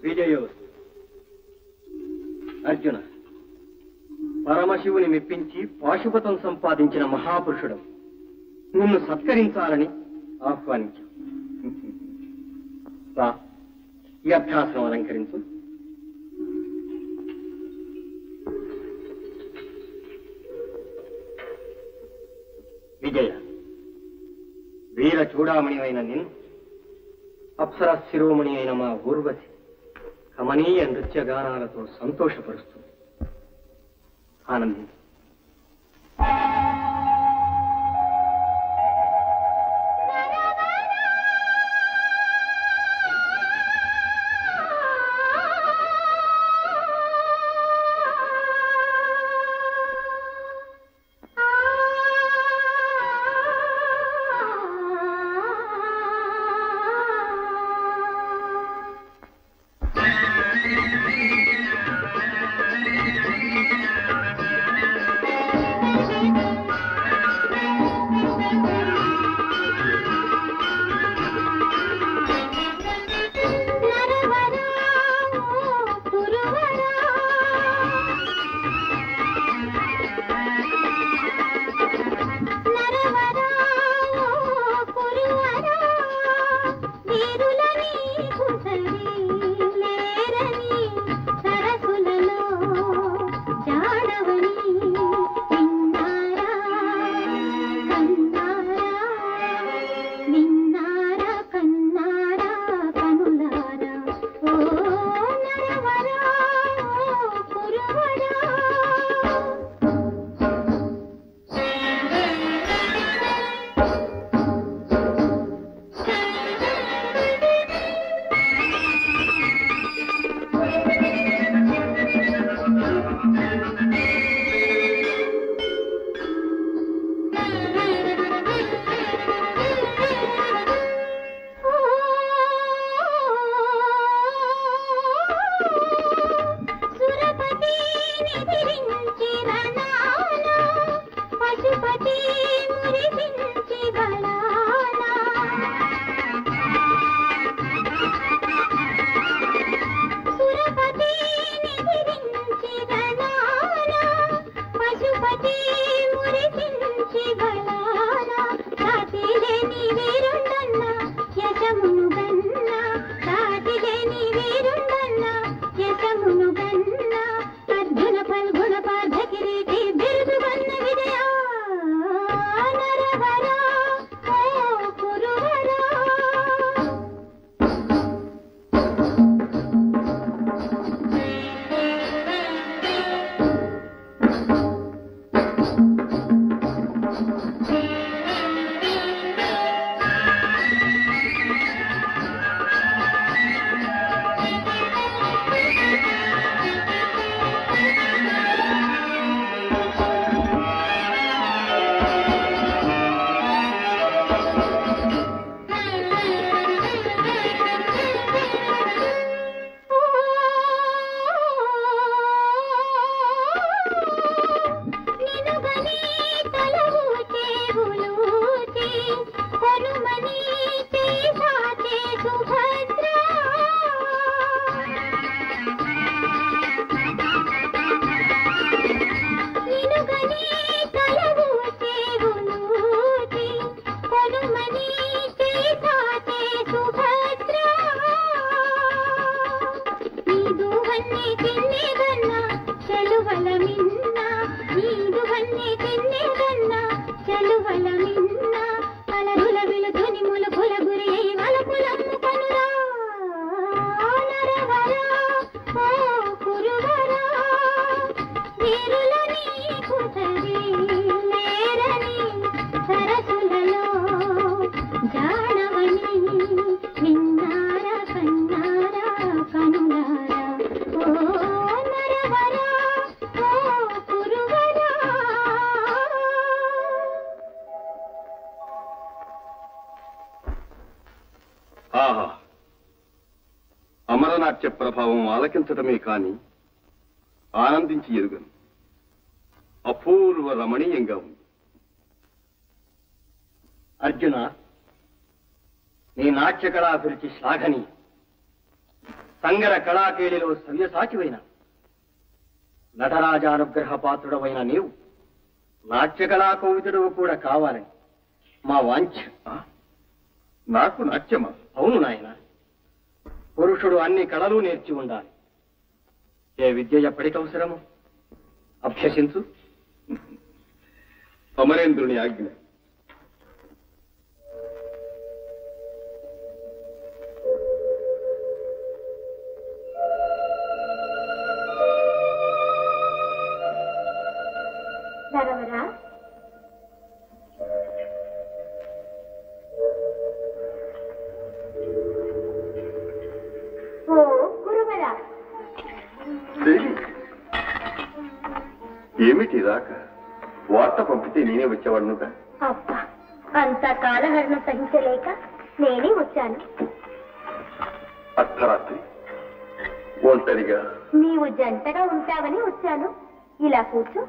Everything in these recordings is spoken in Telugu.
విజయోస్తు అర్జున పరమశివుని మెప్పించి పాశుపతం సంపాదించిన మహాపురుషుడు నిన్ను సత్కరించాలని ఆహ్వానించు రా, ఈ అభ్యాసం అలంకరించు విజయ వీర చూడామణి అయిన నిన్ను అప్సరా శిరోమణి అయిన మా ఊర్వశి కమనీయ నృత్య గానాలతో సంతోషపరుస్తుంది ఆనందించు విన్నారా కన్నారా కనులారా ఓ నరవరా ఓ కురువరా సురపతి నిధిరించి రణాన పశుపతి మురిసించి బలాన సురపతి నిధిరించి రణాన పశుపతి మురిసించి బలాన సాటిలేని వీరుండన్న యశమును గన్న సాటిలేని వీరుండన్న యశమును గన్న అర్జున పల్గుణ పార్థ కిరీటి బిరుదు గన్న విజయ నరవరా ఓ కురువరా నినుగని తలవు చేవులూచి కొనుమని చేసాచే సుభద్ర నినుగని తలవు చేవులూచి కొనుమని చేసాచే సుభద్ర నీదు వన్ని తిన్నెగన్న చెలువల మిన్న నీదు వన్ని తిన్నెగన్న చెలువల మిన్న అలరుల విలుధుని ములుపుల గురి అయి వలపులమ్ము కనురా నరవరా ఓ కురువరా వీరుల నీకు సరి లేరని సరసులలో జానవని విన్నారా కన్నారా కనులారా ఓ నరవరా ఓ కురువరా ఆహా అమరనాట్య ప్రభావం ఆలకించటమే కాని ఆనందించి ఎరుగను అపూర్వ రమణీయంగా ఉంది అర్జున నీ నాట్య కళాభిరుచి శ్లాఘనీయం సంగర కళాకేళిలో సవ్యసాచివైన నటరాజానుగ్రహ పాత్రుడవైన నీవు నాట్య కళాకౌవితుడు కూడా కావాలని మా వాంఛ ఆ? నాకు నాట్యమా అవును నాయన పురుషుడు అన్ని కళలు నేర్చి ఉండాలి ఏ విద్య ఎప్పటికి అవసరము అభ్యసించు అమరేంద్రుని ఆజ్ఞ నరవరా ఓ గురువరా దేవి ఏమిటి రాక వార్త పంపితే నేనే వచ్చేవాడునుగా అబ్బా అంత కాలహరణ సహించలేక నేనే వచ్చాను అర్ధరాత్రి ఒంటరిగా నీవు జంటగా ఉంటావని వచ్చాను ఇలా కూర్చో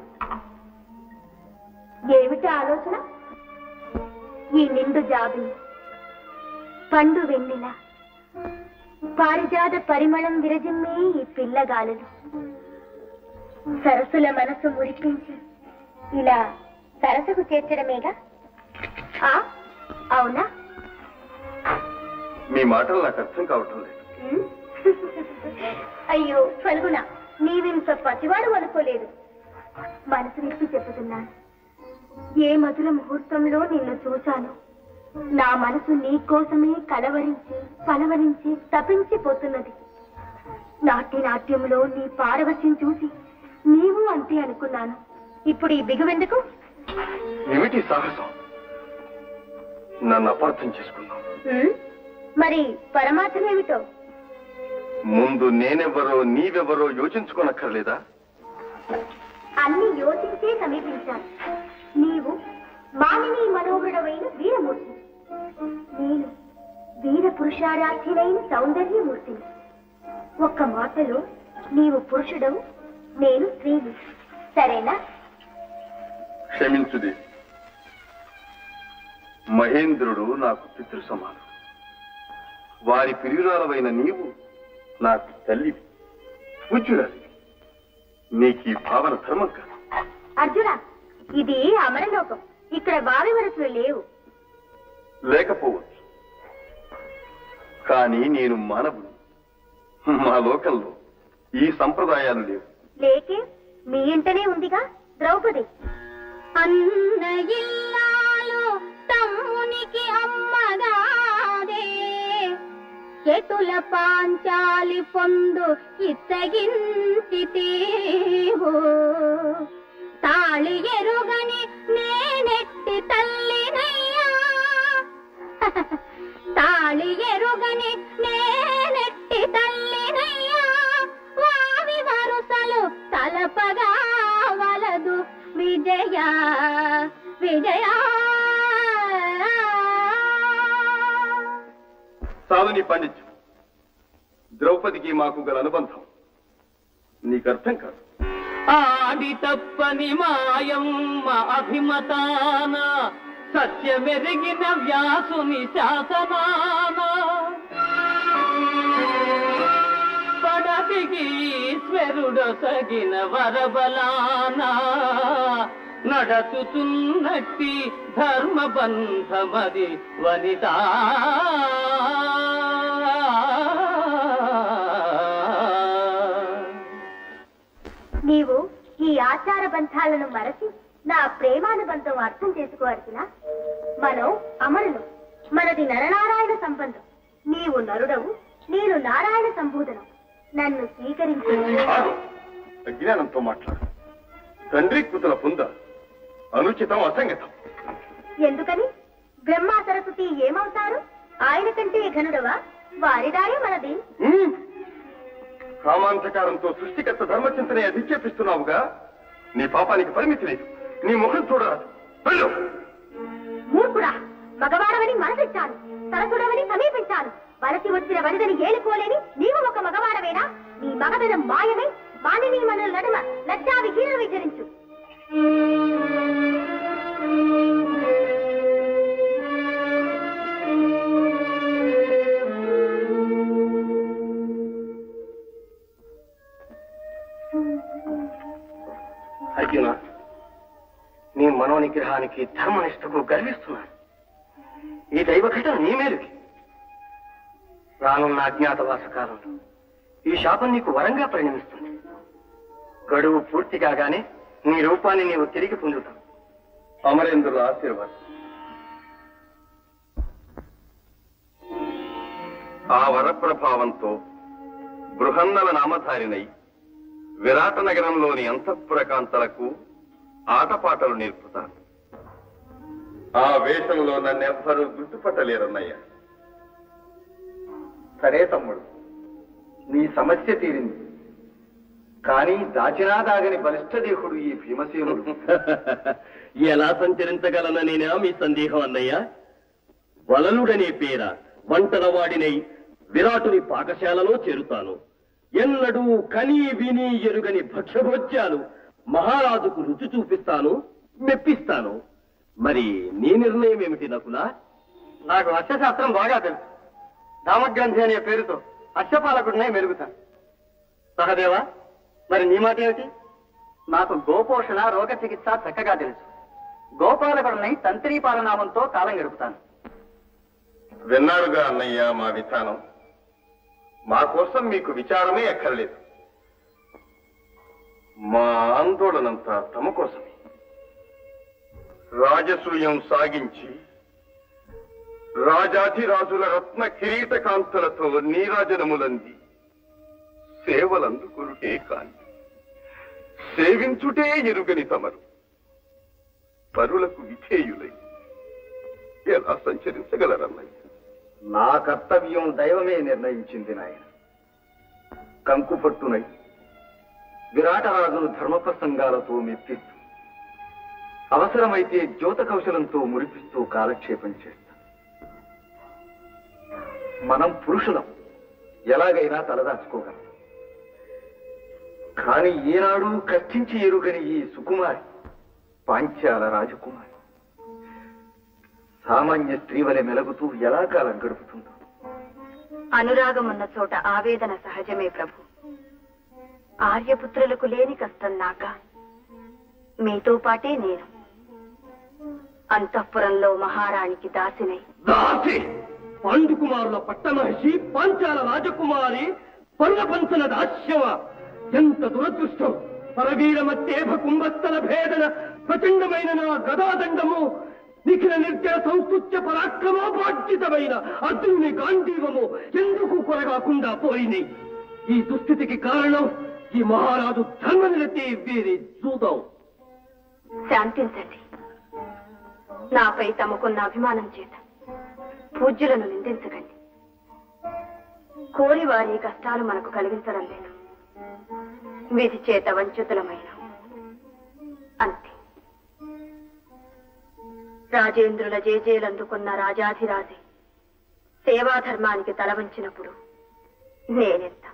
ఏమిటి ఆలోచన ఈ నిండు జాబిని పండు వెన్నెల పారిజాత పరిమళం విరజిమ్మే ఈ పిల్లగాలులు సరస్సుల మనసు మురిపించి ఇలా సరస్సుకు చేర్చడమేగా ఆ అవునా మీ మాటలు నాకు అర్థం కావటం లేదు ఉమ్. అయ్యో ఫల్గుణ నీవింత పతివాడు అనుకోలేదు మనసు విప్పి చెప్పుతున్నాను ఏ మధుర ముహూర్తంలో నిన్ను చూశాను నా మనసు నీ కోసమే కలవరించి పలవరించి తపించిపోతున్నది నాట్య నాట్యంలో నీ పారవశ్యం చూసి నీవు అంతే అనుకున్నాను ఇప్పుడు ఈ బిగువెందుకు ఏమిటి సాహసం నన్ను అపార్థం చేసుకున్నావు ఉమ్, మరి పరమార్థం ఏమిటో ముందు నేనెవరో నీవెవరో యోచించుకోనక్కర్లేదా అన్ని యోచించే సమీపించాను నీవు మానిని మనోహరుడమైన వీరమూర్తి నేను వీర పురుషారాధ్యులైన సౌందర్యమూర్తిని ఒక్క మాటలో నీవు పురుషుడవు నేను స్త్రీని సరేనా క్షమించుది మహేంద్రుడు నాకు పితృ సమానం వారి ప్రియురాలవైన నీవు నాకు తల్లి పూజ్యురాలి నీకు ఈ భావన ధర్మం కాదు అర్జున ఇది అమరలోకం ఇక్కడ వావి వరసలు లేవు లేకపోవచ్చు కానీ నేను మానవుని మా లోకంలో ఈ సంప్రదాయాలు లేవు లేకే మీ ఇంటనే ఉందిగా ద్రౌపది అన్న ఇల్లాలు తమ్మునికి అమ్మగాదే ఎటుల పాంచాలి పొందు ఇత్తగించితీహో తాళి ఎరుగని నేనెట్టి తల్లినయ్యా తాళి ఎరుగని నేనెట్టి తల్లినయ్యా వావి వరుసలు తలపగా వలదు విజయ విజయ సాధుని పండించు ద్రౌపదికి మాకు గల అనుబంధం నీకు అర్థం కాదు ఆడి తప్పని మాయమ్మ అభిమతాన సత్యమెరిగిన వ్యాసుని శాసనాన పడతికి ఈశ్వరుడొసగిన వరబలాన నడచుచున్నట్టి ధర్మబంధమది వనితా నీవు ఈ ఆచార బంధాలను మరచి నా ప్రేమానుబంధం అర్థం చేసుకో అర్జున మనం అమరులు మనది నరనారాయణ సంబంధం నీవు నరుడవు నేను నారాయణ సంబోధనం నన్ను స్వీకరించి ఆగు. అజ్ఞానంతో మాట్లాడు తండ్రి కూతుల పొంద అనుచితం అసంగతం ఎందుకని బ్రహ్మ సరస్వతి ఏమవుతారు ఆయన కంటే ఘనుడవా వారిదారే మనది ఉమ్. కామాంధకారంతో సృష్టికర్త ధర్మచింతనే అధిక్షేపిస్తున్నావుగా నీ పాపానికి పరిమితి లేదు నీ ముఖం చూడరాదు వెళ్ళు మూర్ఖుడా మగవాడవని మనసిచ్చాను సరసుడవని సమీపించాను వలసి వచ్చిన వనిదని ఏలుకోలేని నీవు ఒక మగవాడవేనా నీ మగదనం మాయమై మానిని మన నడుమ లజ్జా విహీన విచరించు అర్జున నీ మనోనిగ్రహానికి ధర్మనిష్టకు గర్విస్తున్నాను ఈ దైవఘటన నీ మేలుకి రానున్న అజ్ఞాతవాస కాలంలో ఈ శాపం నీకు వరంగా పరిణమిస్తుంది గడువు పూర్తి కాగానే నీ రూపాన్ని నీవు తిరిగి పొందుతావు అమరేంద్రుల ఆశీర్వాదం ఆ వరప్రభావంతో బృహన్నల నామధారినై విరాట నగరంలోని అంతఃపురకాంతలకు ఆటపాటలు నేర్పుతాను ఆ వేషంలో నన్నెవ్వరూ గుర్తుపట్టలేరన్నయ్య సరే తమ్ముడు నీ సమస్య తీరింది కానీ దాచినా దాగని బలిష్ఠదేహుడు ఈ భీమసేనుడు ఎలా సంచరించగలననేనా మీ సందేహం అన్నయ్య వలలుడనే పేర వంటలవాడినై విరాటుని పాకశాలలో చేరుతాను ఎన్నడూ కని విని ఎరుగని భక్ష్యభోజ్యాలు మహారాజుకు రుచి చూపిస్తాను మెప్పిస్తాను మరి నీ నిర్ణయం ఏమిటి నకులా నాకు అశ్వశాస్త్రం బాగా తెలుసు రామగ్రంథి అనే పేరుతో అశ్వపాలకుడినే మెరుగుతాను సహదేవా మరి నీ మాట ఏమిటి నాకు గోపోషణ రోగ చికిత్స చక్కగా తెలుసు గోపాలకుడిని తంత్రీ పాలనామంతో కాలం గడుపుతాను విన్నారుగా అన్నయ్య మా విధానం మా కోసం మీకు విచారమే ఎక్కర్లేదు మా ఆందోళనంతా తమ కోసమే రాజసూయం సాగించి రాజాధిరాజుల రత్న కిరీటకాంతులతో నీరాజనములంది సేవలందుకురుటే కాని సేవించుటే ఎరుగని తమరు పరులకు విధేయులై ఎలా సంచరించగలరన్నయ్య నా కర్తవ్యం దైవమే నిర్ణయించింది నాయన కంకు పట్టునై విరాటరాజును ధర్మ ప్రసంగాలతో మెప్పిస్తూ అవసరమైతే జ్యోత కౌశలంతో మురిపిస్తూ కాలక్షేపం చేస్తాం మనం పురుషులం ఎలాగైనా తలదాచుకోగలం కాని ఈనాడు కష్టించి ఎరుగని ఈ సుకుమారి పాంచాల రాజకుమారి సామాన్య స్త్రీ వలె మెలుగుతూ ఎలా కాలం గడుపుతుందో అనురాగం ఉన్న చోట ఆవేదన సహజమే ప్రభు ఆర్యపుత్రులకు లేని కష్టం నాక మీతో పాటే నేను అంతఃపురంలో మహారాణికి దాసినై దాసి పాండుకుమారుల పట్టమహర్షి పాంచాల రాజకుమారి పరులపంచల దాస్యమ ఎంత దురదృష్టం పరవీరమత్తేభ కుంభస్థల భేదన ప్రచండమైన నా గదాదండము నిఖిల నిర్జల సంస్తుత్య పరాక్రమోపార్జితమైన అర్జునుని గాంధీవము ఎందుకు కొరగాకుండా పోయినాయి ఈ దుస్థితికి కారణం ఈ మహారాజు ధర్మనిరతి వీరి చూద్దాం శాంతించండి నాపై తమకున్న అభిమానం చేత పూజ్యులను నిందించకండి కోరి వారి కష్టాలు మనకు కలిగించడం లేదు విధి చేత వంచితులమైన అంతే రాజేంద్రుల జేజేలందుకున్న రాజాధిరాజే సేవాధర్మానికి తల వంచినప్పుడు నేనెంత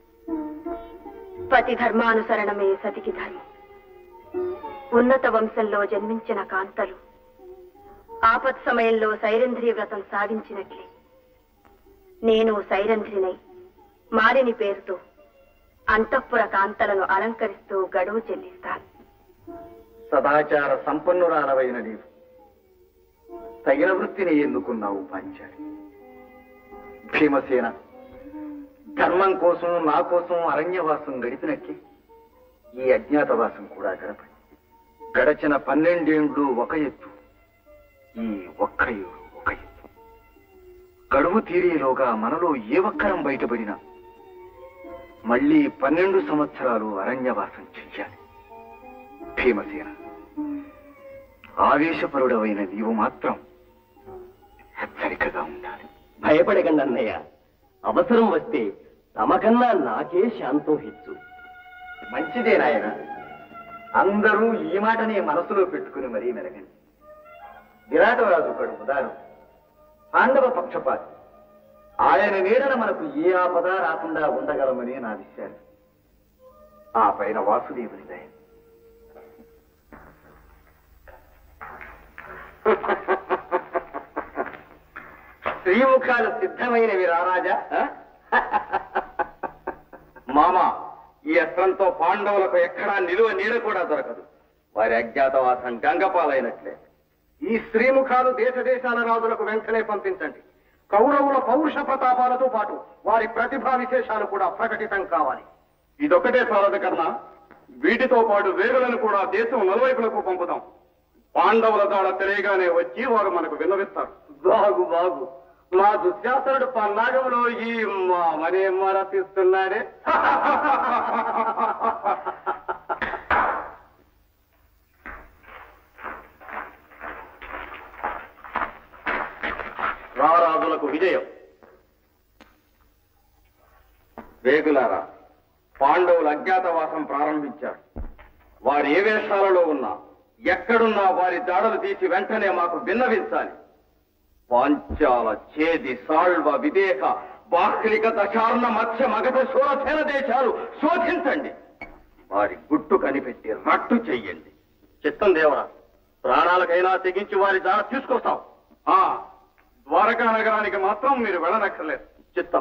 పతి ధర్మానుసరణమే సతికి ధర్మం ఉన్నత వంశంలో జన్మించిన కాంతలు ఆపత్ సమయంలో సైరంధ్రీ వ్రతం సాగించినట్లే నేను సైరంధ్రినై మారిని పేరుతో అంతఃపుర కాంతలను అలంకరిస్తూ గడువు చెల్లిస్తాను సదాచార సంపన్నురాలవైన నీవు తగిన వృత్తిని ఎన్నుకున్నావు పాంచాలి భీమసేన ధర్మం కోసం నా కోసం అరణ్యవాసం గడిపినట్లే ఈ అజ్ఞాతవాసం కూడా గడపండి గడచిన పన్నెండేండ్లు ఒక ఎత్తు ఈ ఒక్క ఏడు ఒక ఎత్తు గడువు తీరేలోగా మనలో ఏ ఒక్కరం బయటపడినా మళ్ళీ పన్నెండు సంవత్సరాలు అరణ్యవాసం చెయ్యాలి భీమసేన ఆవేశపరుడవైన నీవు మాత్రం హెచ్చరికగా ఉండాలి భయపడకండి అన్నయ్య అవసరం వస్తే తమకన్నా నాకే శాంతం హెచ్చు మంచిదే నాయన అందరూ ఈ మాటనే మనసులో పెట్టుకుని మరీ మెరగండి విరాటరాజు ఒకడు ఉదాహరణ పాండవ పక్షపాతి ఆయన నీడన మనకు ఏ ఆపద రాకుండా ఉండగలమని నా విశ్వాసం ఆ పైన వాసుదేవుని దయ శ్రీముఖాలు సిద్ధమైనవి రారాజా మామ ఈ అస్త్రంతో పాండవులకు ఎక్కడా నిలువ నీడ కూడా దొరకదు వారి అజ్ఞాతవాసం గంగపాలైనట్లే ఈ శ్రీముఖాలు దేశ దేశాల రాజులకు వెంటనే పంపించండి కౌరవుల పౌరుష ప్రతాపాలతో పాటు వారి ప్రతిభా విశేషాలు కూడా ప్రకటితం కావాలి ఇదొక్కటే చాలదు కన్నా వీటితో పాటు వేగులను కూడా దేశం నలువైపులకు పంపుదాం పాండవుల దాడ తెలియగానే వచ్చి వారు మనకు విన్నవిస్తారు బాగు బాగు మా దుశ్శాసనుడు పన్నాగంలో ఈ మామనే మరపిస్తున్నాడే రారాజులకు విజయం వేగులారా పాండవులు అజ్ఞాతవాసం ప్రారంభించారు వారు ఏ వేషాలలో ఉన్నా ఎక్కడున్నా వారి దాడులు తీసి వెంటనే మాకు విన్నవించాలి పాంచాల ఛేది సాల్వ విదేహ బాహ్లిక దశార్ణ మత్స్య మగధ శూరసేన దేశాలు శోధించండి వారి గుట్టు కనిపెట్టి రట్టు చెయ్యండి చిత్తం దేవరా ప్రాణాలకైనా తెగించి వారి దాడ తీసుకొస్తాం ఆ ద్వారకా నగరానికి మాత్రం మీరు వెళ్ళనక్కర్లేదు చిత్తం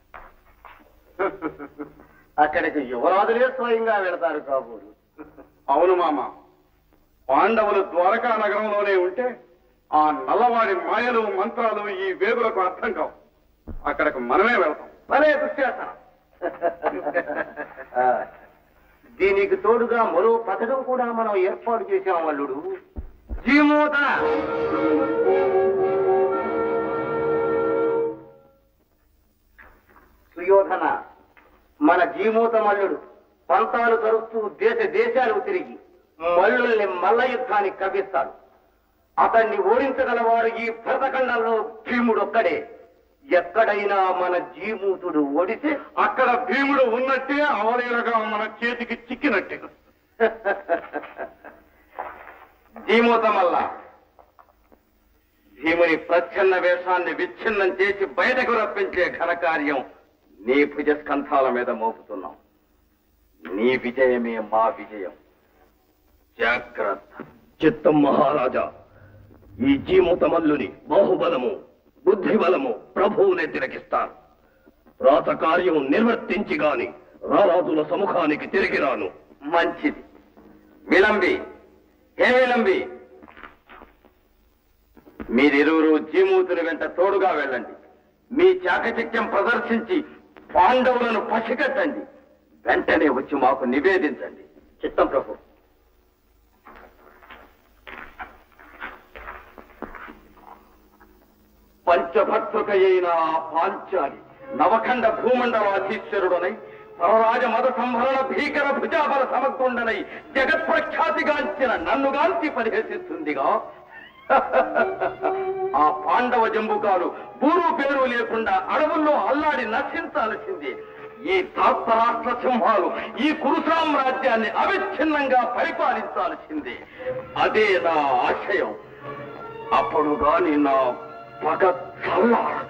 అక్కడికి యువరాజులే స్వయంగా వెళతారు కాబోలు అవును మామ పాండవులు ద్వారకా నగరంలోనే ఉంటే ఆ నల్లవాడి మాయలు మంత్రాలు ఈ వేగులకు అర్థం కావు అక్కడికి మనమే వెళ్తాం భలే దుశ్శాసన దీనికి తోడుగా మరో పథకం కూడా మనం ఏర్పాటు చేశాం అల్లుడు జీమూత సుయోధన మన జీమూత మల్లుడు పంతాలు కరుస్తూ దేశ దేశాలు తిరిగి మల్లుల్ని మల్ల యుద్ధానికి కవ్విస్తాడు అతన్ని ఓడించగలవాడు ఈ భరతఖండంలో భీముడు ఒక్కడే ఎక్కడైనా మన జీమూతుడు ఓడితే అక్కడ భీముడు ఉన్నట్టే అవలీలగా మన చేతికి చిక్కినట్టే జీమూతమల్ల భీముని ప్రచ్ఛన్న వేషాన్ని విచ్ఛిన్నం చేసి బయటకు రప్పించే ఘనకార్యం నీ భుజస్కంధాల మీద మోపుతున్నాం నీ విజయమే మా విజయం జాగ్రత్త చిత్తం మహారాజా ఈ జీమూతమల్లుని బాహుబలము బుద్ధిబలము ప్రభువునే తిరగిస్తాను రాత కార్యం నిర్వర్తించి గాని రారాజుల సముఖానికి తిరిగి రాను మంచిది విలంబి ఏ విలంబి మీరిరువురు జీమూతుని వెంట తోడుగా వెళ్ళండి మీ చాకచక్యం ప్రదర్శించి పాండవులను పసిగట్టండి వెంటనే వచ్చి మాకు నివేదించండి చిత్తం ప్రభు పంచభద్రుకైన ఆ పాంచాలి నవఖండ భూమండలాధీశ్వరుడనై సరరాజ మద సంహరణ భీకర భుజాబల సమగ్రుండనై జగత్ప్రఖ్యాతిగాంచిన నన్నుగాంచి పరిహసిస్తుందిగా ఆ పాండవ జంబుకాలు బూరు పేరు లేకుండా అడవుల్లో అల్లాడి నశించాల్సింది ఈ ధాస్తరాష్ట్ర సింహాలు ఈ కురు సామ్రాజ్యాన్ని అవిచ్ఛిన్నంగా పరిపాలించాల్సిందే అదే నా ఆశయం అప్పుడు గాని నా పగ చల్లారదు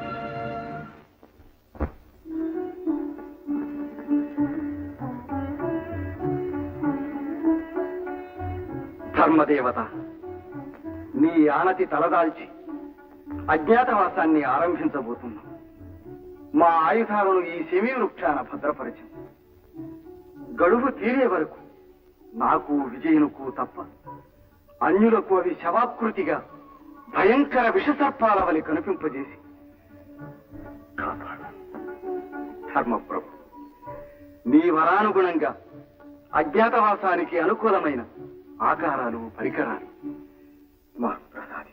ధర్మదేవత నీ ఆనతి తలదాల్చి అజ్ఞాతవాసాన్ని ఆరంభించబోతున్నాం మా ఆయుధాలను ఈ శమీ వృక్షాన భద్రపరిచి గడువు తీరే వరకు నాకు విజయునుకు తప్ప అన్యులకు అవి శవాకృతిగా భయంకర విషసర్పాల వలి కనిపింపజేసి కాపాడు ధర్మప్రభు నీ వరానుగుణంగా అజ్ఞాతవాసానికి అనుకూలమైన ఆకారాలు పరికరాలు మా ప్రసాది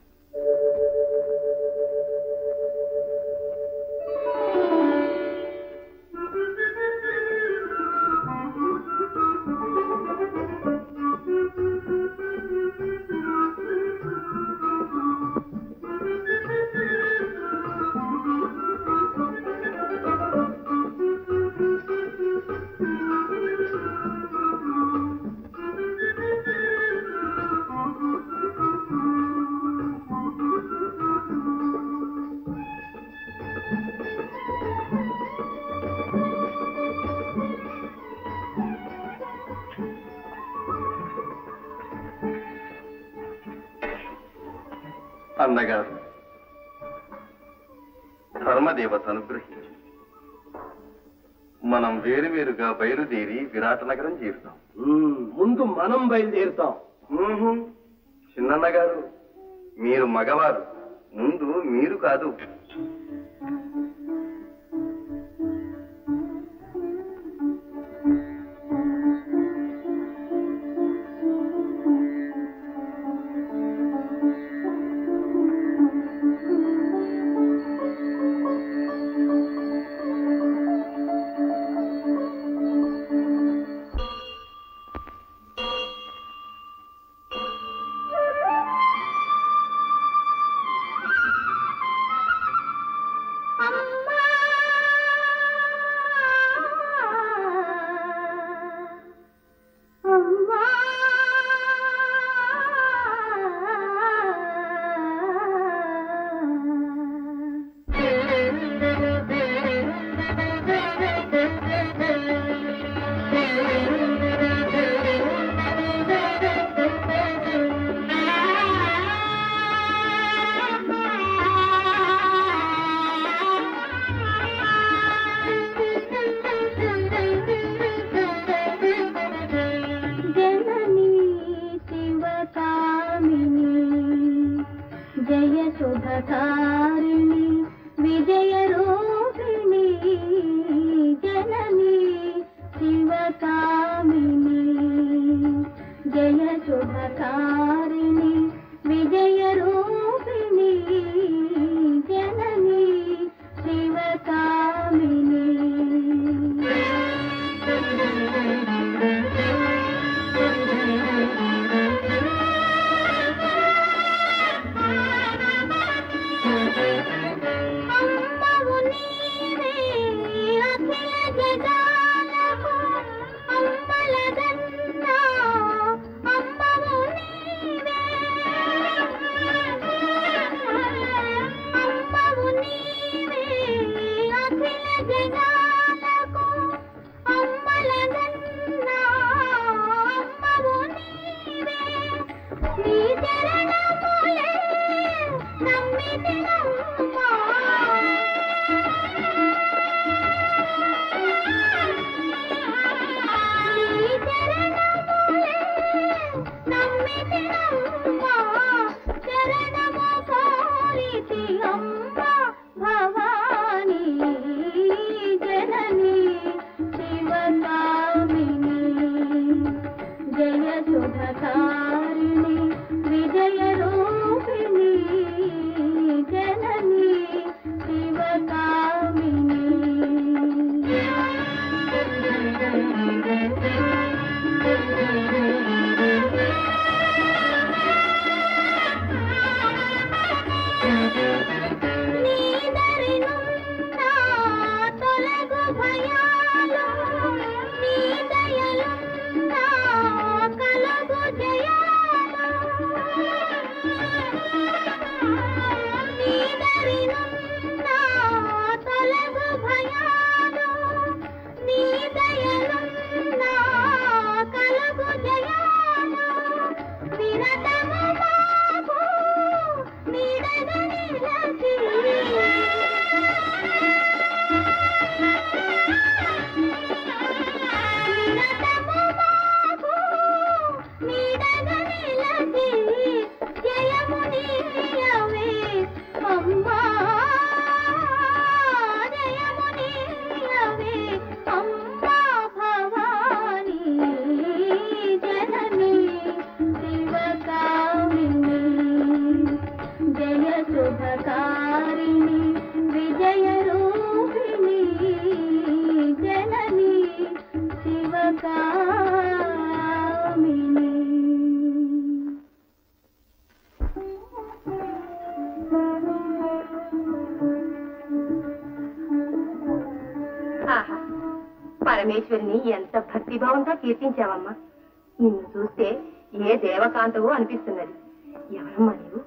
అన్నగారు ధర్మదేవత అనుగ్రహించి మనం వేరువేరుగా బయలుదేరి విరాట నగరం చేరుతాం ఉమ్, ముందు మనం బయలుదేరుతాం ఊహు. చిన్నన్న గారు మీరు మగవారు ముందు మీరు కాదు అమ్మా అమ్మా జననీ శివకామిని జయ శుభకారిణి విజయ రూపిణి జననీ శివకామిని జయ శుభకారిణి విజయ రూపిణి జననీ శివకామిని అమ్మవు నీవే అఖిల జగాలకు అమ్మలగన్నా అమ్మవు నీవే అమ్మవు నీవే అఖిల జగాలకు అమ్మలగన్నా అమ్మవు నీవే నీ చరణములే నమ్మితినమ్మా నీ చరణములే నమ్మితినమ్మా చరణము కోరితి అమ్మా భవానీ జననీ శివకామిని జయ శుభకారిణి విజయ రూపిణి జననీ శివకామిని నీదరినున్నా తొలగు భయాలు నీ దయలున్నా కలుగు జయాలు నీదరినున్నా తొలగు భయాలు నీ దయలున్నా కలుగు జయాలు విరతము మాకు నీడగా నిలచి నిరతము మాకు నీడగా నిలచి జయము నీయవే అమ్మా జయము నీయవే అమ్మా భవానీ జననీ శివకామిని జయ శుభకారిణి విజయ రూపిణి జననీ శివకామిని ఆహా పరమేశ్వరిని ఎంత భక్తిభావంతో కీర్తించావమ్మా నిన్ను చూస్తే ఏ దేవకాంతవో అనిపిస్తున్నది ఎవరమ్మా నీవు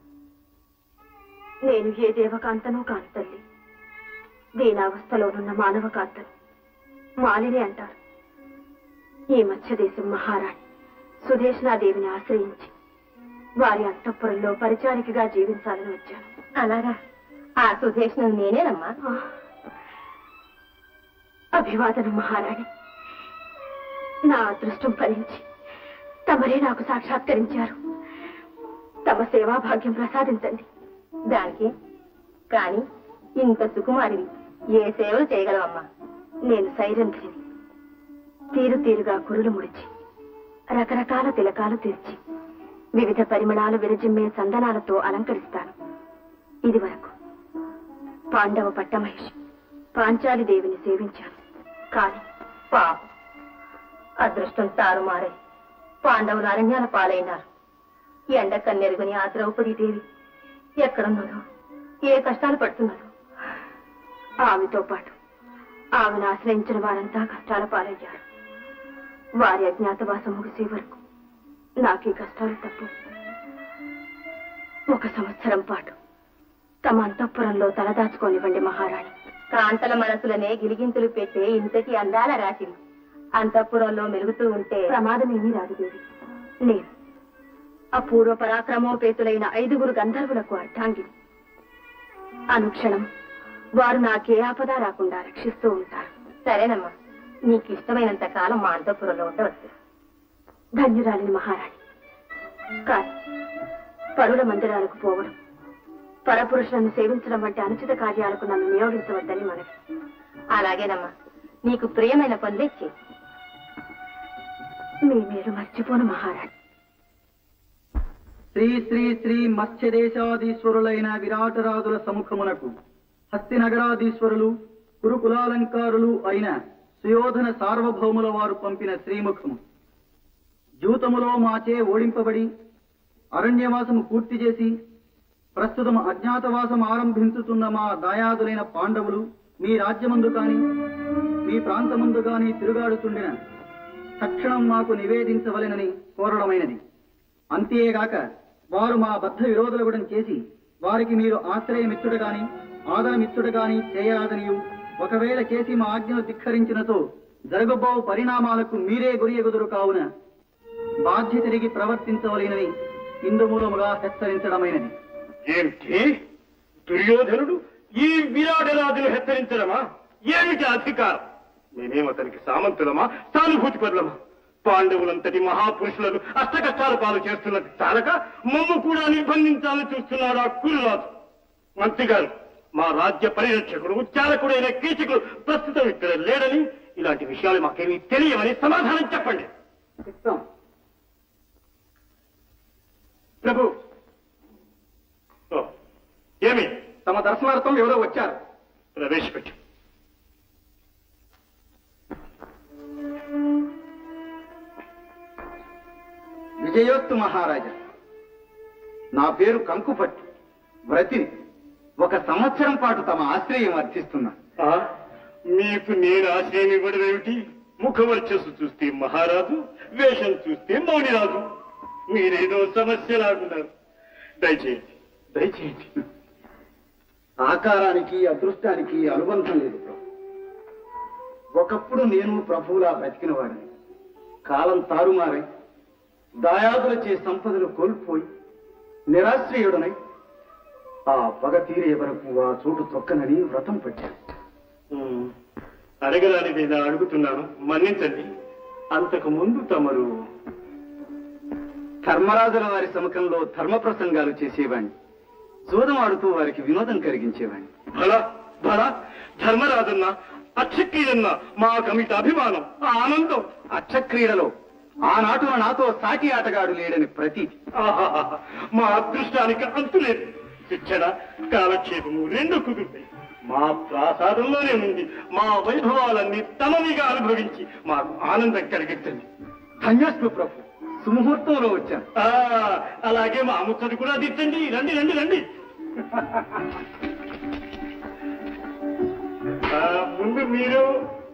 నేను ఏ దేవకాంతనో కాను తల్లి దీనావస్థలోనున్న మానవ కాంతను మాలిని అంటారు ఈ మత్స్యదేశం మహారాణి సుదేశనాదేవిని ఆశ్రయించి వారి అంతఃపురంలో పరిచారికగా జీవించాలని వచ్చాను అలాగా ఆ సుదేశనం నేనేనమ్మా అభివాదనం మహారాణి నా అదృష్టం ఫలించి తమరే నాకు సాక్షాత్కరించారు తమ సేవా భాగ్యం ప్రసాదించండి దానికి కాని ఇంత సుకుమారివి ఏ సేవలు చేయగలవమ్మా నేను సైరంధ్రిని తీరు తీరుగా కురులు ముడిచి రకరకాల తిలకాలు తీర్చి వివిధ పరిమళాలు విరజిమ్మే సందనాలతో అలంకరిస్తాను ఇది వరకు పాండవ పట్టమహిషి పాంచాలి దేవిని సేవించాను కాని పాప అదృష్టం తారుమారై పాండవులు అరణ్యాల పాలైనారు ఎండ కన్నెరుగుని ఆ ద్రౌపదీ దేవి ఎక్కడున్నదో ఏ కష్టాలు పడుతున్నదో ఆమెతో పాటు ఆమెను ఆశ్రయించిన వారంతా కష్టాల పాలయ్యారు వారి అజ్ఞాతవాసం ముగిసే వరకు నాకు ఈ కష్టాలు తప్పు ఒక సంవత్సరం పాటు తమ అంతఃపురంలో తలదాచుకోనివ్వండి మహారాణి కాంతల మనసులనే గిలిగింతలు పెట్టే ఇంతటి అందాల రాశిని అంతఃపురంలో మెలుగుతూ ఉంటే ప్రమాదమేమీ రాదు దేవి నేను అపూర్వ పరాక్రమోపేతులైన ఐదుగురు గంధర్వులకు అర్థాంగిని అనుక్షణం వారు నాకే ఆపద రాకుండా రక్షిస్తూ ఉంటారు సరేనమ్మా నీకు ఇష్టమైనంత కాలం మా అంతఃపురంలో ఉండవచ్చు ధన్యురాలిని మహారాణి కాని పరుల మందిరాలకు పోవడం పరపురుషులను సేవించడం వంటి అనుచిత కార్యాలకు నన్ను నియోగించవద్దని మనకి అలాగేనమ్మా నీకు ప్రియమైన పనులే చెయ్యి మీ మీరు మర్చిపోను మహారాణి శ్రీ శ్రీ శ్రీ మత్స్యదేశాధీశ్వరులైన విరాటరాజుల సముఖమునకు హస్తినగరాధీశ్వరులు కురుకులాలంకారులు అయిన సుయోధన సార్వభౌముల వారు పంపిన శ్రీముఖము జూతములో మాచే ఓడింపబడి అరణ్యవాసము పూర్తి చేసి ప్రస్తుతం అజ్ఞాతవాసం ఆరంభించుతున్న మా దాయాదులైన పాండవులు మీ రాజ్యమందు కాని మీ ప్రాంతమందు కాని తిరుగాడుతుండిన తక్షణం మాకు నివేదించవలెనని కోరడమైనది అంతేగాక వారు మా బద్ధ విరోధులగుడం చేసి వారికి మీరు ఆశ్రయమిత్తుడు గాని ఆదరమిత్తుడు గాని చేయరాదనియు ఒకవేళ చేసి మా ఆజ్ఞను ధిక్కరించినతో జరగబో పరిణామాలకు మీరే గురియగుదురు కావున బాధ్య తిరిగి ప్రవర్తించవలేనని ఇందు మూలముగా హెచ్చరించడమైనది ఏమిటి దుర్యోధనుడు ఈ విరాటరాజును హెచ్చరించడమా ఏమిటి అధికారం నేనేం అతనికి సామంతులమా సానుభూతి పరులమా పాండవులంతటి మహాపురుషులను అష్టకష్టాల పాలు చేస్తున్నది చాలక మమ్ము కూడా నిర్బంధించాలని చూస్తున్నాడు ఆ కురురాజు మంత్రి గారు మా రాజ్య పరిరక్షకుడు ఉచ్చారకుడైన కీచకుడు ప్రస్తుతం ఇక్కడ లేడని ఇలాంటి విషయాలు మాకేమీ తెలియవని సమాధానం చెప్పండి ప్రభు ఓ, ఏమి తమ దర్శనార్థం ఎవరో వచ్చారు ప్రవేశపెట్టు విజయోత్తు మహారాజా నా పేరు కంకుపట్టి వ్రతిని ఒక సంవత్సరం పాటు తమ ఆశ్రయం అర్థిస్తున్నా ఆ, మీకు నేను ఆశ్రయం ఇవ్వడం ఏమిటి ముఖవర్చస్సు చూస్తే మహారాజు వేషం చూస్తే మౌనిరాజు మీరేదో సమస్య లాగున్నారు దయచేయండి దయచేయండి ఆకారానికి అదృష్టానికి అనుబంధం లేదు ప్రభు ఒకప్పుడు నేను ప్రభువులా బ్రతికిన వాడిని కాలం తారుమారై దాయాదులచే సంపదలు కోల్పోయి నిరాశ్రయుడనై ఆ పగ తీరే వరకు ఆ చోటు తొక్కనని వ్రతం పట్టాను ఉమ్, అడగడానికి నేను అడుగుతున్నాను మన్నించండి అంతకు ముందు తమరు ధర్మరాజుల వారి సముఖంలో ధర్మ ప్రసంగాలు చేసేవాణ్ణి జూదం ఆడుతూ వారికి వినోదం కలిగించేవాణ్ణి భళ భళ ధర్మరాజన్న అక్షక్రియన్న మా కమిట అభిమానం ఆనందం అచ్చక్రీడలో ఆనాటున నాతో సాటి ఆటగాడు లేడని ప్రతీతి ఆహాహాహా. మా అదృష్టానికి అంతు లేదు శిక్షణ కాలక్షేపము రెండు కుదురుతాయి మా ప్రాసాదంలోనే ఉంది మా వైభవాలన్నీ తమవిగా అనుభవించి మాకు ఆనందం కలిగించండి ధన్యస్సు ప్రభు సుముహూర్తంలో వచ్చాను ఆ, అలాగే మా ముచ్చటి కూడా తీర్చండి రండి రండి రండి ఆ, ముందు మీరు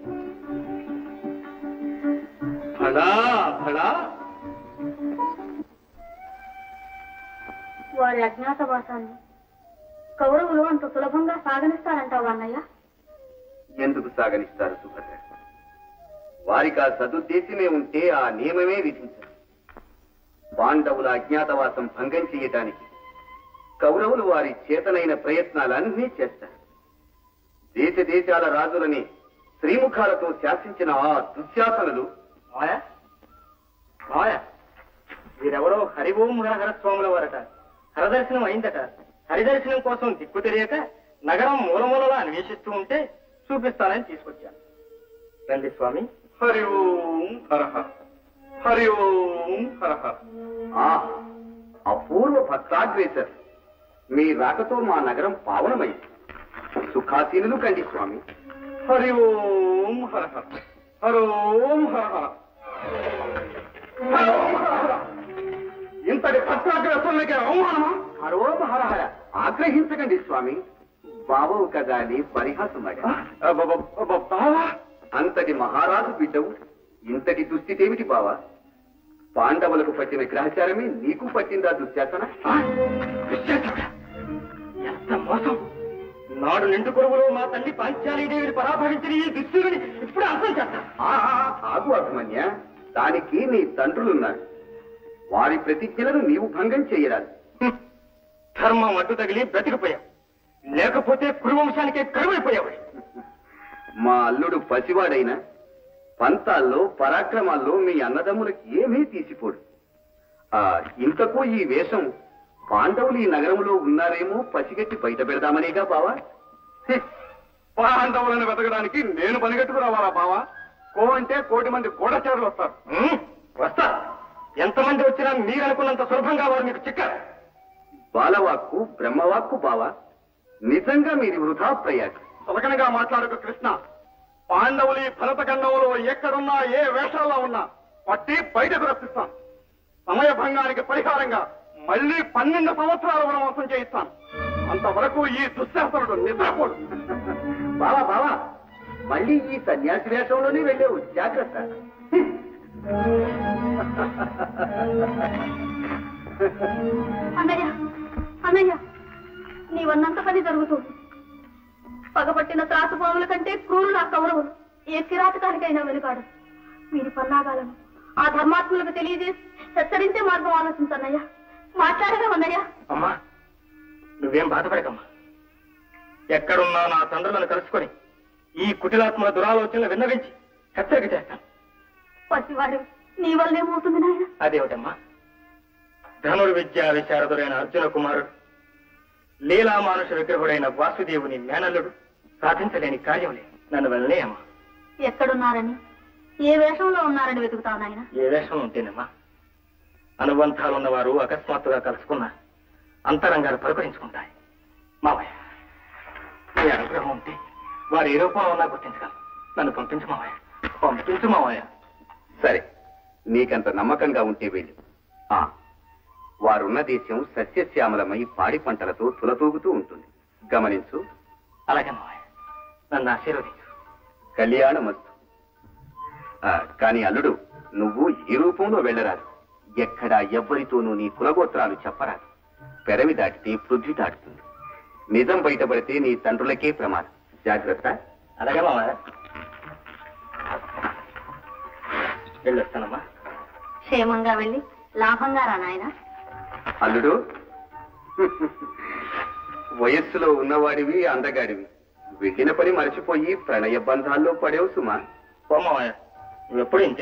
ఫడా ఫడా వారి అజ్ఞాతవాసాన్ని కౌరవులు అంత సులభంగా సాగనిస్తారంటావు అన్నయ్య ఎందుకు సాగనిస్తారు సుభద్ర వారికి ఆ సదుద్దేశమే ఉంటే ఆ నియమమే విధించరు పాండవుల అజ్ఞాతవాసం భంగం చేయటానికి కౌరవులు వారి చేతనైన ప్రయత్నాలన్నీ చేస్తారు దేశ దేశాల రాజులని శ్రీముఖాలతో శాసించిన ఆ దుశ్శాసనులు మాయ మాయ వీరెవరో హరిఓం హరహర స్వాముల వారట హరదర్శనం అయిందట హరిదర్శనం కోసం దిక్కు తెలియక నగరం మూలమూలలా అన్వేషిస్తూ ఉంటే చూపిస్తానని తీసుకొచ్చాను రండి స్వామి హరి ఓం హరహర హరి ఓం హరహర ఆ అపూర్వ భక్తాగ్రేసర్ మీ రాకతో మా నగరం పావనమైంది సుఖాసీనులు కండి స్వామి హరి ఓం హరహర హరి ఓం హరహర హరి ఓం హరహర. ఇంతటి భక్తాగ్రస్తులకి అవమానమా హరోం హరహర ఆగ్రహించకండి స్వామి బాబవు కదా అని పరిహాసమగా బావా అంతటి మహారాజు బిడ్డవు ఇంతటి దుస్థితేమిటి బావా పాండవులకు పట్టిన గ్రహచారమే నీకు పట్టిందా దుశ్శాసన ఎంత మోసం నాడు నిండు కొరువులో మా తల్లి పాంచాలీదేవిని పరాభవించిన ఈ దుశ్యుడిని ఇప్పుడు అర్థం చేస్తా ఆ, ఆగు అభిమన్య దానికి నీ తండ్రులున్నారు వారి ప్రతిజ్ఞలను నీవు భంగం చేయరాదు హ్మ్. ధర్మం అడ్డు తగిలి బ్రతికిపోయావు లేకపోతే కురువంశానికే కరువైపోయావు మా అల్లుడు పసివాడైన పంతాల్లో పరాక్రమాల్లో మీ అన్నదమ్ములకి ఏమీ తీసిపోడు ఆ ఇంతకు ఈ వేషం పాండవులు ఈ నగరంలో ఉన్నారేమో పసిగట్టి బయట పెడదామనేగా బావా పాండవులను వెతకడానికి నేను పనిగట్టుకు రావాలా బావా కో అంటే కోటి మంది గూఢచారులు వస్తారు హ్మ్. వస్తా ఎంతమంది వచ్చినా మీరనుకున్నంత సులభంగా వారు మీకు చిక్కారు బాలవాక్కు బ్రహ్మవాక్కు బావా నిజంగా మీది వృధా ప్రయాస సులకనగా మాట్లాడుకు కృష్ణ పాండవులు ఈ భరతఖండంలో ఎక్కడున్నా ఏ వేషాల్లో ఉన్నా పట్టి బయటకు రప్పిస్తాను సమయభంగానికి పరిహారంగా మళ్ళీ పన్నెండు సంవత్సరాల వనవాసం చేయిస్తాను అంతవరకు ఈ దుశ్శాసనుడు నిద్రపోడు బావా బావా మళ్ళీ ఈ సన్యాసి వేషంలోనే వెళ్ళేవు జాగ్రత్త అన్నయ్య అన్నయ్య నీవన్నంత పని జరుగుతుంది పగపట్టిన త్రాసుపాముల కంటే క్రూరులు ఆ కౌరవులు ఏ కిరాతకానికైనా వెనుకాడు వీరి పన్నాగాలను ఆ ధర్మాత్ములకు తెలియజేసి హెచ్చరించే మార్గం ఆలోచించన్నయ్య మాట్లాడగా అన్నయ్య అమ్మా నువ్వేం బాధపడకమ్మా ఎక్కడున్నా నా తండ్రులను కలుసుకొని ఈ కుటిలాత్మల దురాలోచనలు విన్నవించి హెచ్చరిక చేస్తాను పసివాడు నీ వల్లేమవుతుంది నాయన అదేమిటమ్మా ధనుర్విద్యా విశారదుడైన అర్జున కుమారుడు లీలా మానుష విగ్రహుడైన వాసుదేవుని మేనల్లుడు సాధించలేని కార్యం లేదు నన్ను వెళ్ళనే అమ్మా ఎక్కడున్నారని ఏ వేషంలో ఉన్నారని వెతుకుతావు నాయన ఏ వేషం ఉంటేనమ్మా అనుబంధాలున్న వారు అకస్మాత్తుగా కలుసుకున్న అంతరంగాలు పలుకరించుకుంటాయి మావయ్య నీ అనుగ్రహం ఉంటే వారు ఏ రూపంలో ఉన్నా గుర్తించగలరు నన్ను పంపించు మావయ్య పంపించు మావయ్య సరే నీకంత నమ్మకంగా ఉంటే వెళ్ళి ఆ వారున్న దేశం సస్యశ్యామలమై పాడి పంటలతో తులతూగుతూ ఉంటుంది గమనించు అలాగే మావయ్య నన్ను ఆశీర్వదించు కళ్యాణమస్తు ఆ, కాని అల్లుడు నువ్వు ఈ రూపంలో వెళ్ళరాదు ఎక్కడా ఎవ్వరితోనూ నీ కులగోత్రాలు చెప్పరాదు పెరవి దాటితే పృథ్వీ దాటుతుంది నిజం బయటపడితే నీ తండ్రులకే ప్రమాదం జాగ్రత్త అలాగే మావయ్య వెళ్ళొస్తానమ్మా క్షేమంగా వెళ్ళి లాభంగా రా నాయన అల్లుడు వయస్సులో ఉన్నవాడివి అందగాడివి వెళ్ళిన పని మరచిపోయి ప్రణయ బంధాల్లో పడేవు సుమా పో మావయ్య నువ్వెప్పుడు ఇంతే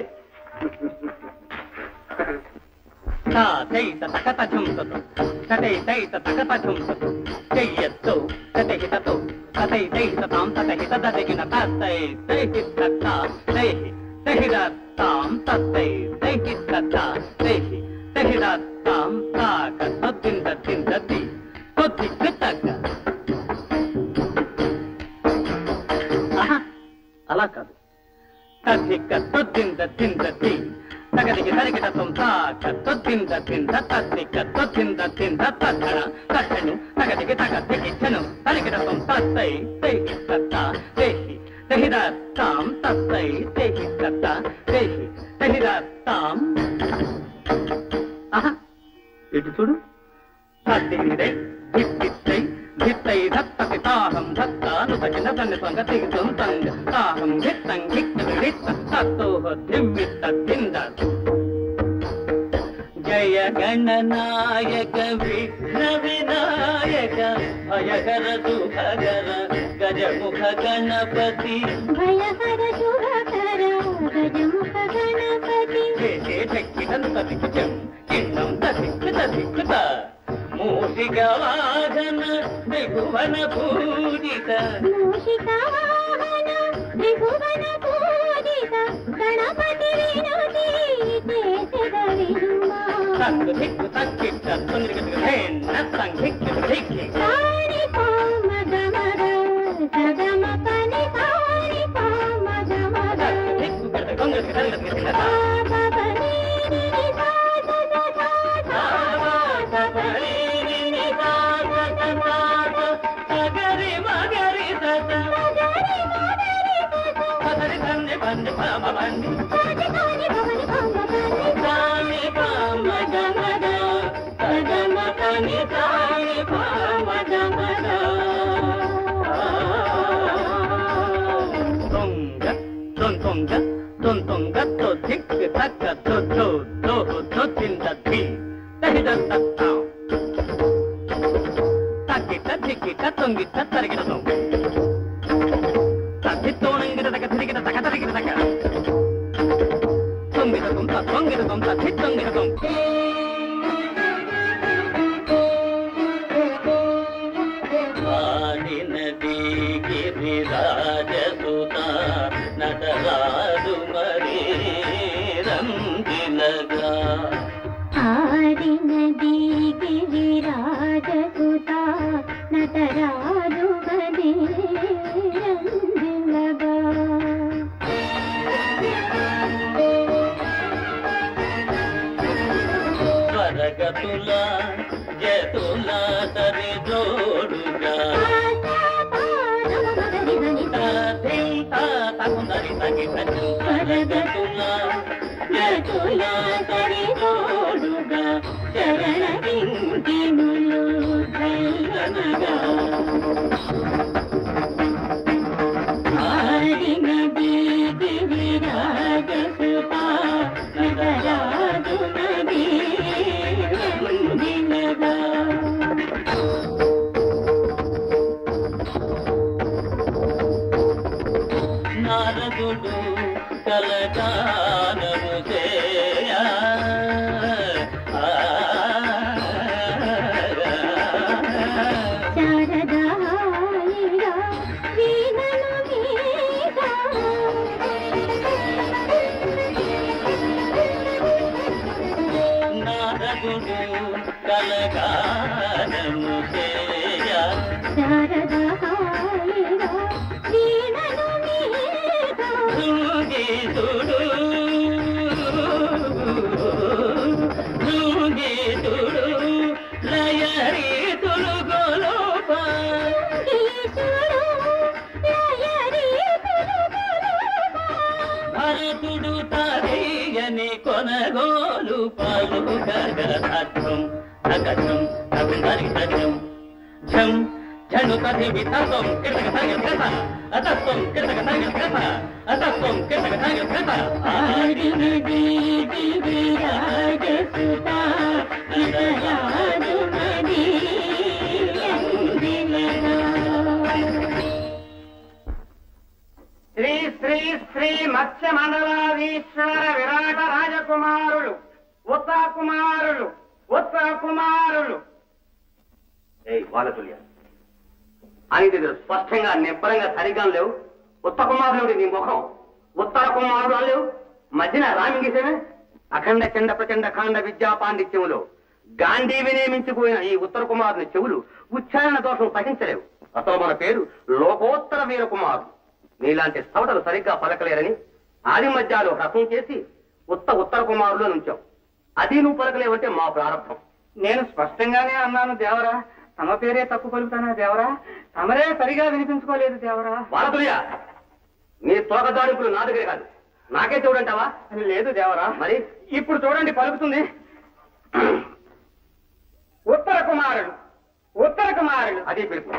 తైత తకత ఝుంసతు తటై తైత తకత ఝుంసతు చెయ్యత్తు తటహితతు తటై తైత తాం తటహిత దదగిన తత్తై తైహి తత్త తైహి తహిదత్తాం తత్తై తైహి తత్త తైహి తహిదత్తాం తాక తద్దింద తిందతి తొద్ది కృతక అలా కాదు తద్దిక్క తొద్దింద తిందతి తగదికి తరిగిటతం తాక తొద్దింద తింద తద్దిక్క తొద్దింద తింద తద్దణ తట్టను తగదికి తగ దిగిచ్చను తరిగిటతం తత్తై తైహి తత్త తేహి తహిదత్తాం తత్తై తేహి తత్త తేహి తహిదత్తాం ఆహా ఇటు చూడు తద్దిగిరిదై దిత్తిత్తై ధిత్తై ధత్తతి తాహం ధత్తాను తగిన తన్ని సంగ తిగితం తంగ తాహం ధిత్తం ఘిత్త విడిత్త తత్తోహ ధిమ్మిత్త దింద జయ గణనాయక విఘ్న వినాయక భయకర శుభకర గజముఖ గణపతి భయహర శుభకర గజముఖ గణపతి చేసే శక్తినంత దిక్కుచం కిండం తదిక్కు తదిక్కుత మూసిక వాహన త్రిభువన పూజిత మూషిక వాహన త్రిభువన పూజిత గణపతి వినుతి చేసెద వినుమా తక్కు దిక్కు తక్కిట్ట తొందరగ హేన్న సంఘిక్కు దిక్కి సారి పామ గమగ సగమ పని సారి పామ గమగ తక్కు దిక్కు కడ కొంగ కడ పాపని ని సా స స సా సా పని ని సా స స సా సగరి మగరి సత గరి మగరి స పదరి తంది పంది పామ పంది సాని సాని భవని పామ పని సామి పామ గమద సగమ పని సామి పామ గమద తొంగ తొన్ తొంగ తొన్ తొంగ తో దిక్ తక్క తో తో తో తో తింద ధి తహిద తత్త తక్కిట దిక్కిట తొంగిట తరిగిట తొంగ తద్దిత్తోనంగిట తక తిరిగిట తక తరిగిట తక తొంగిట తొంత తొంగిట తొంత దిత్తొంగిట తొంగ వాడినది గిరిరాజసుత నటరాజు మరీ రంగిలగా ఆడినది గిరిరాజసుత నటరాజు మది రంగులగా స్వరగతుల జతుల సరి జోడుగా తగుందరి తగి స్వరగతుల జతుల సరి జోడుగా చరణ కింకిణులు చల్లనగా ఆడినది గిరిరాజసుత నటరాజు మది రంగులగా నారదుడు కలకాలము చేయ శారదాయిగా వీణను మీగా నారదుడు కలకాలము చేయ శారదాయిగా వీణను మీగా గీతుడు గీతుడు లయరీతులు గోలోప ఈశుడు లయరీ పులుగులుగా భరతుడు తరియని కొనగోలు పాలు గగధం అగతం అభిందరి తగం ఝం ఝను కథిమి తత్వం కిటక తగం కథ అతత్వం కిటక తగం కథ అతత్వం కిటక తగం కథ ఆడినది గిరిరాజసుత నటరాజు మది రంగులగా శ్రీ శ్రీ శ్రీ మత్స్య మండలాధీశ్వర విరాట రాజకుమారులు ఉత్తర కుమారులు ఉత్తర కుమారులు ఏయ్ బాలతుల్య అని దగ్గర స్పష్టంగా నిబ్బరంగా సరిగా లేవు ఉత్త కుమారుడు నీ ముఖం ఉత్తర కుమారుడు అనలేవు మధ్యన రామింగేసేమే అఖండ చండ ప్రచండ ఖండ విద్యా పాండిత్యములో గాంధీవినే మించిపోయిన ఈ ఉత్తర కుమారుని చెవులు ఉచ్చారణ దోషం సహించలేవు అసలు మన పేరు లోకోత్తర వీర కుమారుడు నీలాంటి సవటలు సరిగ్గా పలకలేరని ఆది మధ్యాలు హ్రసం చేసి ఉత్త ఉత్తర కుమారులో నుంచాం అది నువ్వు పలకలేవంటే మా ప్రారంభం నేను స్పష్టంగానే అన్నాను దేవరా తమ పేరే తప్పు పలుకుతానా దేవరా తమరే సరిగా వినిపించుకోలేదు దేవరా బాలతుల్య నీ తోక జాడింపులు నా దగ్గర కాదు నాకే చూడంటావా లేదు దేవరా మరి ఇప్పుడు చూడండి పలుకుతుంది ఉత్తర కుమారుడు ఉత్తర కుమారుడు అదే పిలుపు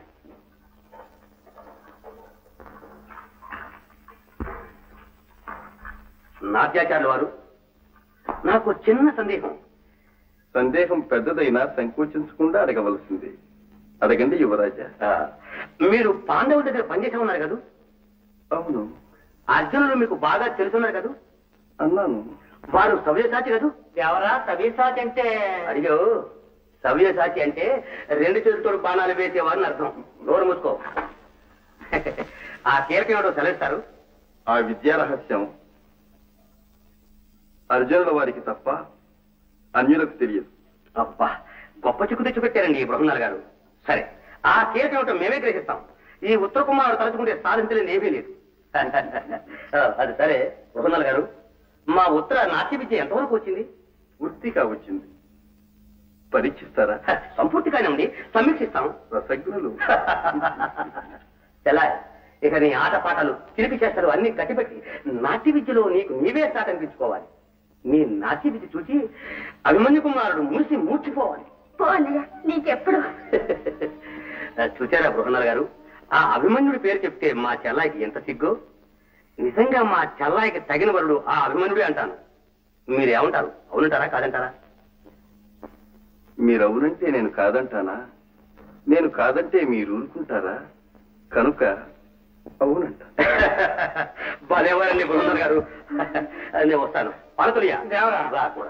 నాట్యాచార్యుల వారు నాకు చిన్న సందేహం సందేహం పెద్దదైనా సంకోచించకుండా అడగవలసింది అడగండి యువరాజా ఆ, మీరు పాండవుల దగ్గర పనిచేసే ఉన్నారు కదా అవును అర్జునుడు మీకు బాగా తెలుసున్నారు కదా అన్నాను వారు సవ్యసాచి కదా ఎవరా సవ్యసాచి అంటే అడిగో సవ్యసాచి అంటే రెండు చేతులతో బాణాలు వేసేవారిని అర్థం నోరు మూసుకో ఆ కీలకం ఏమిటో సెలవిస్తారు ఆ విద్యా రహస్యం అర్జునుల వారికి తప్ప అన్యులకు తెలియదు అబ్బా గొప్ప చిక్కు తెచ్చిపెట్టారండి ఈ బృహన్నార్ గారు సరే ఆ కీలకం ఏమిటో మేమే గ్రహిస్తాం ఈ ఉత్తర కుమారుడు తలుచుకుంటే సాధించలేదు ఏమీ లేదు ఆ, అది సరే బృహన్నార్ గారు మా ఉత్తర నాట్య విద్య ఎంతవరకు వచ్చింది పూర్తిగా వచ్చింది పరీక్షిస్తారా సంపూర్తిగానే ఉంది సమీక్షిస్తాం రసజ్ఞులు ఎలా ఇక నీ ఆట పాటలు తిరిగి చేస్తారు అన్ని కట్టిపెట్టి నాట్య విద్యలో నీకు నీవే సాట అనిపించుకోవాలి నీ నాట్య విద్య చూసి అభిమన్యు కుమారుడు మూసి మూర్చిపోవాలి పో అన్నయ్య నీకెప్పుడు చూచారా బృహన్నర్ గారు ఆ అభిమన్యుడి పేరు చెప్తే మా చెల్లాయికి ఎంత సిగ్గు నిజంగా మా చెల్లాయికి తగిన వరుడు ఆ అభిమన్యుడే అంటాను మీరేమంటారు అవునంటారా కాదంటారా మీరు అవునంటే నేను కాదంటానా నేను కాదంటే మీరు ఊరుకుంటారా కనుక అవునంట భలేవారండి బృహన్నర్ గారు నేను వస్తాను పాలతులియా దేవరా. రా కూడా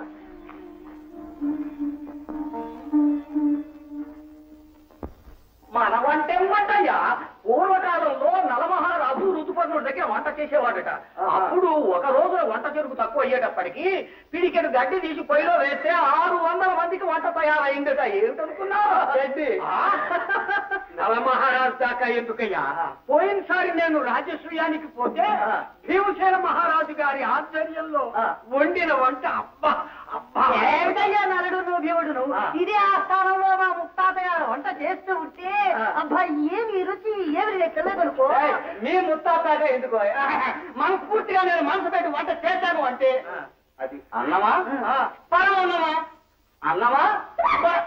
మన వంట వంటయ్యా పూర్వకాలంలో నలమహారాజు ఋతుపర్ణుడి దగ్గర వంట చేసేవాడట అప్పుడు ఒక రోజు వంట చెరుకు తక్కువ అయ్యేటప్పటికి పిడికెడు గడ్డి తీసి పొయ్యిలో వేస్తే ఆరు వందల మందికి వంట తయారైందట ఏమిటనుకున్నావు గడ్డి నలమహారాజు దాకా ఎందుకయ్యా పోయినసారి నేను రాజశ్రీయానికి పోతే భీమసేన మహారాజు గారి ఆశ్చర్యంలో వండిన వంట అబ్బా అబ్బా ఏమిటయ్యా నలుడు నువ్వు భీముడు నువ్వు ఇదే ఆ స్థానంలో మా ముత్తాత గారు వంట చేస్తూ ఉంటే అబ్బా ఏమి రుచి ఏమి లెక్కలేదనుకో ఏయ్, మీ ముత్తాతగా ఎందుకో మనస్ఫూర్తిగా నేను మనసు పెట్టి వంట చేశాను అంటే అది అన్నమా పరం అన్నమా అన్నమా ప-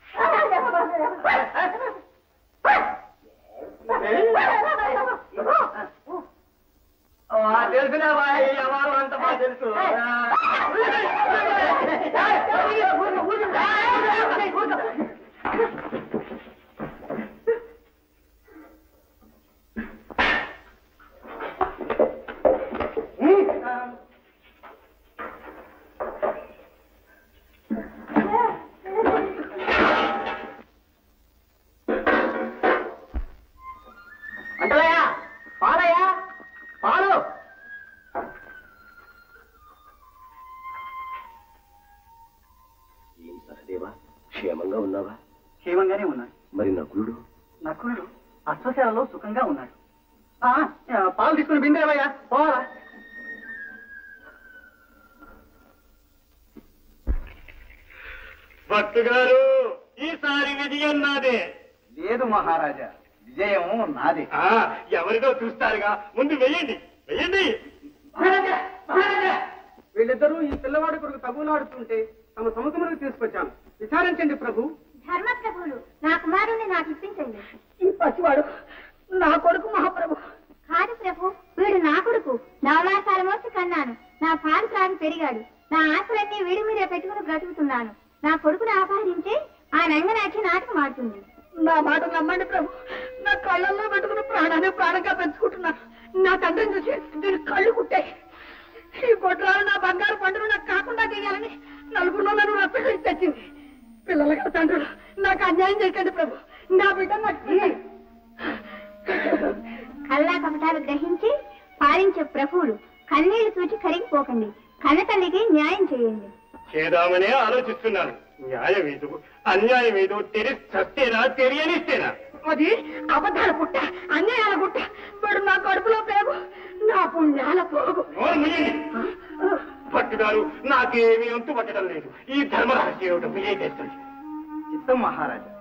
ఆ, తెలుసులే బాయ్ ఎవరు అంత బాగా తెలుసు అంటలయ్యా పాలయ్యా పాలు ఏం సహదేవా క్షేమంగా ఉన్నావా క్షేమంగానే ఉన్నాడు మరి నకులుడు నకులుడు అశ్వశాలలో సుఖంగా ఉన్నాడు ఆ, ఆ, పాలు తీసుకుని బిందేవయ్యా పోవాలా భక్తు గారు ఈసారి విజయం నాదే లేదు మహారాజా విజయం నాదే ఎవరిదో చూస్తారుగా ముందు వెయ్యండి వెయ్యండి వీళ్ళిద్దరూ ఈ పిల్లవాడి కొరకు తగులాడుతుంటే తమ సముఖములకు తీసుకొచ్చాను విచారించండి ప్రభు ధర్మప్రభువులు నా కుమారుని నాకు ఇప్పించండి ఈ పసివాడు నా కొడుకు మహాప్రభు కాదు ప్రభు వీడు నా కొడుకు నవమాసాల మోసి కన్నాను నా పాలు త్రాగి పెరిగాడు నా ఆశలన్నీ వీడి మీదే పెట్టుకుని బ్రతుకుతున్నాను నా కొడుకును అపహరించి ఆ నంగనాచి నాటకం ఆడుతుంది నా మాట నమ్మండి ప్రభు నా కళ్ళల్లో పెట్టుకుని ప్రాణాన్ని ప్రాణంగా పెంచుకుంటున్నా నా తండ్రిని చూసి దీని కళ్ళు కుట్టాయి ఈ గొడ్రాలు నా బంగారు పండుగ నాకు కాకుండా చేయాలని నలుగురిలో నన్ను రప్పించి తెచ్చింది పిల్లలుగా తండ్రులు నాకు అన్యాయం చేయకండి ప్రభు నా బిడ్డ నాకు ఇయ్యండి. కల్లా కపటాలు గ్రహించి పాలించే ప్రభువులు కన్నీళ్లు చూచి కరిగిపోకండి కన్న తల్లికి న్యాయం చేయండి చేద్దామనే ఆలోచిస్తున్నాను న్యాయం ఏదో అన్యాయం ఏదో తెలిసి చస్తేనా తెలియనిస్తేనా అది అబద్ధాల పుట్ట అన్యాయాల పుట్ట వాడు నా కడుపులో పేగు నా పుణ్యాల పోగు నోరు ముయ్యండి పట్టుదారు నాకేమీ అంతు పట్టడం లేదు ఈ ధర్మ రహస్యం ఏమిటో మీరే చేస్తుంది చిత్తం మహారాజా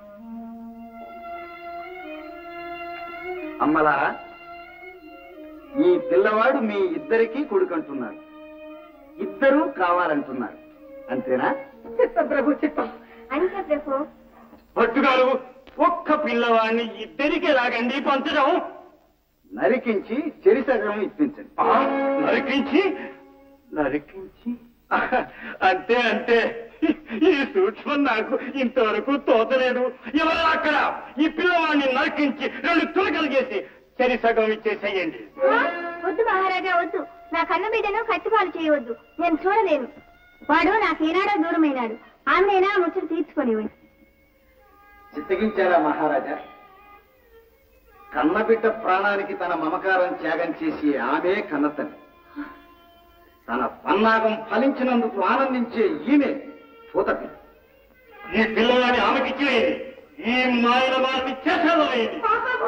అమ్మలారా ఈ పిల్లవాడు మీ ఇద్దరికీ కొడుకంటున్నారు ఇద్దరూ కావాలంటున్నారు అంతేనా చిత్తం ప్రభు చిత్తం అంతే ప్రభు పట్టుగారు ఒక్క పిల్లవాడిని ఇద్దరికి లాగండి పంచడం నరికించి చెరిసగం ఇప్పించండి ఆ, నరికించి నరికించి అంతే అంతే ఈ సూక్ష్మం నాకు ఇంతవరకు తోచలేదు ఎవరు అక్కడ ఈ పిల్లవాడిని నరికించి రెండు తులకలు చేసి సరి సగం ఇచ్చేసేయండి వద్దు మహారాజా వద్దు నా కన్న బిడ్డను కత్తిపాలు చేయవద్దు నేను చూడలేను వాడు నాకేనాడో దూరమైనాడు ఆమెనైనా ముచ్చట తీర్చుకొనివ్వండి చిత్తగించారా మహారాజా కన్నబిడ్డ ప్రాణానికి తన మమకారం త్యాగం చేసి ఆమె కన్నతల్లి తన పన్నాగం ఫలించినందుకు ఆనందించే ఈమె చూతపి ఈ పిల్లవాడిని ఆమెకిచ్చేయండి ఈ మాయల వారిని చేసేదలేయండి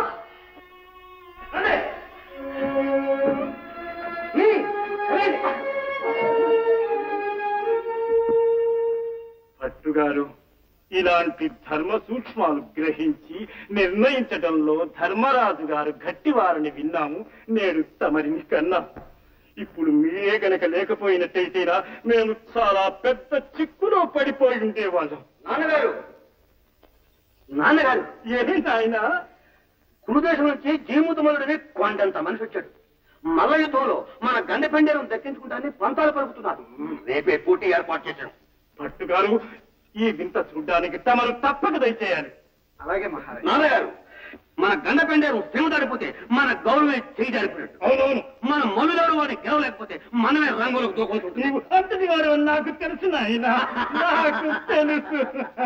భట్టుగారు ఇలాంటి ధర్మ సూక్ష్మాలు గ్రహించి నిర్ణయించడంలో ధర్మరాజు గారు గట్టివారని విన్నాము నేడు తమరిని కన్నా ఇప్పుడు మీరే గనక లేకపోయినట్టయితేనా మేము చాలా పెద్ద చిక్కులో పడిపోయి ఉండేవాళ్ళం నాన్నగారు నాన్నగారు ఏమి నాయనా కురుదేశం నుంచి జీముతమలుడిని కొండంత మనిషి వచ్చాడు మల్ల యుద్ధంలో మన గండె పెండేరం దక్కించుకుంటానని పంతాలు పలుకుతున్నారు రేపే పోటీ ఏర్పాటు చేశాడు భట్టుగారు ఈ వింత చూడ్డానికి తమరు తప్పక దయచేయాలి అలాగే మహారాజా నాన్నగారు మన గండ పెండేరం శ్రమ దాడిపోతే మన గౌరవమే చేయి జారిపోయినట్టు అవునవును మన మనుగారు వాడిని గెలవలేకపోతే మనమే రంగులకు దూకుంటుంటుంది నీవు అంతటి వారు నాకు తెలుసు నాయనా నాకు తెలుసు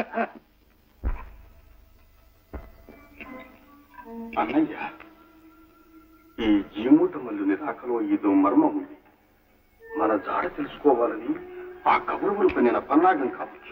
అన్నయ్య ఈ జీమూత మల్లుని రాకలో ఏదో మర్మం ఉంది మన జాడ తెలుసుకోవాలని ఆ కౌరవులు పన్నిన పన్నాగం కావచ్చు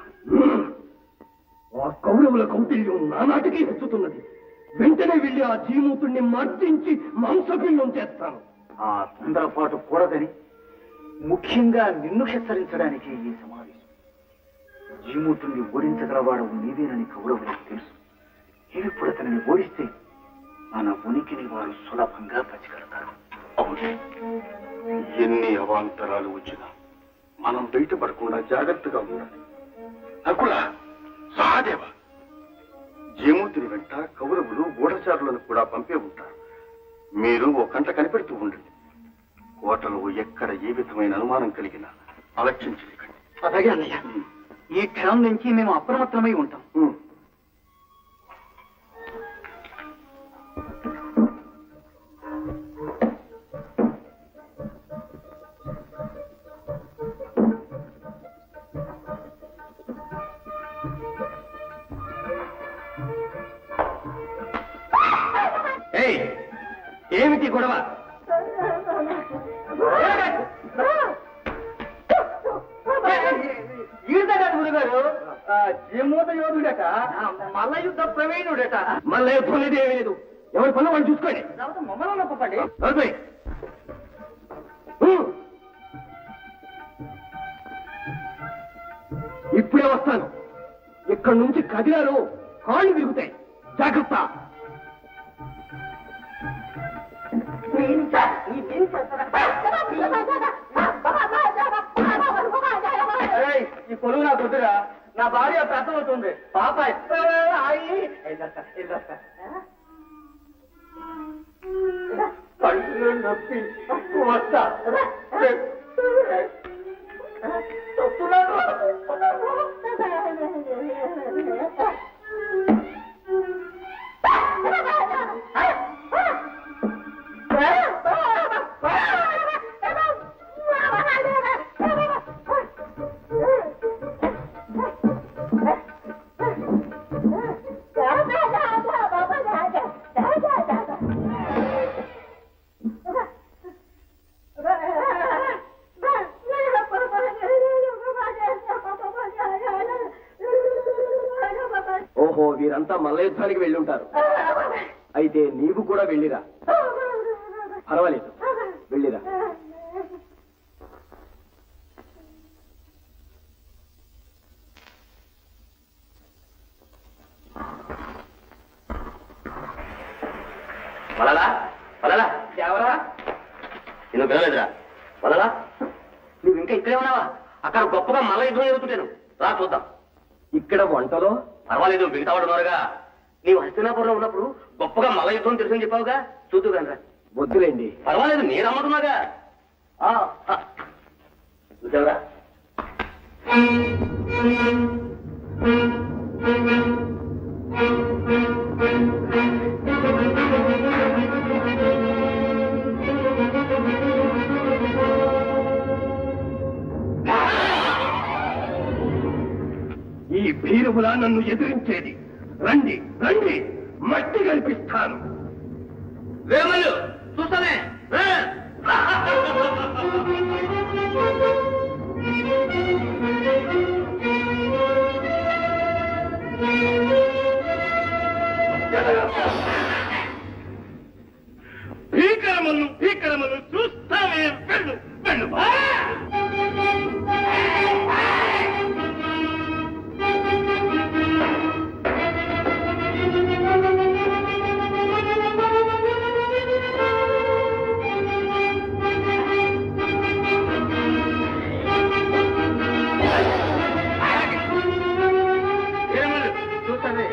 ఆ కౌరవుల కౌటిల్యం నానాటికి హెచ్చుతున్నది వెంటనే వెళ్లి ఆ జీమూతుణ్ణి మర్దించి మాంసపిండం చేస్తాను ఆ తొందరపాటు కూడదని ముఖ్యంగా నిన్ను హెచ్చరించడానికి ఈ సమావేశం జీమూతుణ్ణి ఓడించగలవాడు నీవేనని కౌరవులకు తెలుసు ఇప్పుడు అతనిని ఓడిస్తే మన ఉనికిని వారు సులభంగా పసిగడతారు అవును ఎన్ని అవాంతరాలు వచ్చినా మనం బయటపడకుండా జాగ్రత్తగా ఉండాలి నకుల సహాదేవ జీమూతిని వెంట కౌరవులు గూఢచారులను కూడా పంపే ఉంటారు మీరు ఓ కంట కనిపెడుతూ ఉండండి కోటలో ఎక్కడ ఏ విధమైన అనుమానం కలిగినా అలక్ష్యం చేయకండి అలాగే అన్నయ్య ఈ క్షణం నుంచి మేము అప్రమత్తమై ఉంటాం ఉమ్. ఏయ్ ఏమిటి గొడవ ఈడగా గురుగారు జీమూత యోధుడట మల్ల యుద్ధ ప్రవీణుడట మళ్ళీ యుద్ధం లేదు ఏమీ లేదు ఎవరి పనులు వాళ్ళు చూసుకోండి మమ్మల్ని నొప్పండి నడిపోయి. ఉమ్. ఇప్పుడే వస్తాను ఇక్కడి నుంచి కదిలారు కాళ్ళు విరుగుతాయి జాగ్రత్త ఏయ్, ఈ కొలువు నాకు వద్దురా నా భార్య ప్రసవతుంది పాప ఆయి కళ్ళు నొప్పి వస్తా ఓహో వీరంతా మల్ల యుద్ధానికి వెళ్ళుంటారు అయితే నీవు కూడా వెళ్ళిరా పర్వాలేదు వెళ్ళిరా వలలా వలలా ఎవరా నేను పిలవలేదురా వదలా నువ్వు ఇంకా ఇక్కడే ఉన్నావా అక్కడ గొప్పగా మల్ల యుద్ధం జరుగుతుంటాను రా చూద్దాం ఇక్కడ వంటలో పర్వాలేదు మిగతా వాడు ఉన్నారుగా నీవు హస్తినాపురంలో ఉన్నప్పుడు గొప్పగా మల్ల యుద్ధం తెలుసని చెప్పావుగా చూద్దు కనరా వద్దులేండి పర్వాలేదు నేను అమ్ముతున్నాగా ఆ, ఆ. చూసావురా భీరువులా నన్ను ఎదిరించేది రండి రండి మట్టి కల్పిస్తాను వేమలు చూస్తానే భీకరమల్లు భీకరమల్లు చూస్తావే వెళ్ళు వెళ్ళు చూస్తానే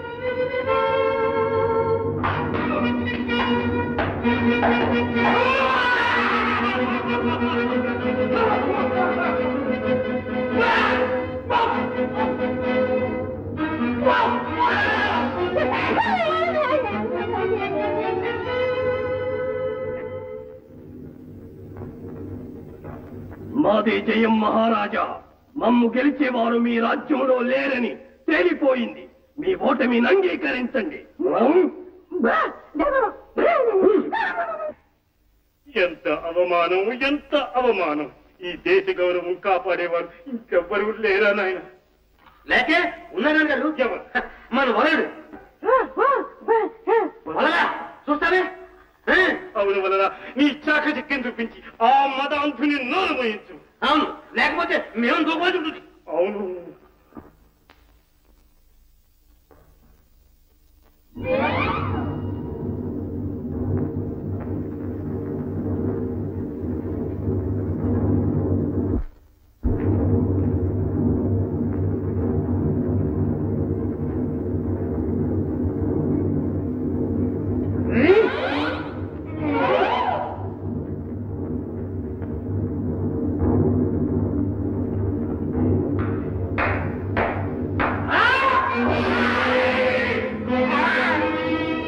మాదే జయం మహారాజా మమ్ము గెలిచేవారు మీ రాజ్యంలో లేరని తేలిపోయింది మీ ఓటమిని అంగీకరించండి ఎంత అవమానం ఎంత అవమానం ఈ దేశ గౌరవం కాపాడేవారు ఇంకెవ్వరు లేరా నాయన లేకే ఉన్నాను గారు ఎవరు? మన వలడు వలగా చూస్తానే ఏ? అవును వలన నీ చాక చిక్కని చూపించి ఆ మదాంధుని నోరు మోయించు అవును లేకపోతే మేము దూకోవాల్సి ఉంటుంది అవును ఆ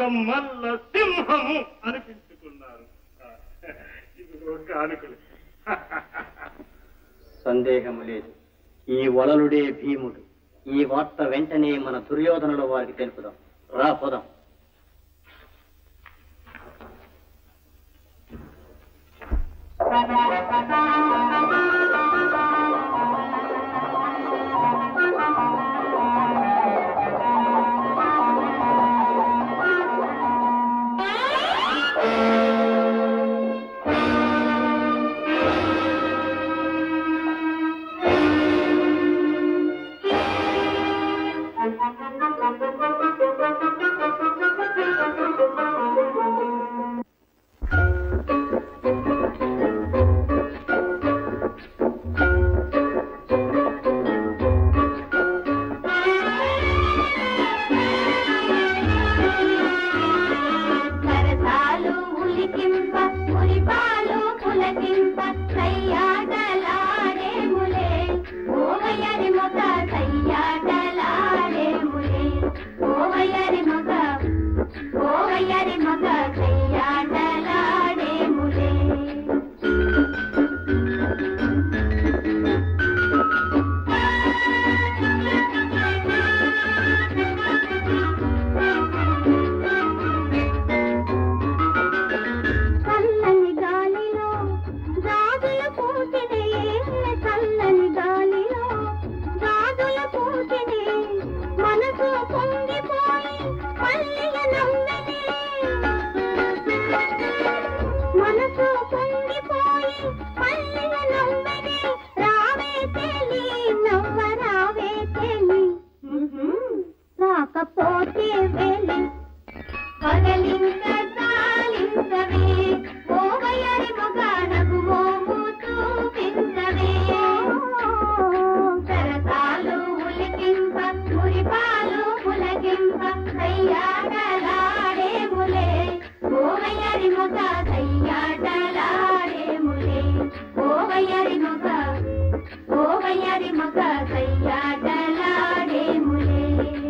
మల్ల సింహము అనిపించుకున్నారు ఇదిగో కానుకలు సందేహము లేదు ఈ వలలుడే భీముడు ఈ వార్త వెంటనే మన దుర్యోధనుల వారికి తెలుపుదాం రా పోదాం సరసాలు ఉలికింప మురిపాలు పులకింప సయ్యాటలాడేములే ఓవయరి మొగ సయ్యాటలాడేములే ఓవయరి మొగ ఓవయరి మొగ సయ్యాటలాడేములే చల్లని గాలిలో గాజుల పూసినే చల్లని గాలిలో గాజుల పూసినే మనసు పొంగిపోయి మల్లిగ నవ్వెనే మనసు పొంగిపోయి మల్లిగ నవ్వెనే రావే తెలి నవ్వ రావే తెలి రాకపోతే వెళ్ళి పగలింక తాలించవే ఓవయరి మొగానకు మోము చూపించవే సరసాలు ఉలికింప మురిపాలు పులకింప సయ్యాటలాడేములే ఓవయరి మొగ సయ్యాటలాడేములే ఓవయరి మొగ ఓవయరి మొగ సయ్యాటలాడేములే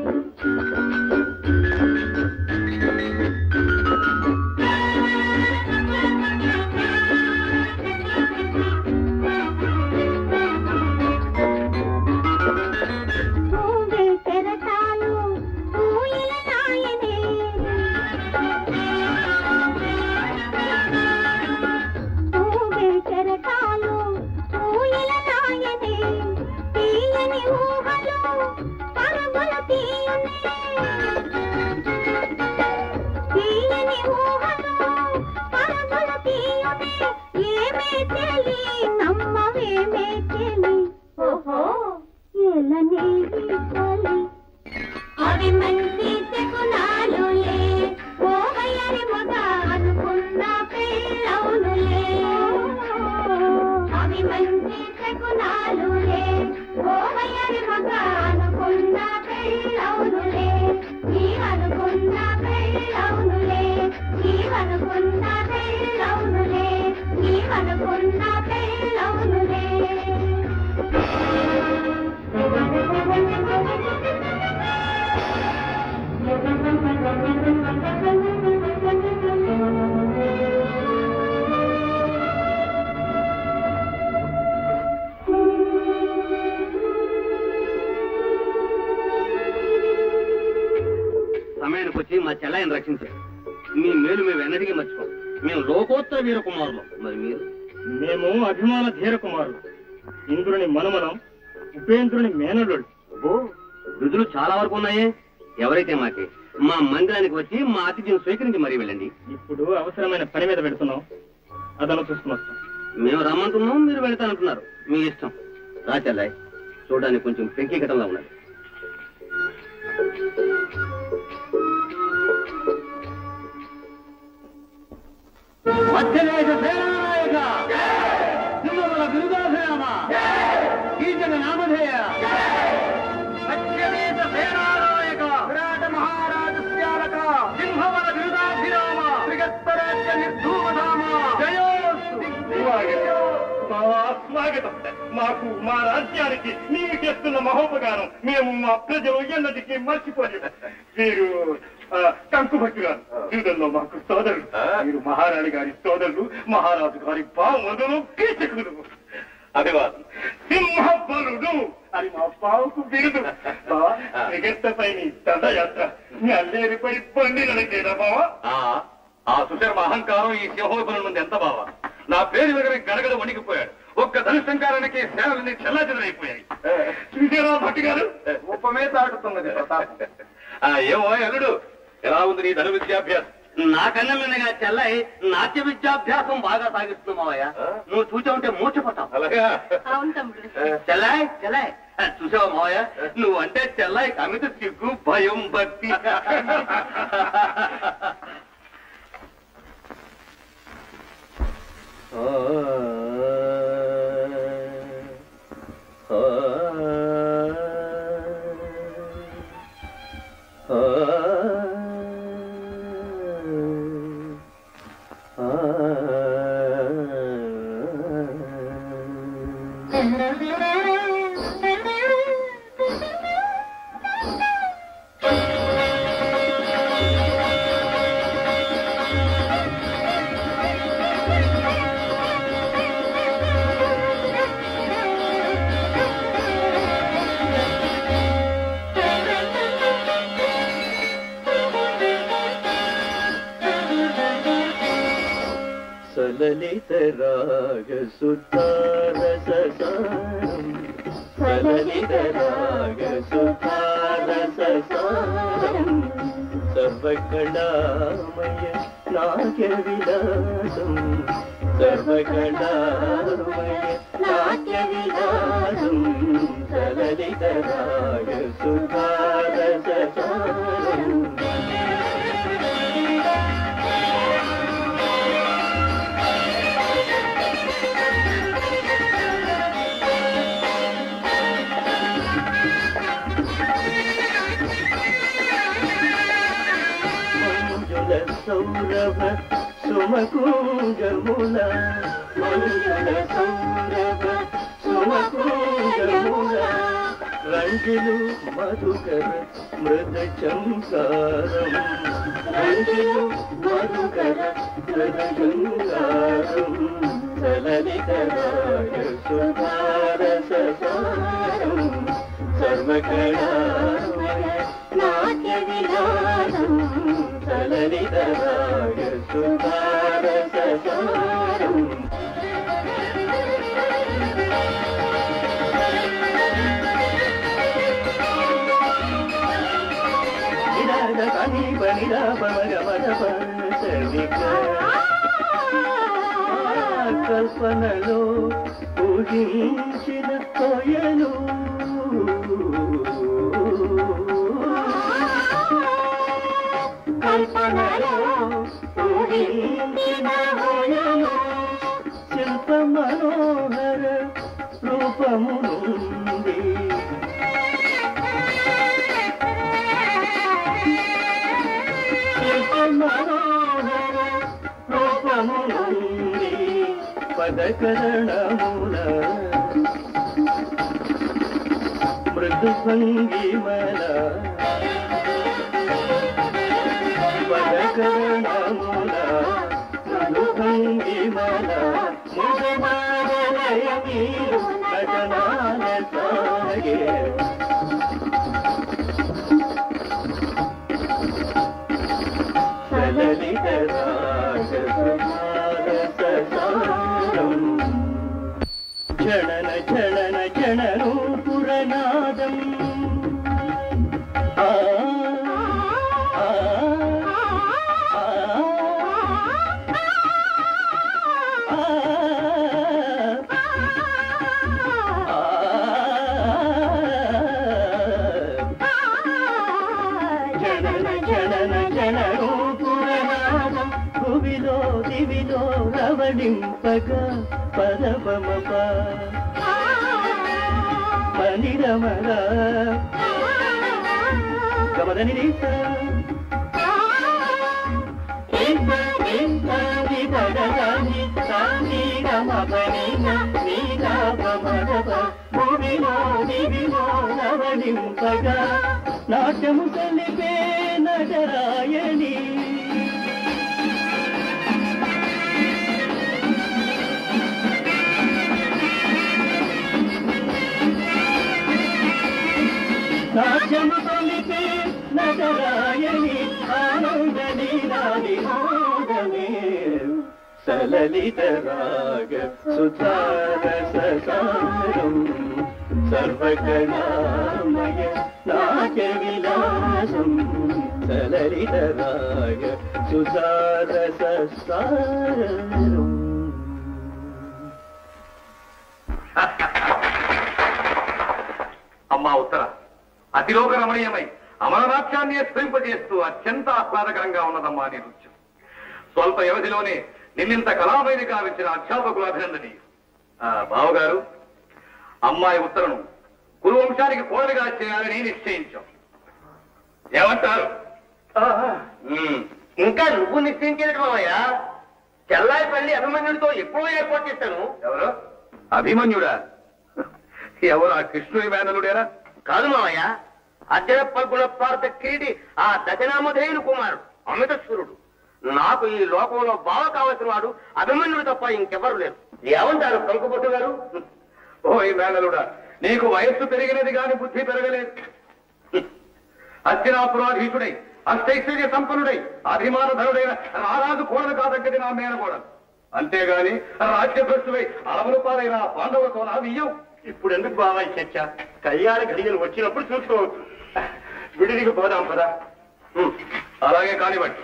పూవే కెరటాలు పూయిల నాయనే పూవే కెరటాలు పూయిల నాయనే తీయని ఊహలు పరుగుల తీయనే తీయని ఊహలు పరుగుల తీయనే ఏమే చెలి నమ్మవేమే చెలి ఓహో ఎలనేది చలి అవి మంచి శకునాలులే ఓవయ్యరి మగ అనుకున్న పెళ్ళవునులే అవి మంచి శకునాలులే ఓవయ్యరి మగ అనుకున్న పెళ్ళవునులే నీవనుకున్న పెళ్ళవునులే నీవనుకున్న పెళ్ళవునులే నీవనుకున్న పెళ్ళవునులే సమయానికి వచ్చి మా చెల్లాయిని రక్షించారు మీ మేలు మేము ఎన్నటికీ మర్చిపోం మేము లోకోత్తర వీర కుమారులు మరి మీరు మేము అభిమాన ధీర కుమారులు ఇంద్రుని మనమనం ఉపేంద్రుని మేనలుడు ఓ విధులు చాలా వరకు ఉన్నాయే ఎవరైతే మాకే మా మందిరానికి వచ్చి మా అతిథిని స్వీకరించి మరీ వెళ్ళండి ఇప్పుడు అవసరమైన పని మీద పెడుతున్నాం అదను చూసుకుని వస్తాం మేము రమ్మంటున్నాం మీరు వెళ్తానంటున్నారు మీ ఇష్టం రా చెల్లాయి చూడడానికి కొంచెం పెంకికటంలా ఉన్నది మధ్యదేశ సేనానాయక సింహముల బిరుదాభిరామ కీర్తన నామధేయ మధ్యదేశ సేనానాయక విరాట మహారాజు శ్యాలక సింహముల బిరుదాభిరామ త్రిగత్తరాజ్య నిర్ధూమధామ జయోస్తు స్వాగతం మాకు మా రాజ్యానికి నీవు చేస్తున్న మహోపకారం మేము మా ప్రజలు ఎన్నటికీ మర్చిపోలేము వీరు ఆ, కంకుభట్టి గారు జీవితంలో మాకు సోదరుడు వీరు మహారాణి గారి సోదరుడు మహారాజు గారి బామరులు కీచకుడు అభివాదం సింహబలుడు అని మా బావుకు బిరుదు బావా క్రికెట్పై నీ దండయాత్ర నీ అల్లేరిపై బండి నడికేదా బావా ఆ ఆ సుశర్మ అహంకారం ఈ సింహోపలం నుండి ఎంత బావా నా పేరు దగ్గర గడగడ వణికిపోయాడు ఒక్క ధనుషంకారానికి సేవలన్నీ చెల్లాచెదరైపోయాయి చూసారా భట్టి గారు ఉపమే దాటుతున్నది ప్రతాపం ఆ, ఏమో అల్లుడు ఎలా ఉంది నీ ధను విద్యాభ్యాసం నాకన్నా మిన్నగా చెల్లై నాట్య విద్యాభ్యాసం బాగా సాగిస్తుంది మావయ్య నువ్వు చూసా ఉంటే మూర్చిపోతావు అలాగా అవును తమ్ముడు చెల్లాయ్ చెల్లాయ్ చూసావా మావయ్య నువ్వు అంటే చెల్లాయ్ కమిత సిగ్గు భయం భక్తి సలలిత రాగ సుతారసారం సలలిత రాగ సుతారసారం సర్వకళామయ నాట్య విలాసం సర్వకళామయ నాట్య విలాసం సలలిత రాగ సుతారసారం మంజుల సౌరభ సుమకుంజముల మంజుల సౌరభ సుమకుంజముల రంగులు మధుకర మృద చంకారం రంగులు మధుకర మృద చంకారం సలలిత రాగ సుధారస సారం సర్వకళామయ నాట్య విలాసం సలలిత రాగ సుధారస సారం నిరాగ కని పనిరా పమగ మద సరిక కల్పనలో ఊహించిన కోయలు కల్పనలో ఊహించిన కోయలు శిల్ప మనోహర రూపము నుండి శిల్ప మనోహర రూపము నుండి పదకరణముల మృదు భంగిమల పదకరణముల మృదు భంగిమల ముదమారలయ మీరు నటనాల సాగే సలలిత రాగ సుధారస సారం జనన జనన జనను పురనాదం ఆ ఆ ఆ జనన జనన జనను పురనాదం భువిలో దివిలో రవళింపగా పరమప మనిరమర గమదని పడని సాని రమ పని మడవ భూమిలో దివిలో నవనింపగా నాట్యము తెలిపే నగరాయణి నాట్యము తెలిపే నగరాయణి ఆనంద నీలాది మోదమే సలలిత రాగ సుధారస సారం సర్వకళామయ నాట్య విలాసం సలలిత రాగ సుధారస సారం అమ్మా ఉత్తర అతిలోక రమణీయమై అమరనాట్యాన్ని స్ఫురింపజేస్తూ అత్యంత ఆహ్లాదకరంగా ఉన్నదమ్మా నీ నృత్యం స్వల్ప వ్యవధిలోనే నిన్నింత కళామైది కావించిన అధ్యాపకులు అభినందనీయం ఆ, బావగారు అమ్మాయి ఉత్తరను కురువంశానికి కోడలిగా చేయాలని నిశ్చయించాం ఏమంటారు ఉమ్, ఇంకా నువ్వు నిశ్చయించేది మావయ్య చెల్లాయి పెళ్లి అభిమన్యుడితో ఎప్పుడో ఏర్పాటు చేశాను ఎవరు అభిమన్యుడా ఎవరు ఆ కృష్ణుడి మేనలుడేరా కాదు మావయ్య అర్జున పల్పుల పార్త కిరీటి ఆ దశనామధేయుని కుమారుడు అమితస్వరుడు నాకు ఈ లోకంలో బావ కావలసిన వాడు అభిమన్యుడు తప్ప ఇంకెవరు లేరు ఏమంటారు కంకుపట్టు గారు ఓ ఈ మేనలుడా నీకు వయస్సు పెరిగినది గాని బుద్ధి పెరగలేదు అత్యనాపురాధీశుడై అష్టైశ్వర్య సంపన్నుడై అభిమానధరుడైన రారాజు కోడలు కాదగ్గది నా మేనకోడలు అంతేగాని రాజ్యభ్రష్టుడై అలములు పాలైన ఆ పాండవులతో నా వియ్యం ఇప్పుడు ఎందుకు బాగా ఈ చర్చ కళ్యాణ ఘడియలు వచ్చినప్పుడు చూసుకోవచ్చు విడిదికి పోదాం పదా హ్మ్, అలాగే కానివ్వండి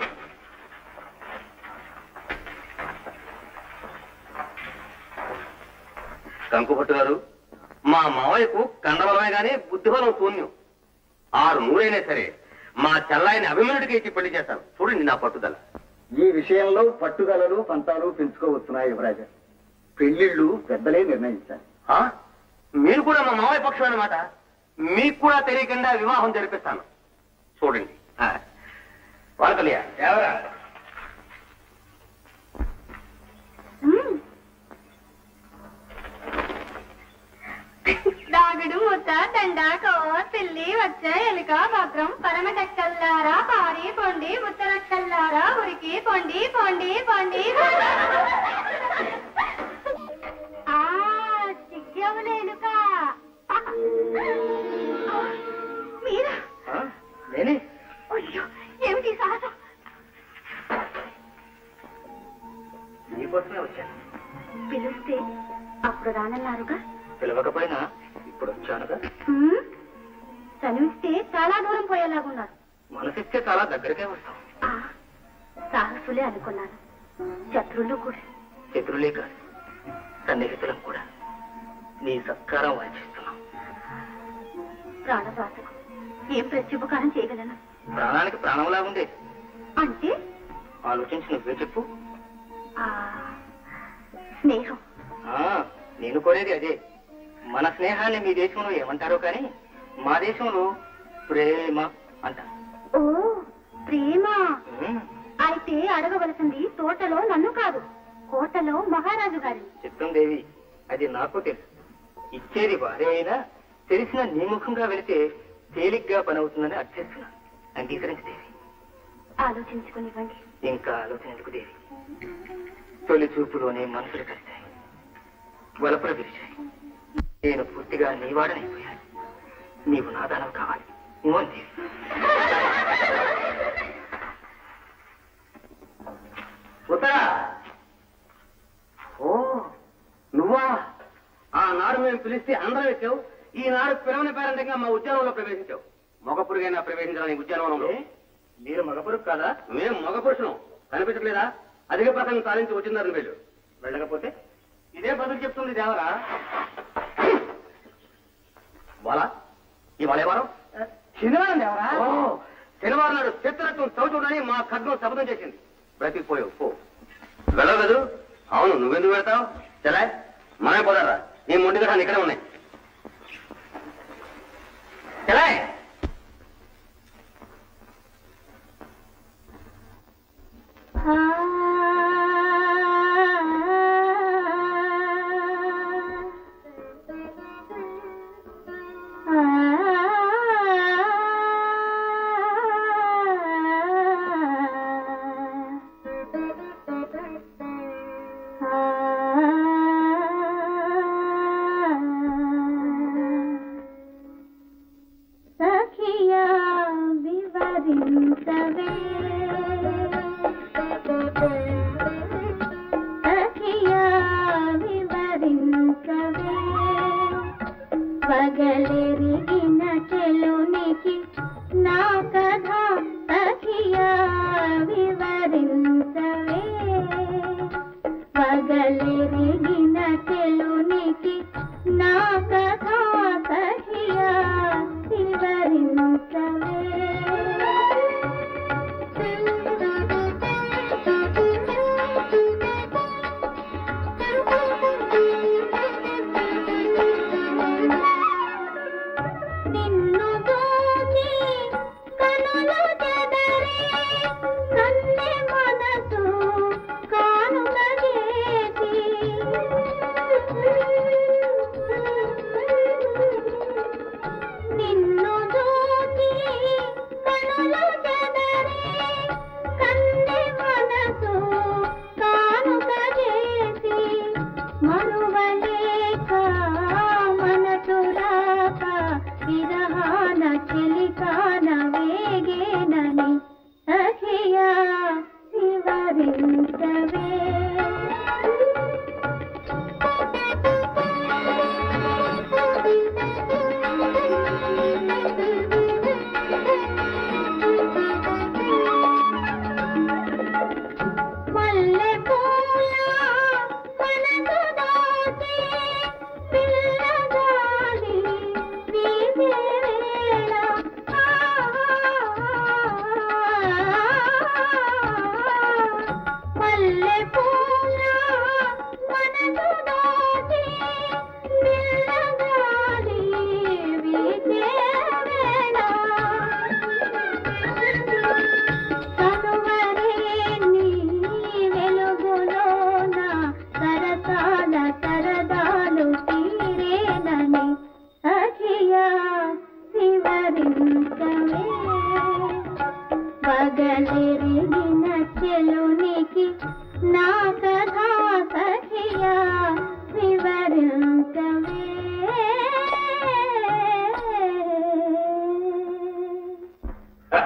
కంకుపట్టు గారు మా మావయ్యకు కండబలమే గానీ బుద్ధిబలం శూన్యం ఆరు నూరైనా సరే మా చెల్లాయిని అభిమన్యుడికి ఇచ్చి పెళ్లి చేస్తాను చూడండి నా పట్టుదల ఈ విషయంలో పట్టుదలలు పంతాలు పెంచుకోవచ్చునా యువరాజా పెళ్లిళ్ళు పెద్దలే నిర్ణయించాలి ఆ? మీరు కూడా మా మావయ్య పక్షం అన్నమాట మీకు కూడా తెలియకుండా వివాహం జరిపిస్తాను చూడండి వాళ్ళకలియా ఎవరా దాగుడు ముద్ద దండాకో పిల్లి వచ్చే ఎలుక భద్రం పరమటక్కల్లారా పారి పొండి ఉత్తరక్కల్లారా ఉరికి పొండి పొండి పొండి ఆ చిగ్గవుల ఎలుక మీరా నేనే అయ్యో ఏమిటి ఈ సాహసం నీకోసమే వచ్చాను పిలిస్తే అప్పుడు రానన్నారుగా పిలవకపోయినా ఇప్పుడు వచ్చానుగా హ్మ్? చనివిస్తే చాలా దూరం పోయేలాగున్నారు మనసిస్తే చాలా దగ్గరకే వస్తాం ఆ, సాహసులే అనుకున్నాను శత్రువులు కూడా శత్రులే కాదు సన్నిహితులం కూడా నీ సత్కారం వాంఛిస్తున్నాం ప్రాణదాతకు ఏం ప్రత్యుపకారం చేయగలను ప్రాణానికి ప్రాణంలా ఉంది అంటే ఆలోచించి నువ్వే చెప్పు ఆ స్నేహం ఆ, నేను కోరేది అదే మన స్నేహాన్ని మీ దేశంలో ఏమంటారో కానీ మా దేశంలో ప్రేమ అంటారు ఓ ప్రేమ ఉమ్, అయితే అడగవలసింది తోటలో నన్ను కాదు కోటలో మహారాజు గారిని చిత్తం దేవి అది నాకు తెలుసు ఇచ్చేది వారే అయినా తెలిసిన నీ ముఖంగా వెళితే తేలిగ్గా పనవుతుందని అర్థిస్తున్నాను అంగీకరించి దేవి ఆలోచించుకునివ్వండి ఇంకా ఆలోచన ఎందుకు దేవి తొలి చూపులోనే మనసులు కలిశాయి వలపులు విరిచాయి నేను పూర్తిగా నీవాడనైపోయాను నీవు నా దానం కావాలి మోహన్ దేవి ఉత్తరా ఓ నువ్వా ఆ నాడు మేము పిలిస్తే అందరం ఎక్కావు ఈనాడు పిలవని పేరంటంగా మా ఉద్యానంలో ప్రవేశించావు మగ పురుగైనా ప్రవేశించాలని ఉద్యానవనంలో మీరు మగ పురుగు కాదా మేము మగ పురుషులం కనిపించట్లేదా అధిక ప్రసంగం సాధించి వచ్చిందని వీళ్ళు వెళ్ళకపోతే ఇదే బదులు చెప్తుంది దేవరా బాలా ఇవాళ ఏ వారం శనివారం దేవరా శనివారం నాడు చిత్రత్వం చదువుతుండని మా ఖడ్గం శపథం చేసింది బ్రతికిపోయావు పో వెళ్ళదు అవును నువ్వెందుకు వెళ్తావు చలా మనమే పోదారా నీ మొండి గఠాలు ఇక్కడే ఉన్నాయి చలా పగలెరిగిన చెలునికి నా కథ సఖియా వివరించవే పగలెరిగిన చెలునికి నా కథ సఖియా వివరించవే నిన్ను దోచి కనులు చెదరి కన్నె మనసు కానుక చేసి నిన్ను దోచి కనులు చెదరి కన్నె మనసు కానుక చేసి మరువలేక మనసు రాక విరహాన చెలికాన వేగేనని సఖియా వివరించవే మల్లె పూల మనసు దాచి పిల్లగాలి వీసే వేళ మల్లె పూల మనసు దాచి పిల్లగాలి వీసే వేళ కనుమరేని వెలుగులోన సరసాల సరదాలు తీరేనని సఖియా వివరించవే పగలెరిగిన చెలునికి నా కథ సఖియా వివరించవే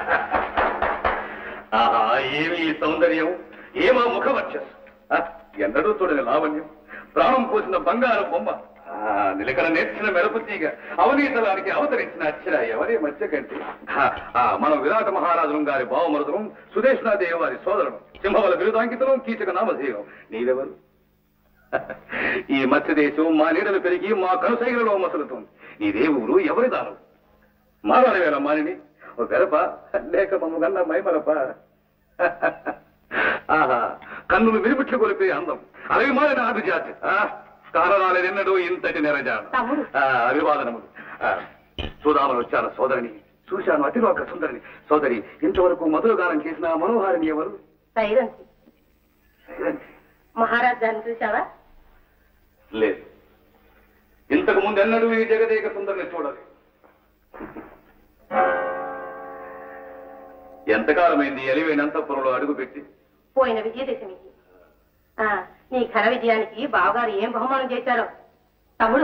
ఆహా ఏమి ఈ సౌందర్యం ఏమా ముఖవర్చస్సు ఆ, ఎన్నడూ చూడని లావణ్యం ప్రాణం పోసిన బంగారు బొమ్మ ఆ, నిలకడ నేర్చిన మెరుపు తీగ అవనీతలానికి అవతరించిన అక్షర ఎవరి మధ్య కంటే ఆ, ఆ, మనం విరాట మహారాజులం గారి భావమరుదరం సుదేశ్నాదేవి వారి సోదరుడు సింహవల బిరుదాంకితం కీచక నామధేయం నీవెవరు ఈ మత్స్య దేశం మా నీడలు పెరిగి మా కనుసైగలలో మసలుతుంది నీ దేవుడు ఎవరి దానం మానవేల మానిని ఓ వెరప లేక మమ్మగన్న మైమరప ఆహా కన్నులు విరిపిట్లు కొలిపే అందం అవి మారిన అభిజాతి కారణాలెన్నడూ ఇంతటి నెరజాడు తమ్ముడు. ఆ, అభివాదనములు ఆ, చూదామని వచ్చాను సోదరిని చూశాను అతిలోక సుందరిని సోదరి ఇంతవరకు మధుర గానం చేసిన మనోహారిని ఎవరు సైరంతి సైరంతి. మహారాజ్ గారిని చూసావా లేదు ఇంతకు ముందు ఎన్నడూ ఈ జగదేక సుందరిని చూడలేదు ఎంతకాలమైంది ఎలివైన అంతఃపురంలో అడుగుపెట్టి పోయిన విజయదశమికి ఆ, నీ ఘన విజయానికి బావగారు ఏం బహుమానం చేశారో తమ్ముడు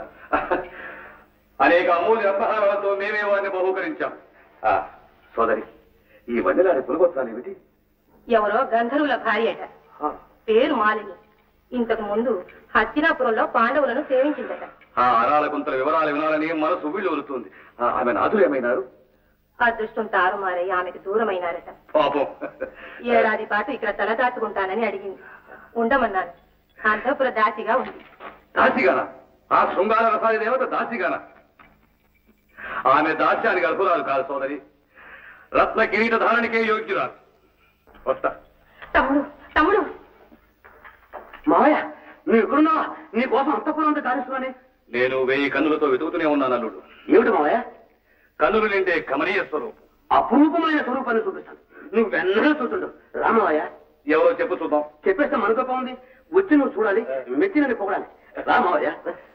అనేక అమూల్య అపహారాలతో మేమే వారిని బహూకరించాం ఆ, సోదరి ఈ వన్నెలాడి పులగొత్తాలు ఏమిటి ఎవరో గంధర్వుల భార్య అట ఆ, పేరు మాలిని ఇంతకు ముందు హస్తినాపురంలో పాండవులను సేవించిందట ఆ అరాల కుంతల వివరాలు వినాలని మనసు ఉవ్విళ్ళు ఉరుతుంది ఆ, ఆమె నాదులు ఏమైనారు అదృష్టం తారుమారై ఆమెకు దూరమైనారట పాపం ఏడాది పాటు ఇక్కడ తలదాచుకుంటానని అడిగింది ఉండమన్నాను అంతపుర దాసిగా ఉంది దాసిగాన ఆ శృంగార రసాది దేవత దాసిగాన ఆమె దాస్యానికి అర్హురాలు కాదు సోదరి రత్న కిరీట ధారణకే యోగ్యురాలు వస్తా తమ్ముడు తమ్ముడు మావయ్య నువ్వు ఎక్కడున్నావా నీ కోసం అంతపురం ఉంటే కానిస్తున్నానే నేను వెయ్యి కన్నులతో వెతుకుతూనే ఉన్నాను అల్లుడు ఏమిటి మావయ్య కన్నులు నిండే కమనీయ స్వరూపం అపురూపమైన స్వరూపాన్ని చూపిస్తాను నువ్వు వెన్నడూ చూస్తుండు రామయ్య ఎవరో చెప్పు చూద్దాం చెప్పేస్తే మనతో ఉంది వచ్చి నువ్వు చూడాలి మెచ్చినని పొగడాలి రామయ్య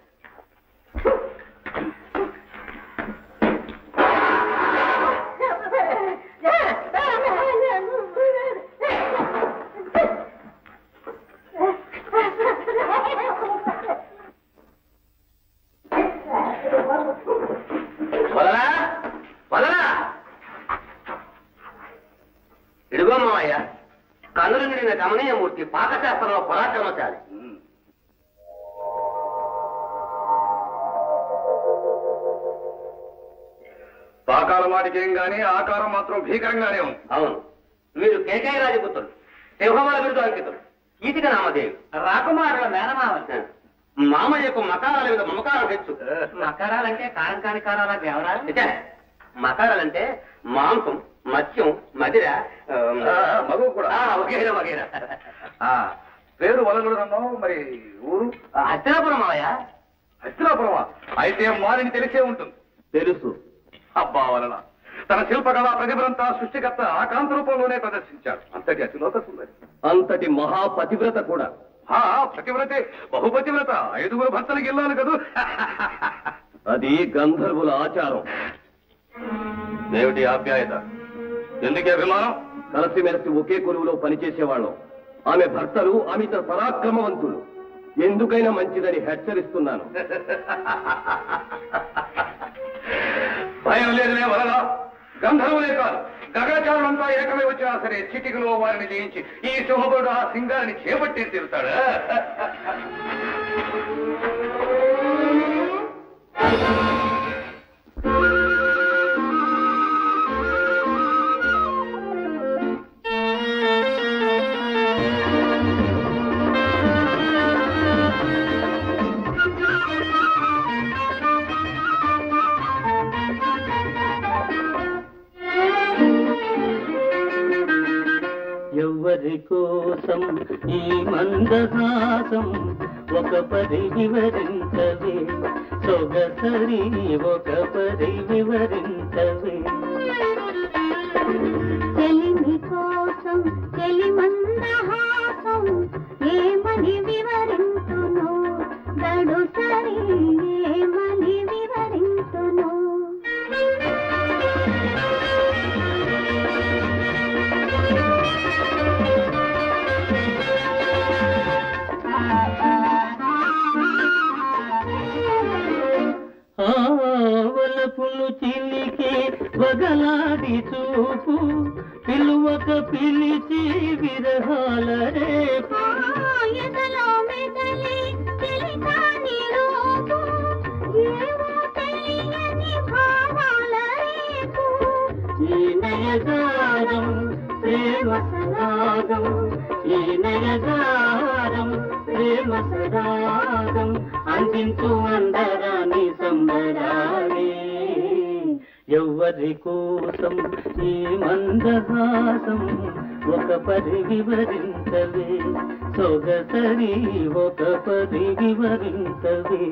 వదలా వదలా ఇదిగో మావయ్య కన్నులు నిండిన గమనీయమూర్తి పాకశాస్త్రంలో పరాక్రమశాలి పాకాల వాటికేం గానీ ఆకారం మాత్రం భీకరంగానే ఉంది అవును వీరు కేకాయ రాజపుత్రులు సింహమాల బిరుదు అంకితులు కీతిక నామదేవి రాకుమారుల మేనమావలు మామయ్యకు మకారాల మీద మమకారం హెచ్చు మకరాలంటే కారం కాని కారాల దేవరా నిజా? మకారాలంటే మాంసం మత్స్యం మదిర ఆ, ఆ, మగువు కూడా. ఆ, వగైరా వగైరా ఆ, పేరు వలలుడు అన్నావు మరి ఊరు హస్తినాపురం మావయ్య హస్తినాపురమా అయితే మారిని తెలిసే ఉంటుంది తెలుసు అబ్బా వలన తన శిల్పకళ ప్రతిభలంతా సృష్టికర్త ఆకాంత రూపంలోనే ప్రదర్శించాడు అంతటి అతిలోక సుందరి అంతటి మహాపతివ్రత కూడా ఆ పతివ్రతే బహుపతివ్రత ఐదుగురు భర్తలకు ఇల్లాను కదూ అది గంధర్వుల ఆచారం ఏమిటి ఆప్యాయత ఎందుకే అభిమానం కలిసిమెలిసి ఒకే కొలువులో పనిచేసేవాళ్ళం ఆమె భర్తలు అమిత పరాక్రమవంతులు ఎందుకైనా మంచిదని హెచ్చరిస్తున్నాను భయం లేదులే వలన గంధర్వులే కాదు గగనచారులంతా ఏకమై వచ్చినా సరే చిటికలో వారిని జయించి ఈ సింహపురుడు ఆ సింగారిని చేపట్టి తీరుతాడు ఎవ్వరి కోసం ఈ మందహాసం ఒక పరి వివరించవే సొగసరి ఒక పరి వివరించవే చెలిమి కోసం చెలిమందహాసం ఏమని వివరింతును గడుసరి ఏమని వివరింతును ఆవలపులు చిలికే వగలాడి చూపు పిలువక పిలిచి విరహాల రేపు ఎదలో మెదలి చెలికాని రూపు ఏవో తెలియని భావాల రేపు ఈ నయగారం ప్రేమ సరాగం ఈ నయగారం ప్రేమ సరాగం అందించు అందరాని సంబరాలే ఎవ్వరి కోసం ఈ మందహాసం ఒక పరి వివరించవే సొగసరి ఒక పరి వివరించవే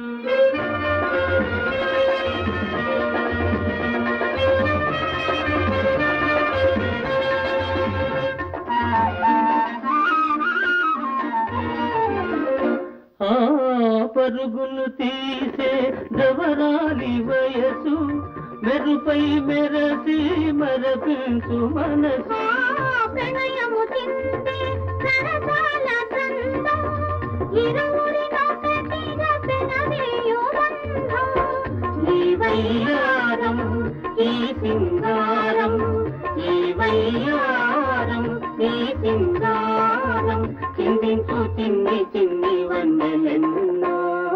ఆ పరుగులు తీసే జవరాలి వయసు మెరుపై మెరసి మరపించు మనసు ప్రణయము తింటే సరసాల దండం ఇరువురినొకటిగా పెనవేయు బంధం ఈ వయ్యారం ఈ సింగారం ఈ వయ్యారం ఈ సింగారం చిందించు చిన్ని చిన్ని వన్నెలెన్నో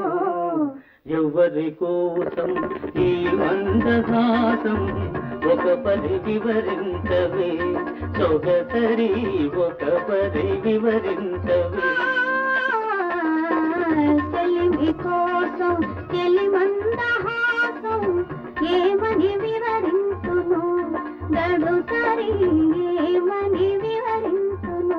ఎవరి కోసం ఈ మందహాసం ఒక పరి వివరించవే సొగసరి ఒక పరి వివరించవే చెలిమి కోసం చెలిమందహాసం ఏమని వివరించును గడుసరి ఏమని వివరించును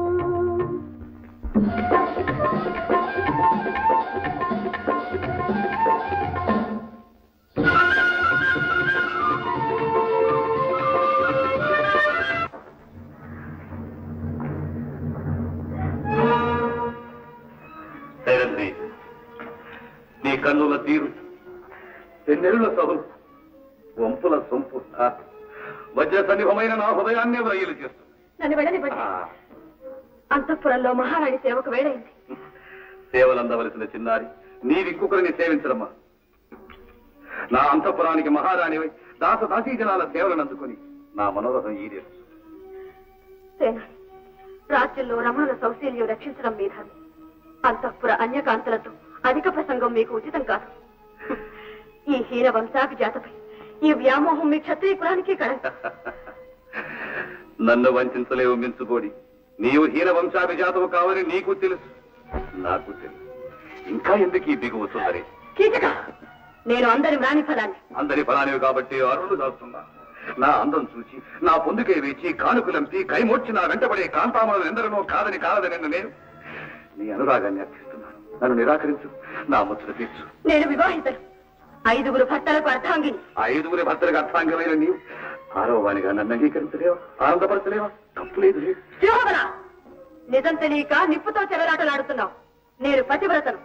శైలశ్రీ నీ కన్నుల తీరు తెన్నెరుల సభలు వంపుల సొంపు ఆ, వజ్ర సన్నిభమైన నా హృదయాన్నే వ్రయ్యలు చేస్తుంది నన్ను వెళ్ళనివ్వండి ఆ, అంతఃపురంలో మహారాణి సేవకు వేడైంది సేవలందవలసిన చిన్నారి నీవింకొకరిని సేవించడమ్మా నా అంతఃపురానికి మహారాణివై దాస దాసీ జనాల సేవలను అందుకొని నా మనోరథం ఈడేరు సేన రాజ్యంలో రమణుల సౌశీల్యం రక్షించడం మీ ధర్మం అంతఃపుర అన్యకాంతలతో అధిక ప్రసంగం మీకు ఉచితం కాదు ఈ హీన వంశాకు జాతపై ఈ వ్యామోహం మీ క్షత్రియ కులానికి కళంక నన్ను వంచలేవు మించుకోడి నీవు హీన వంశాభిజాతవు కావని నీకు తెలుసు నాకు తెలుసు ఇంకా ఎందుకు ఈ బిగువు సుందరి కీచక నేను అందరి మ్రాని ఫలాన్ని అందరి ఫలానివి కాబట్టి అరుణులు దాస్తున్నా నా అందం చూచి నా పొందుకే వేచి కానుకలంపి కైమోర్చి నా వెంటబడే కాంతామలను ఎందరినో కాదని కాదని నేను నీ అనురాగాన్ని అర్పిస్తున్నాను నన్ను నిరాకరించు నా ముచ్చట తీర్చు నేను వివాహితను ఐదుగురు భర్తలకు అర్థాంగిని ఆ ఐదుగురి భర్తలకు అర్థాంగమైన నీవు ఆరవ వానిగా నన్ను అంగీకరించలేవా ఆనందపరచలేవా తప్పులేదు లేదు శివోదన నిజం తెలియక నిప్పుతో చెలరాటలాడుతున్నావు నేను పతివ్రతను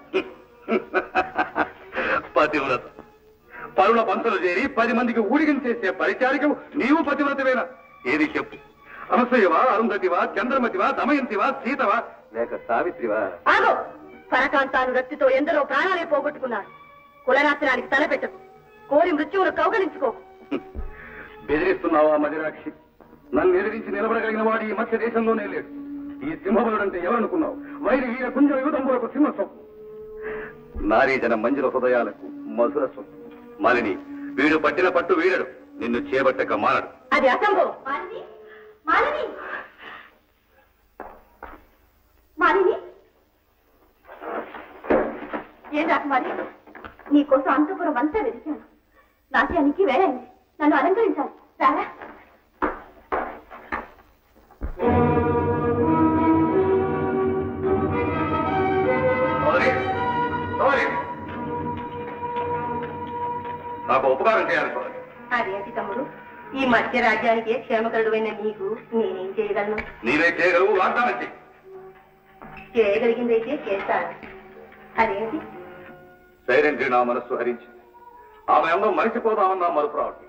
పతివ్రత పరుల పంతులు చేరి పది మందికి ఊడిగించేసే పరిచారికవు నీవు పతివ్రతవేనా ఏది చెప్పు అనసూయవా అరుంధతివా చంద్రమతివా దమయంతివా సీతవా లేక సావిత్రివా ఆగో పరకాంతాను రక్తితో ఎందరో ప్రాణాలే పోగొట్టుకున్నారు కులనాశనానికి తలపెట్టకు కోరి మృత్యువును కౌగలించుకో బెదిరిస్తున్నావా మదిరాక్షి నన్ను ఎదిరించి నిలబడగలిగిన వాడు ఈ మధ్య దేశంలోనే లేడు ఈ సింహబలుడంటే ఎవరనుకున్నావు వైరి వీర కుంజ యుగంబులకు సింహస్వం నారీ జన మంజుల హృదయాలకు మధుర స్వం మాలిని వీడు పట్టిన పట్టు వీడడు నిన్ను చేపట్టక మానడు అది అసంభవం మాలిని మాలిని మాలిని ఏం రాకుమారి నీకోసం అంతపురం అంతా వెలిచాను నాట్యానికి వేళైంది నన్ను అలంకరించాలి రారా సోదరి, సోదరి. నాకు ఉపకారం చేయాలి సోదరి అదేంటి తమ్ముడు ఈ మధ్య రాజ్యానికి క్షేమకరుడైన నీకు నేనేం చేయగలను నీవే చేయగలవు వాగ్దానం చేయి చేయగలిగిందైతే చేస్తాను అదేంటి సైలెంట్ నా మనస్సు హరించింది ఆమె అందం మరిచిపోదామన్నా మరుపు రావట్లేదు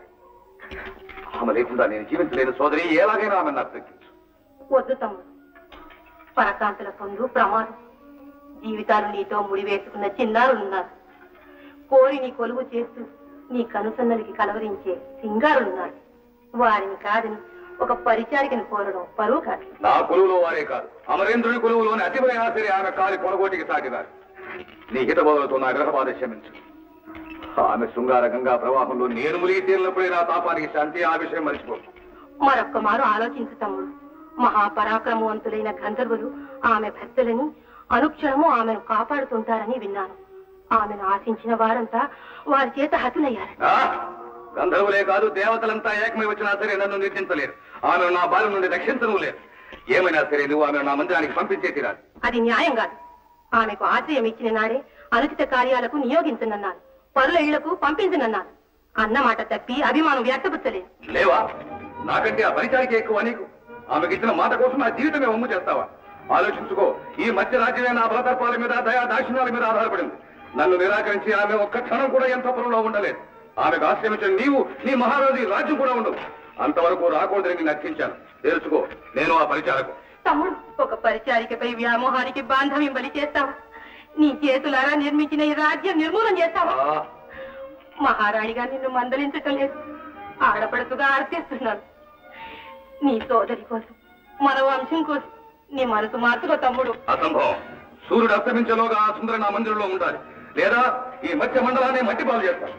ఆమె లేకుండా నేను జీవించలేను సోదరి ఎలాగైనా ఆమె నాకు దక్కించు వద్దు తమ్ముడు పరకాంతుల పొందు ప్రమాదం జీవితాలు నీతో ముడివేసుకున్న చిన్నారులున్నారు కోరి నీ కొలువు చేస్తూ నీ కనుసన్నలకి కలవరించే సింగారులున్నారు వారిని కాదని ఒక పరిచారికను కోరడం పరువు కాదు నా కొలువులో వారే కాదు అమరేంద్రుడి కొలువులోని అతివైనా సరే ఆమె కాలి కొనగోటికి సాగినారు నీ హితబోధలతో నా గ్రహబాధ క్షమించు ఆమె శృంగార గంగా ప్రవాహంలో నేను మునిగి తేలినప్పుడే నా తాపానికి శాంతి ఆ విషయం మర్చిపో మరొక్క మారు ఆలోచించు తమ్ముడు మహాపరాక్రమవంతులైన గంధర్వులు ఆమె భర్తలని అనుక్షణము ఆమెను కాపాడుతుంటారని విన్నాను ఆమెను ఆశించిన వారంతా వారి చేత హతులయ్యారు ఆ? గంధర్వులే కాదు దేవతలంతా ఏకమై వచ్చినా సరే నన్ను నిర్జించలేరు ఆమెను నా బారి నుండి రక్షించను లేరు ఏమైనా సరే నువ్వు ఆమెను నా మందిరానికి పంపించే తీరాలి అది న్యాయం కాదు ఆమెకు ఆశ్రయం ఇచ్చిన నాడే అనుచిత కార్యాలకు నియోగించనన్నాను పరుల ఇళ్లకు పంపించనన్నాను అన్నమాట తప్పి అభిమానం వ్యక్తపుచ్చలేదు లేవా నాకంటే ఆ పరిచారికే ఎక్కువ నీకు ఆమెకి ఇచ్చిన మాట కోసం నా జీవితమే ఒమ్ము చేస్తావా ఆలోచించుకో ఈ మధ్య రాజ్యమే నా బలతర్పాల మీద దయా దాక్షిణాల మీద ఆధారపడింది నన్ను నిరాకరించి ఆమె ఒక్క క్షణం కూడా ఎంత పొలంలో ఉండలేదు ఆమెకు ఆశ్రమించిన నీవు నీ మహారాజు ఈ రాజ్యం కూడా ఉండవు అంతవరకు రాకూడదని నేను నక్కించాను తెలుసుకో నేను ఆ పరిచారకు తమ్ముడు ఒక పరిచారికపై వ్యామోహానికి బాంధవ్యం బలి చేస్తావా నీ చేతులారా నిర్మించిన ఈ రాజ్యం నిర్మూలన చేస్తావా ఆ, మహారాణిగా నిన్ను మందలించటం లేదు ఆడపడుతుగా అర్థిస్తున్నాను నీ సోదరి కోసం మన వంశం కోసం నీ మనసు మార్చుకో తమ్ముడు అసంభవం సూర్యుడు అస్తమించేలోగా ఆ సుందర నా మందిరంలో ఉండాలి లేదా ఈ మధ్య మండలాన్ని మట్టి పాలు చేస్తాను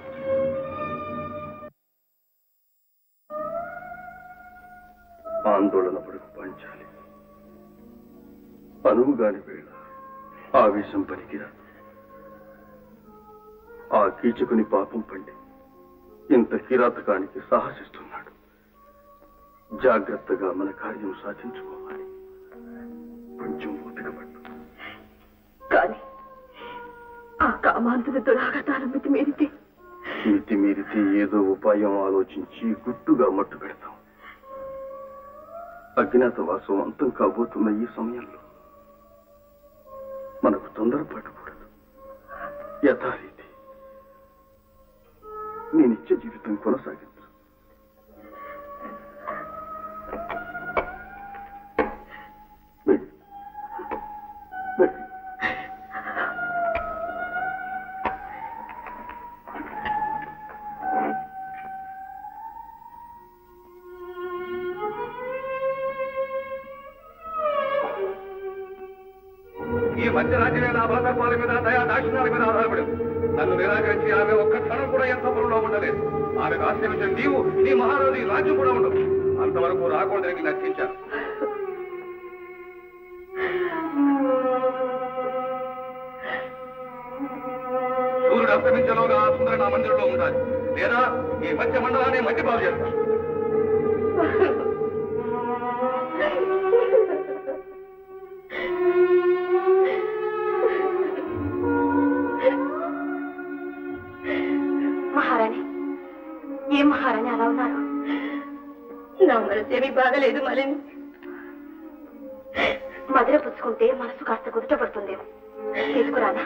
ఆందోళన పడుకు పంచాలి అనువుగాని వేళ ఆవేశం పనికిరా ఆ కీచకుని పాపం పండి ఇంత కిరాతకానికి సాహసిస్తున్నాడు జాగ్రత్తగా మన కార్యం సాధించుకోవాలి కొంచెం ఓపికపట్టు కానీ ఆ కామాంతుల దురాగతాల మితి మీరితే మితి మీరితే ఏదో ఉపాయం ఆలోచించి గుట్టుగా మట్టు పెడతాం అజ్ఞాతవాసం అంతం కాబోతున్న ఈ సమయంలో మనకు తొందరపడకూడదు యథారీతి నీ నిత్య జీవితం కొనసాగించు వెళ్ళు. వెళ్ళు. ఈ మధ్య రాజ్యమే నా బలతర్పాల మీద దయా దాక్షిణాల మీద ఆధారపడింది నన్ను నిరాకరించి ఆమె ఒక్క క్షణం కూడా ఎంత పొలంలో ఉండలేదు ఆమెకు ఆశ్రమించిన నీవు నీ మహారాజు ఈ రాజ్యం కూడా ఉండవు అంతవరకు రాకూడదని నచ్చించాను సూర్యుడు అస్తమించేలోగా ఆ సుందర నా మందిరంలో ఉండాలి లేదా ఈ మధ్య మండలాన్ని మట్టి పాలు చేస్తాను మహారాణి ఏం మహారాణి అలా ఉన్నారు నా మనసేమీ బాగలేదు మలిని మధుర పుచ్చుకుంటే మనసు కాస్త కుదుట పడుతుంది తీసుకురానా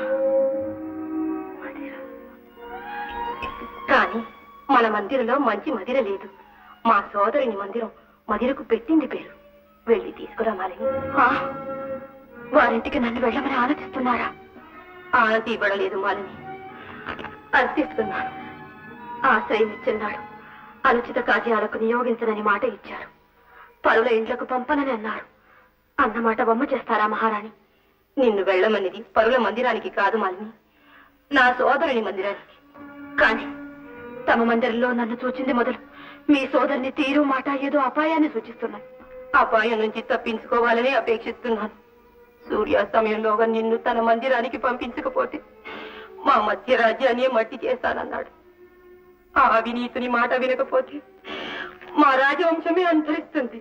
కానీ మన మందిరంలో మంచి మదిర లేదు మా సోదరుని మందిరం మదిరకు పెట్టింది పేరు వెళ్ళి తీసుకురా మాలిని ఆ, వారింటికి నన్ను వెళ్ళమని ఆలోచిస్తున్నారా ఆనతి ఇవ్వడలేదు మాలిని అర్థిస్తున్నాను ఆశ్రయం ఇచ్చిన్నాడు అనుచిత కార్యాలకు నియోగించనని మాట ఇచ్చారు పరుల ఇండ్లకు పంపనని అన్నారు అన్నమాట బొమ్మ చేస్తారా మహారాణి నిన్ను వెళ్ళమనిది పరుల మందిరానికి కాదు మాలిని నా సోదరుని మందిరానికి కానీ తమ మందిరంలో నన్ను చూచింది మొదలు మీ సోదరుని తీరు మాట ఏదో అపాయాన్ని సూచిస్తున్నాయి అపాయం నుంచి తప్పించుకోవాలని అపేక్షిస్తున్నాను సూర్యాస్తమయంలోగా నిన్ను తన మందిరానికి పంపించకపోతే మా మధ్య రాజ్యాన్ని మట్టి చేస్తానన్నాడు ఆ అవినీతిని మాట వినకపోతే మా రాజవంశమే అంతరిస్తుంది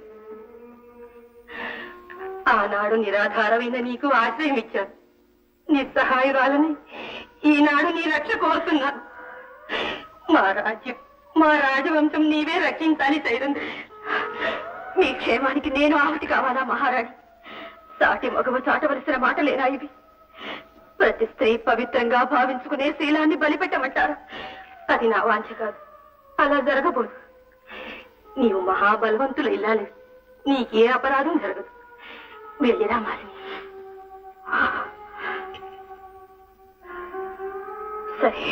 ఆనాడు నిరాధారమైన నీకు ఆశ్రయం ఇచ్చాను నిస్సహాయురాలని ఈనాడు నీ రక్ష కోరుతున్నాను మా రాజ్యం మా రాజవంశం నీవే రక్షించాలి సైరంద్రి మీ క్షేమానికి నేను ఆహుతి కావాలా మహారాణి సాటి మగవ చాటవలసిన మాటలేనా ఇవి ప్రతి స్త్రీ పవిత్రంగా భావించుకునే శీలాన్ని బలిపెట్టమంటారా అది నా వాంఛ కాదు అలా జరగబోదు నీవు మహాబలవంతులు ఇల్లాలి నీకే అపరాధం జరగదు వెళ్ళిరా మాలిని సరే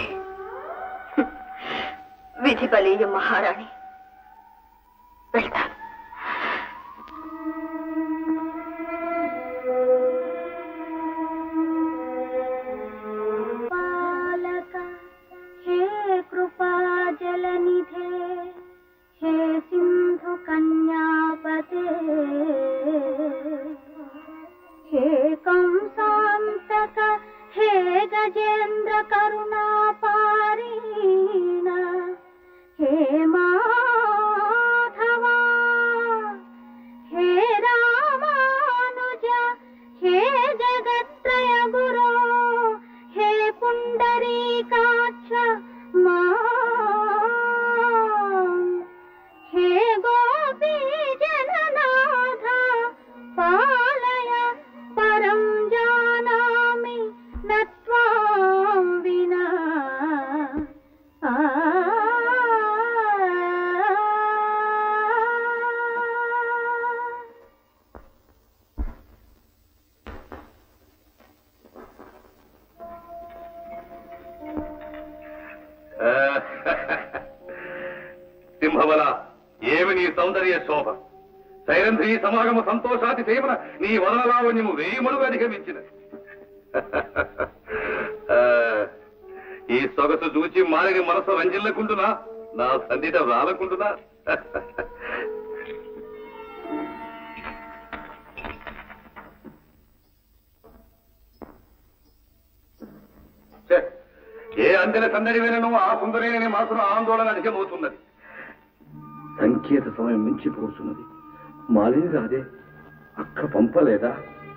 విధి బలీయం మహారాణి వెళ్తాను పాలక హే కృపా జలనిధే హే సింధు కన్యాపతే హే కంసాంతక హే గజేంద్ర కరుణా పారీణ హే మాధవా హే రామానుజ హే జగత్రయ గురో హే పుండరీకాక్ష మా హే గోపీ జననాథ పాలయ పరం జానామి నత్వాం వినా ఆ సింహబల ఏమి నీ సౌందర్య శోభ సైరంధ్రి సమాగమ సంతోషాతి సేవన నీ వదనలావణ్యము వెయ్యి మడుగు అధిగమించినది ఆ, ఈ సొగసు చూచి మారిని మనసు రంజిల్లకుంటున్నా నా సందిట రాలకుంటున్నా ఛే, ఏ అందిన సందడి వినను ఆ సుందరైన మనసును ఆందోళన అధికమవుతున్నది సంకేత సమయం మించిపోతున్నది మాలిని రాదే అక్క పంపలేదా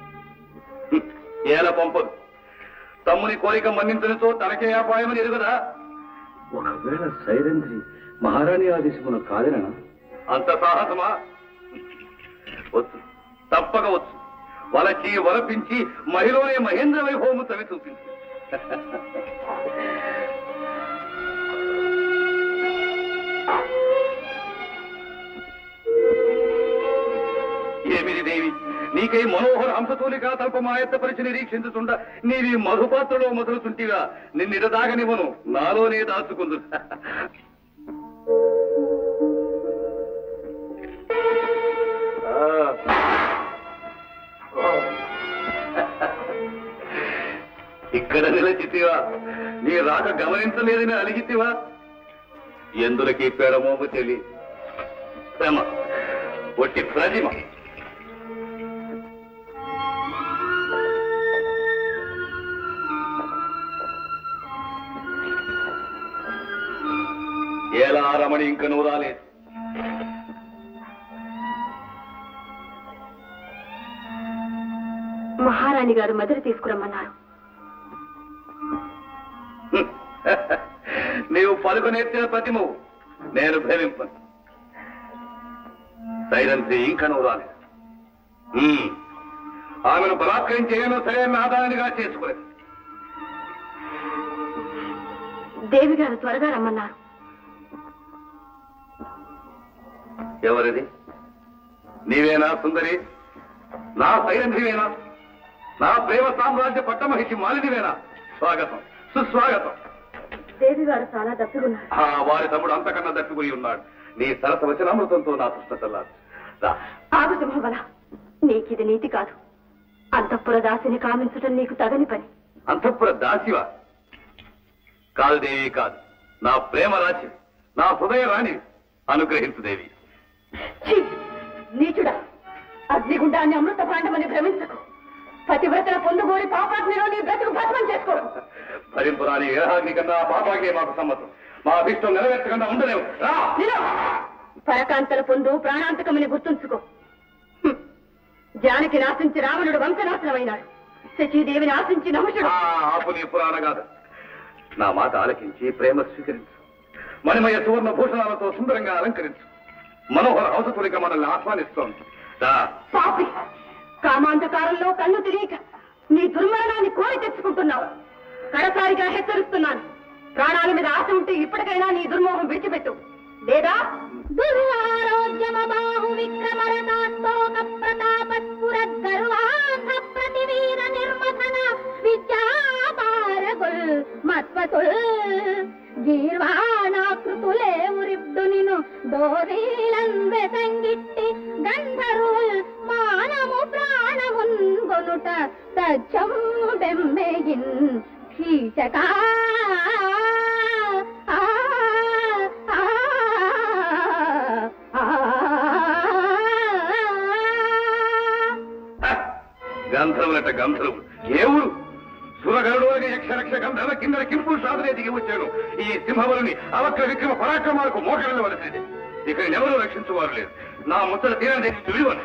ఏల పంపదు తమ్ముని కోరిక మన్నించడంతో తనకే అపాయమని ఎరుగదా ఒకవేళ సైరంధ్రి మహారాణి ఆదేశమున కాదనా అంత సాహసమా వచ్చు తప్పక వచ్చు వలచి వలపించి మహిళనే మహేంద్ర వైభవము తవి చూపించు ఏమిది దేవి నీకై మనోహర హంసతూలిక తల్పమాయత్తపరిచి నిరీక్షించుతుండ నీవి మధుపాత్రలో మొదలుతుంటిగా నిన్నిడదాగనివ్వను నాలోనే దాచుకుందు ఇక్కడ నిలచితివా నీ రాక గమనించలేదని అలిగితివా ఎందులకి పేడమోము తెలి ప్రేమ ఒట్టి ప్రతిమ ఎలా రమణి ఇంక నువ్వు రాలేదు మహారాణి గారు మధుర తీసుకురమ్మన్నారు నీవు పలుకునెత్తిన ప్రతిమవు నేను ప్రేమింపను సైలెన్సీ ఇంకా నువ్వు రాలేదు ఉమ్. ఆమెను బలాత్కరించేయను సరైన ఆదాయానిగా చేసుకోలేదు దేవి గారు త్వరగా రమ్మన్నారు ఎవరిది నీవేనా సుందరి నా సైరంధ్రివేనా నా ప్రేమ సామ్రాజ్య పట్టమహిషి మాలినివేనా స్వాగతం సుస్వాగతం దేవి గారు చాలా దప్పుకున్నారు ఆ వారి తమ్ముడు అంతకన్నా దట్టుకుని ఉన్నాడు నీ సరస వచనామృతంతో నా కృష్ణ చల్లారు రా. ఆగు సింహబల నీకిది నీతి కాదు అంతఃపుర దాసిని కామించటం నీకు తగని పని అంతఃపుర దాసివా కాదు దేవి కాదు నా ప్రేమ రాశి నా హృదయ రాణి అనుగ్రహించు దేవి ఛీ! నీచుడా అగ్నిగుండాన్ని అమృత భాండమని భ్రమించకు పతివ్రతల పొందుగోరి పాపాగ్నిలో నీ బ్రతుకు భస్మం చేసుకో భరింపురాని విరహాగ్ని కన్నా పాపాగ్ని మాకు సమ్మతం మా అభిష్టం నెరవేర్చకుండా ఉండలేవు రా నిలు! పరకాంతల పొందు ప్రాణాంతకమని గుర్తుంచుకో హ్మ్. జానకి నాశించి రావణుడు వంశనాశనమైనాడు శచీదేవిని ఆశించి నహుషుడు ఆ, ఆపు నీ పురాణ కాదు నా మాట ఆలకించి ప్రేమ స్వీకరించు మణిమయ సువర్ణ భూషణాలతో సుందరంగా అలంకరించు మనోహర హంసతులిక మనల్ని ఆహ్వానిస్తోంది రా. పాపి కామాంధకారంలో కన్ను తెలియక నీ దుర్మరణాన్ని కోరి తెచ్చుకుంటున్నావు కడసారిగా హెచ్చరిస్తున్నాను ప్రాణాల మీద ఆశ ఉంటే ఇప్పటికైనా నీ దుర్మోహం విడిచిపెట్టు లేదా దుర్వారోగ్యమ బాహు విక్రమరతాస్తోక ప్రతాపస్ఫురద్ గర్వాంధ ప్రతివీర నిర్మథన విద్యాపారగుల్ మత్వతుల్ గీర్వాణాకృతులే ఉరిబ్డు నిను దోరీలం వెసంగిట్టి గంధర్వుల్ మానము ప్రాణమున్ గొనుట సత్యం బెమ్మెగిన్ కీచకా ఆ ఆ హ! గంధర్వులట గంధర్వులు ఏ ఊరు సురగరుడు యక్షరక్ష గంధర్వ కింద కింపులు సాధనే దిగి వచ్చాను ఈ సింహబలుని అవక్ర విక్రమ పరాక్రమాలకు మోకరిల్లవలసింది ఇక ఎవరు రక్షించువారు లేదు నా ముచ్చట తీరని విలువను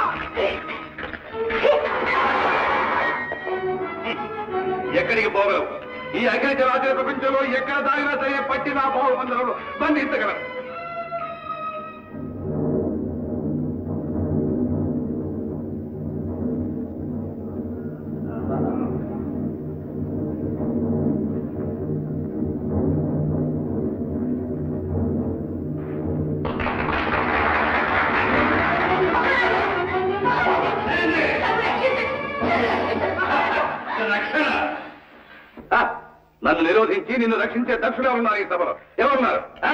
ఎక్కడికి పోగలవు ఈ అఖిల చరాచర ప్రపంచంలో ఎక్కడ దాగినా సరే పట్టి నా బాహుబంధులను బంధించగలరు రక్షణ ఆ, నన్ను నిరోధించి నిన్ను రక్షించే దక్షుడు ఎవరున్నారు ఈ సభలో ఎవరున్నారు ఆ?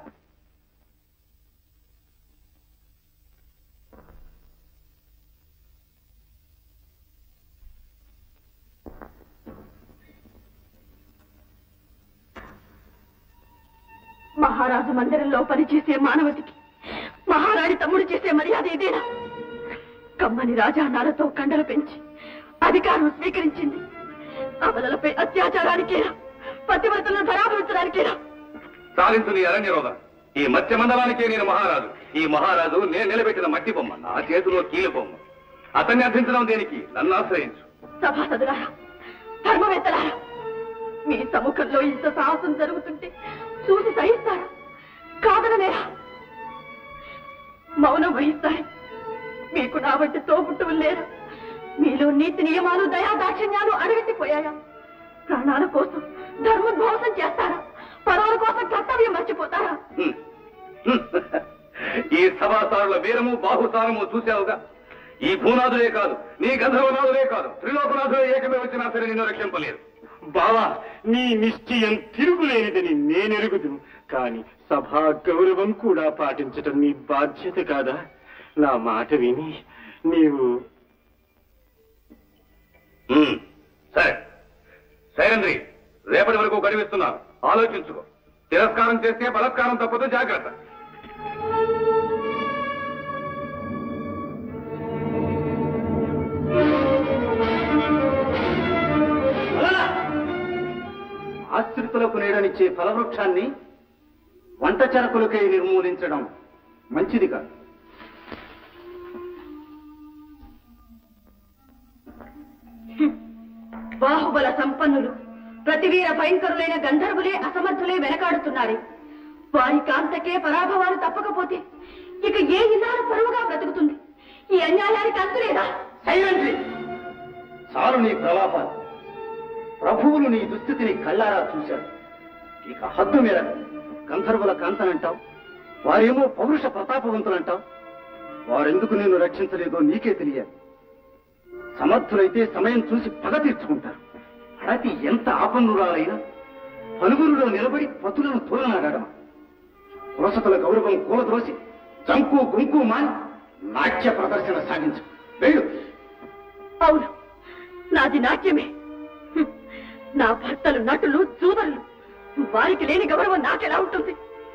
మహారాజు మందిరంలో పనిచేసే మానవతికి మహారాణి తమ్ముడు చేసే మర్యాద ఇదేనా కమ్మని రాజానాలతో కండలు పెంచి అధికారం స్వీకరించింది అమలలపై అత్యాచారానికేనా పతివ్రతలను ధరాభరించడానికేనా సాధించు నీ అరణ్యరోధం ఈ మత్స్య మండలానికే నేను మహారాజు ఈ మహారాజు నేను నిలబెట్టిన మట్టి బొమ్మ నా చేతిలో కీలు బొమ్మ అతన్ని అర్థించడం దేనికి నన్ను ఆశ్రయించు సభాసదులారా ధర్మవేత్తలారా మీ సముఖంలో ఇంత సాహసం జరుగుతుంటే చూసి సహిస్తారా కాదనలేరా మౌనం వహిస్తాయి మీకు నా వంటి తోబుట్టువులు లేరు మీలో నీతి నియమాలు దయా దాక్షిణ్యాలు అడగట్టిపోయాయా ప్రాణాల కోసం ధర్మధ్వంసం చేస్తారా పదవుల కోసం కర్తవ్యం మర్చిపోతారా హ్మ్. హ్మ్. ఈ సభాసారుల వీరము బాహుసారము చూసావుగా ఈ భూనాథులే కాదు నీ గంధర్వనాథులే కాదు త్రిలోకనాథులే ఏకమే వచ్చినా సరే నిన్ను రక్షింపలేరు బావా నీ నిశ్చయం తిరుగులేనిదని నేనెరుగుదును కాని సభా గౌరవం కూడా పాటించటం నీ బాధ్యత కాదా నా మాట విని నీవు హ్మ్. సరే సైరంద్రి రేపటి వరకు గడివిస్తున్నాను ఆలోచించుకో తిరస్కారం చేస్తే బలత్కారం తప్పదు జాగ్రత్త ఆశ్రితులకు నీడనిచ్చే ఫలవృక్షాన్ని వంట చెరకులకై నిర్మూలించడం మంచిది కాదు బాహుబల సంపన్నులు ప్రతివీర భయంకరులైన గంధర్వులే అసమర్థులే వెనకాడుతున్నారే వారి కాంతకే పరాభవాలు తప్పకపోతే ఇక ఏ ఇల్లాల పరువుగా బ్రతుకుతుంది ఈ అన్యాయానికి అంతులేదా సైలెంట్లీ చాలు నీ ప్రలాపాలు ప్రభువులు నీ దుస్థితిని కళ్ళారా చూశారు ఇక హద్దు మీద గంధర్వుల కాంతనంటావు వారేమో పౌరుష ప్రతాపవంతులంటావు వారెందుకు నిన్ను రక్షించలేదో నీకే తెలియాలి సమర్థులైతే సమయం చూసి పగ తీర్చుకుంటారు అడతి ఎంత ఆపన్నురాలైనా పలుగురులో నిలబడి పతులను తోలనాడడం పురసతుల గౌరవం కూలదోసి జంకు గుంకు మాని నాట్య ప్రదర్శన సాగించు వెళ్ళు అవును నాది నాట్యమే హ్మ్. నా భర్తలు నటులు జూదరులు వారికి లేని గౌరవం నాకెలా ఉంటుంది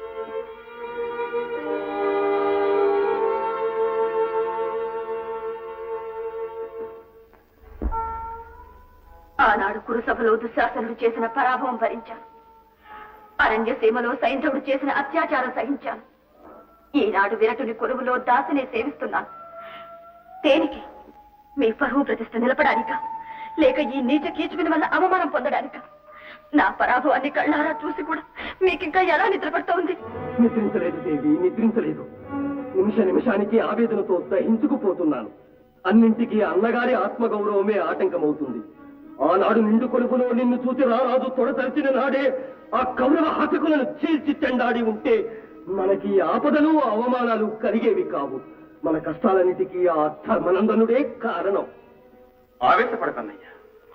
ఆనాడు కురుసభలో దుశ్శాసనుడు చేసిన పరాభవం భరించాను అరణ్య సీమలో సైంధవుడు చేసిన అత్యాచారం సహించాను ఈనాడు విరటుని కొలువులో దాసిని సేవిస్తున్నాను దేనికి మీ పరువు ప్రతిష్ట నిలపడానిక లేక ఈ నీచ కీచుకుని వల్ల అవమానం పొందడానిక నా పరాభవాన్ని కళ్ళారా చూసి కూడా మీకింకా ఎలా నిద్రపడుతూ ఉంది నిద్రించలేదు దేవి నిద్రించలేదు నిమిష నిమిషానికి ఆవేదనతో దహించుకుపోతున్నాను అన్నింటికీ అన్నగారి ఆత్మగౌరవమే ఆటంకమవుతుంది ఆనాడు నిండు కొలుపులో నిన్ను చూసి రారాజు తొడతరిచిన నాడే ఆ కౌరవ హతకులను చీల్చి చెండాడి ఉంటే మనకి ఈ ఆపదలు అవమానాలు కలిగేవి కావు మన కష్టాలన్నిటికీ ఆ ధర్మనందనుడే కారణం ఆవేశపడకన్నయ్యా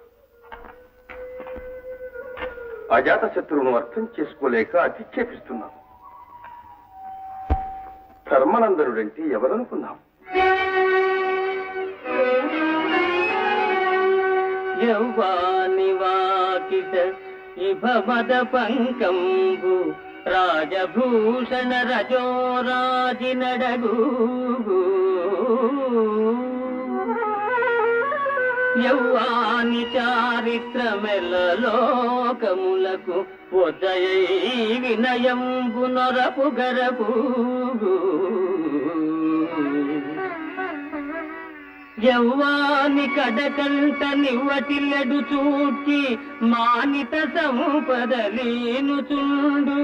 అజాత శత్రువును అర్థం చేసుకోలేక అధిక్షేపిస్తున్నాం ధర్మనందనుడంటే ఎవరనుకున్నాం యౌవాని వాకిట ఇభ మద పంకంబు రాజభూషణ రజోరాజి నడగు యౌవాని చారిత్రమెల లోకములకు ఉదయై వినయంబు నొరపు గరపు యౌవాని కడకంట నివ్వటిల్లడు చూచి మానిత సంపదలీను చుండు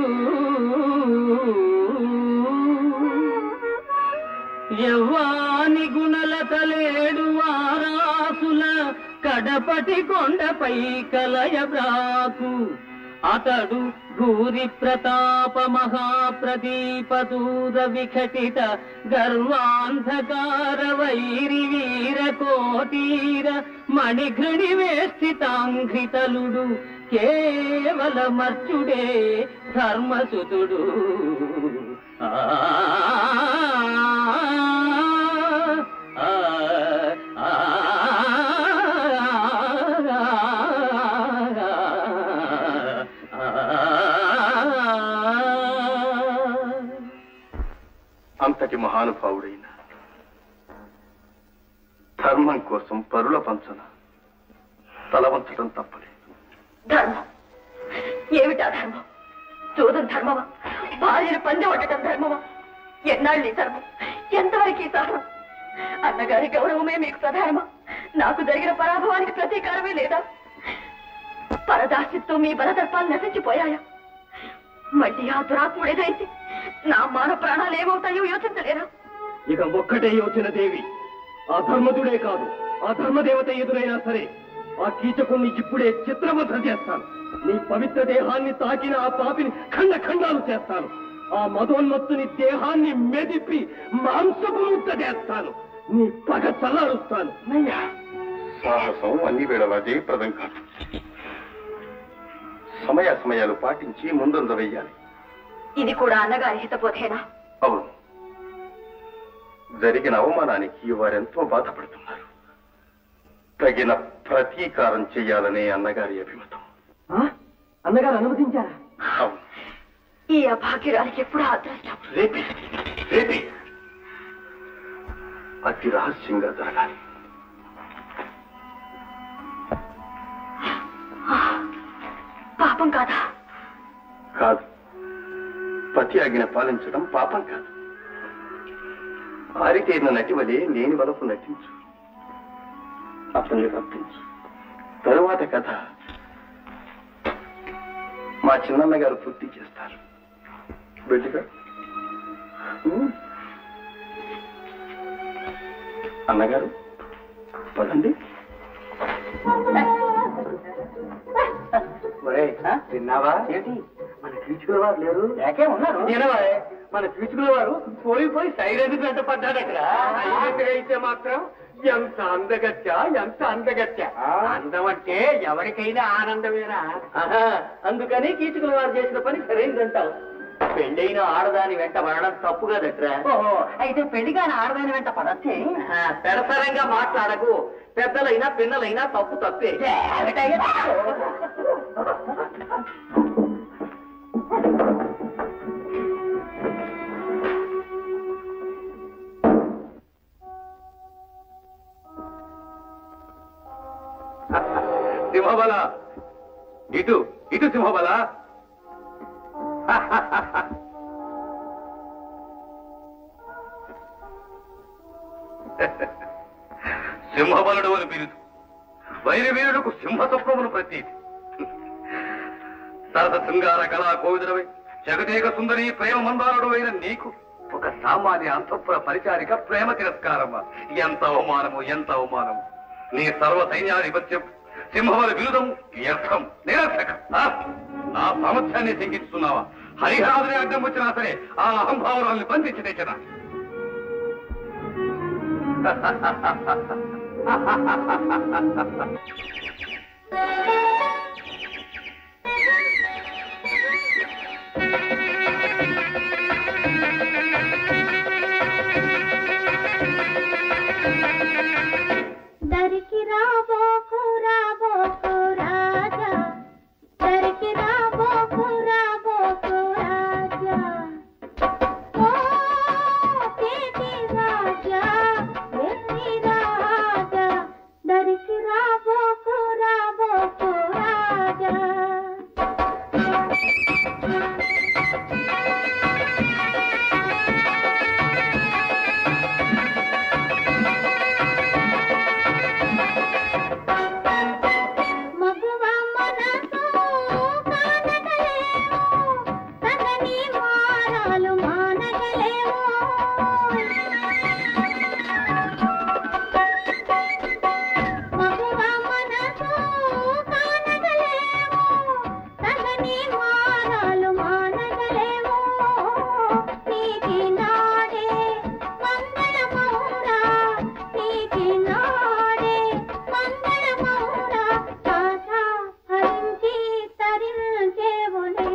యవ్వాని గుణల తలేడు వారాసుల కడపటి కొండపై కలయ బ్రాకు అతడు భూరి ప్రతాప మహాప్రదీప దూర విఘటిత గర్వాంధకార వైరి వీర కోటీర మణిఘృణి వేష్టితాంఘ్రితలుడు కేవల మర్చుడే ధర్మసుతుడు ఆ ఆ, ఆ, అంతటి మహానుభావుడైన ధర్మం కోసం పరుల పంచన తల వంచడం తప్పలేదు ధర్మం ఏమిటా ధర్మం చూదం ధర్మమా భార్యను పందె కొట్టడం ధర్మమా ఎన్నాళ్ళు ఈ ధర్మం ఎంతవరకు ఈ సహనం అన్నగారి గౌరవమే మీకు ప్రధానమా నాకు జరిగిన పరాభవానికి ప్రతీకారమే లేదా పరదాస్తితో మీ బలదర్పాలు నశించిపోయాయా మళ్ళీ ఆ దురాత్ముడేదైతే నా మాన ప్రాణాలు ఏమవుతాయో యోచించలేరా ఇక ఒక్కటే యోచన దేవి ఆ ధర్మదుడే కాదు ఆ ధర్మదేవత ఎదురైనా సరే ఆ కీచకుణ్ణి ఇప్పుడే చిత్రవధ చేస్తాను నీ పవిత్ర దేహాన్ని తాకిన ఆ పాపిని ఖండ ఖండాలు చేస్తాను ఆ మదోన్మత్తుని దేహాన్ని మెదిపి మాంసపు ముక్క చేస్తాను నీ పగ చల్లారుస్తాను సాహసం అన్ని వేళలా జయప్రదం కాదు సమయ సమయాలు పాటించి ముందంజ వెయ్యాలి ఇది కూడా అన్నగారి హితబోధేనా అవును జరిగిన అవమానానికి వారెంతో బాధపడుతున్నారు తగిన ప్రతీకారం చేయాలనే అన్నగారి అభిమతం అన్నగారు అనుమతించారా అవును ఈ అభాగ్యురాలికి ఎప్పుడు అదృష్టం రేపే రేపే అతి రహస్యంగా జరగాలి పాపం కాదా కాదు పతి ఆజ్ఞ పాలించడం పాపం కాదు ఆరితేరిన నటి వలె లేని వలపు నటించు అతన్ని రప్పించు తరువాత కథ మా చిన్నన్న గారు పూర్తి చేస్తారు బిడ్డగా ఉమ్. అన్నగారు పదండి విన్నావా ఏంటి మన కీచుకుల వారు లేరు ఏకే ఉన్నారు నేనవా మన కీచుకుల వారు పోయి పోయి సైడ్ ఎందుకు వెంట పడ్డాడక్కడ అయితే మాత్రం ఎంత అందగత్య ఎంత అందగత్య అందం అంటే ఎవరికైనా ఆనందమేనా ఆహా, అందుకని కీచుకుల వారు చేసిన పని సరైనదంటావు పెళ్ళైన ఆడదాని వెంట పడడం తప్పు కదట్రా ఓహో అయితే పెళ్లిగాని ఆడదాని వెంట పడచ్చే పెరసరంగా మాట్లాడకు పెద్దలైనా పిన్నలైనా తప్పు తప్పే సింహబల ఇటు ఇటు సింహబల సింహబలుడు అని బిరుదు వైరవీరుడుకు సింహస్వప్నమును ప్రతీతి సరస శృంగార కళా కోవిదుడవై జగదేక సుందరి ప్రేమ మందారుడు అయిన నీకు ఒక సామాన్య అంతఃపుర పరిచారిక ప్రేమ తిరస్కారమా ఎంత అవమానము ఎంత అవమానము నీ సర్వ సైన్యాధిపత్యం సింహముల విరుదం వ్యర్థం నిరర్థకం ఆ? నా సామర్థ్యాన్ని శంకిస్తున్నావా హరిహరాదుని అడ్డం వచ్చినా సరే ఆ అహంభావరాల్ని బంధించి తెచ్చనా దరికి రాబోకు రాబోకు రాజా దరికి రాబోకు రాబోకు రాజా ఓ చేతి రాజా వెర్రి రాజా దరికి రాబోకు రాబోకు రాజా మగువ మనసు కానగలేవు తగని మారాలు మానగలేవు మగువ మనసు కానగలేవు తగని మారాలు మానగలేవు నీకి నాడే మంగళమౌరా నీకి నాడే మంగళమౌరా కాసా హరించి తరించేవులే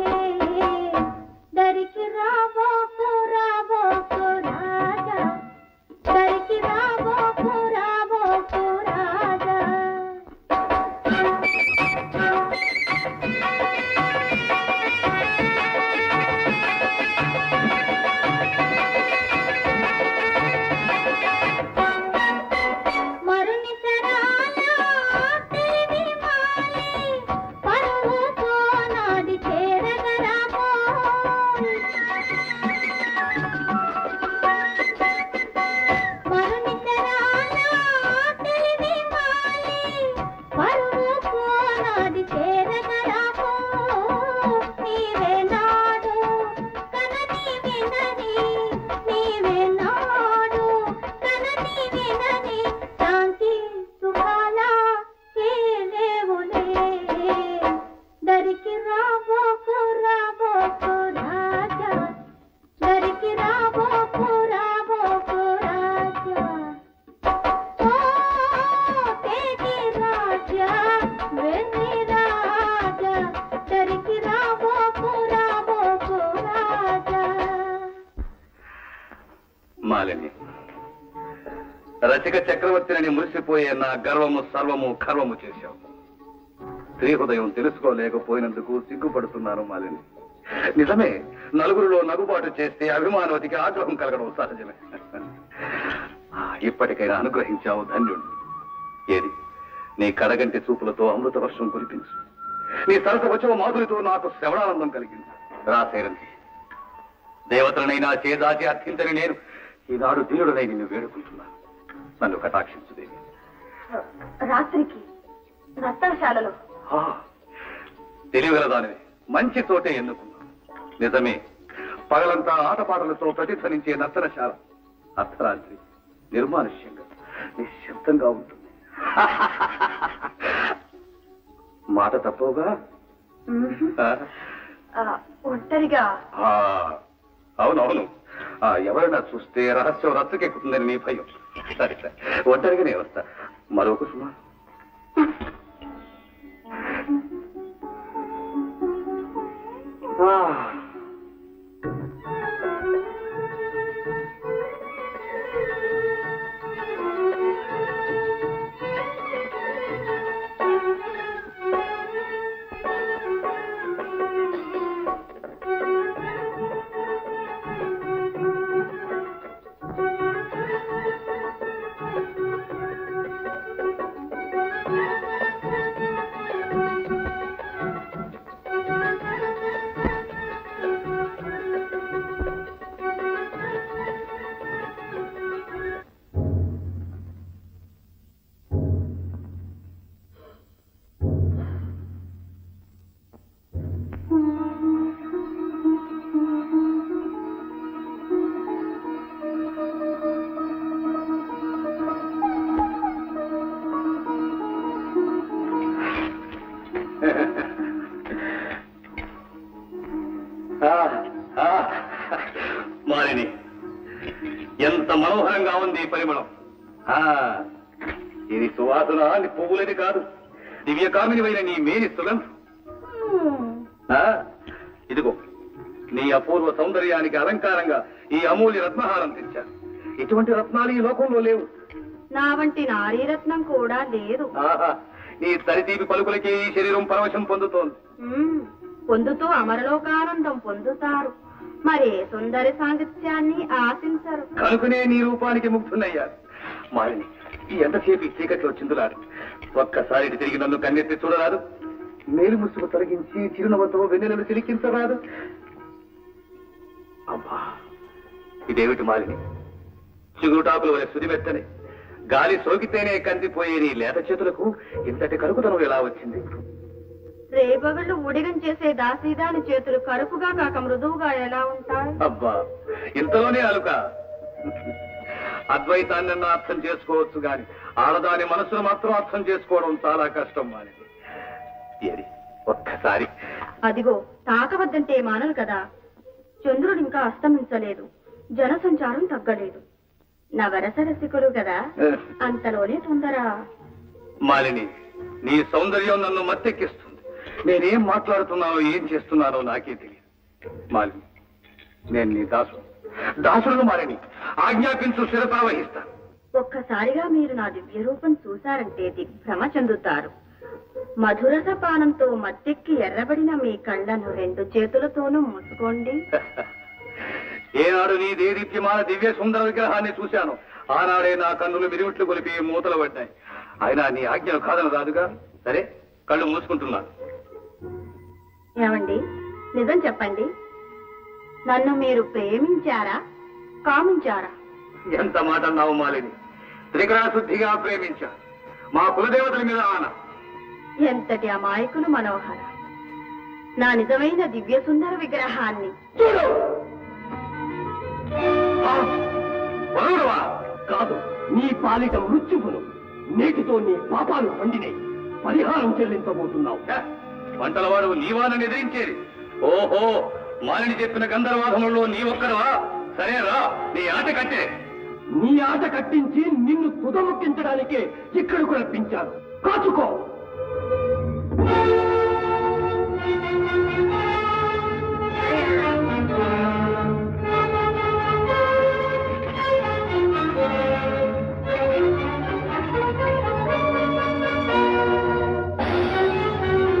దరికి రాబోకు రాబోకు రాజా దరికి రాబోకు రాబోకు రాజా మరుని శరాల తెలివి మాలి పరువుతో నాది చేరగరామో మరుని శరాల తెలివి మాలి పరువుతో నాది చేరగరామో నీవే నాడు కనని వినని నీవే నాడు కనని వినని శాంతి సుఖాల కేలేవులే దరికి రాబోకు రాబోకు రాజా దరికి రాబోకు రాబోకు రాజా ఓ తేజి రాజా వెన్ని రాజా దరికి రాబోకు రాబోకు రాజా మాలిని రసిక చక్రవర్తిని మురిసిపోయే నా గర్వము సర్వము ఖర్వము చేశావు స్త్రీ హృదయం తెలుసుకోలేకపోయినందుకు సిగ్గుపడుతున్నాను మాలిని నిజమే నలుగురిలో నగుబాటు చేస్తే అభిమానవతికి ఆగ్రహం కలగడం సహజమే ఆ, ఇప్పటికైనా అనుగ్రహించావు ధన్యుడు ఏది నీ కడగంటి చూపులతో అమృత వర్షం కురిపించు నీ సరస వచ్చవ మాధురితో నాకు శ్రవణానందం కలిగించు రాసేరంతి దేవతలనైనా చేదాచి అర్థించని నేను ఈనాడు దీనుడనై నిన్ను వేడుకుంటున్నాను నన్ను కటాక్షించు దేవి రాత్రికి నర్తనశాలలో ఆ, తెలివిగలదానివి మంచి చోటే ఎన్నుకున్నావు నిజమే పగలంతా ఆటపాటలతో ప్రతిధ్వనించే నర్తనశాల అర్ధరాత్రి నిర్మానుష్యంగా నిశ్శబ్దంగా ఉంటుంది మాట తప్పవుగా ఆ, ఆ, ఒంటరిగా ఆ, అవునవును ఆ, ఎవరైనా చూస్తే రహస్యం రచ్చకెక్కుతుందని నీ భయం సరే సరే ఒంటరిగానే వస్తా మరో కుసుమా ఆ. ఆ, ఆ, మాలిని ఎంత మనోహరంగా ఉంది ఈ పరిమళం ఆ, ఇది సువాసన నీ పువ్వులని కాదు దివ్య కామినివైన నీ మేని సుగంధం ఆ, ఇదిగో నీ అపూర్వ సౌందర్యానికి అలంకారంగా ఈ అమూల్య రత్నహారం తెచ్చాను ఇటువంటి రత్నాలు ఈ లోకంలో లేవు నా వంటి నారీరత్నం కూడా లేదు ఆహా నీ తరితీపి పలుకులకి ఈ శరీరం పరవశం పొందుతోంది మ్మ్. పొందుతూ అమరలోకానందం పొందుతారు మరే సుందరి సాంగత్యాన్ని ఆశించరు కనుకనే నీ రూపానికి ముగ్ధున్నయ్యారు మాలిని ఈ ఎంతసేపు ఈ చీకట్లో చిందులాడు ఒక్కసారి ఇటు తిరిగి నన్ను కన్నెత్తి చూడరాదు మేలు ముసుగు తొలగించి చిరునవ్వుతో వెన్నెలను తిరిగించరాదు అబ్బా ఇదేమిటి మాలిని చిగురుటాకుల వలె సుదిమెత్తని గాలి సోకితేనే కందిపోయే నీ లేత చేతులకు ఇంతటి కరుకుదనం ఎలా వచ్చింది రేపగళ్ళు ఉడిగం చేసే దాసీదాని చేతులు కరుపుగా కాక మృదువుగా ఎలా ఉంటాయి అబ్బా ఇంతలోనే అలుక అద్వైతాన్ని అన్నా అర్థం చేసుకోవచ్చు గాని ఆడదాని మనసును మాత్రం అర్థం చేసుకోవడం చాలా కష్టం మానేది ఏది ఒక్కసారి అదిగో తాకవద్దంటే మానరు కదా చంద్రుడు ఇంకా అస్తమించలేదు జనసంచారం తగ్గలేదు నవరస రసికులు కదా అంతలోనే తొందర మాలిని నీ సౌందర్యం నన్ను మత్తెక్కిస్తుంది నేనేం మాట్లాడుతున్నానో ఏం చేస్తున్నానో నాకే తెలియదు మాలిని నేను నీ దాసుడు దాసుడును మాలిని ఆజ్ఞాపించు శిరతా వహిస్తాను ఒక్కసారిగా మీరు నా దివ్య రూపం చూశారంటే దిగ్భ్రమ చెందుతారు మధురస పానంతో మత్తెక్కి ఎర్రబడిన మీ కళ్ళను రెండు చేతులతోనూ మూసుకోండి ఏనాడు నీ దేదీప్యమాన దివ్య సుందర విగ్రహాన్ని చూశాను ఆనాడే నా కన్నులు మిరిమిట్లు కొలిపి మూతలు పడ్డాయి అయినా నీ ఆజ్ఞను కాదన రాదుగా సరే కళ్ళు మూసుకుంటున్నాను ఏమండి నిజం చెప్పండి నన్ను మీరు ప్రేమించారా కామించారా ఎంత మాట అన్నావు మాలిని త్రికరణ శుద్ధిగా ప్రేమించా మా కులదేవతల మీద ఆన ఎంతటి అమాయకులు మనోహర నా నిజమైన దివ్య సుందర విగ్రహాన్ని వరుడువా? కాదు నీ పాలిట మృత్యువును నేటితో నీ పాపాలు పండినాయి పరిహారం చెల్లించబోతున్నావు ఛ! వంటలవాడు నీవానని ఎదిరించేది ఓహో మాలిని చెప్పిన గంధర్వాధములలో నీ ఒక్కరువా సరే రా నీ ఆట కట్టే నీ ఆట కట్టించి నిన్ను తుదముక్కించడానికే ఇక్కడకు రప్పించాను కాచుకో ఆ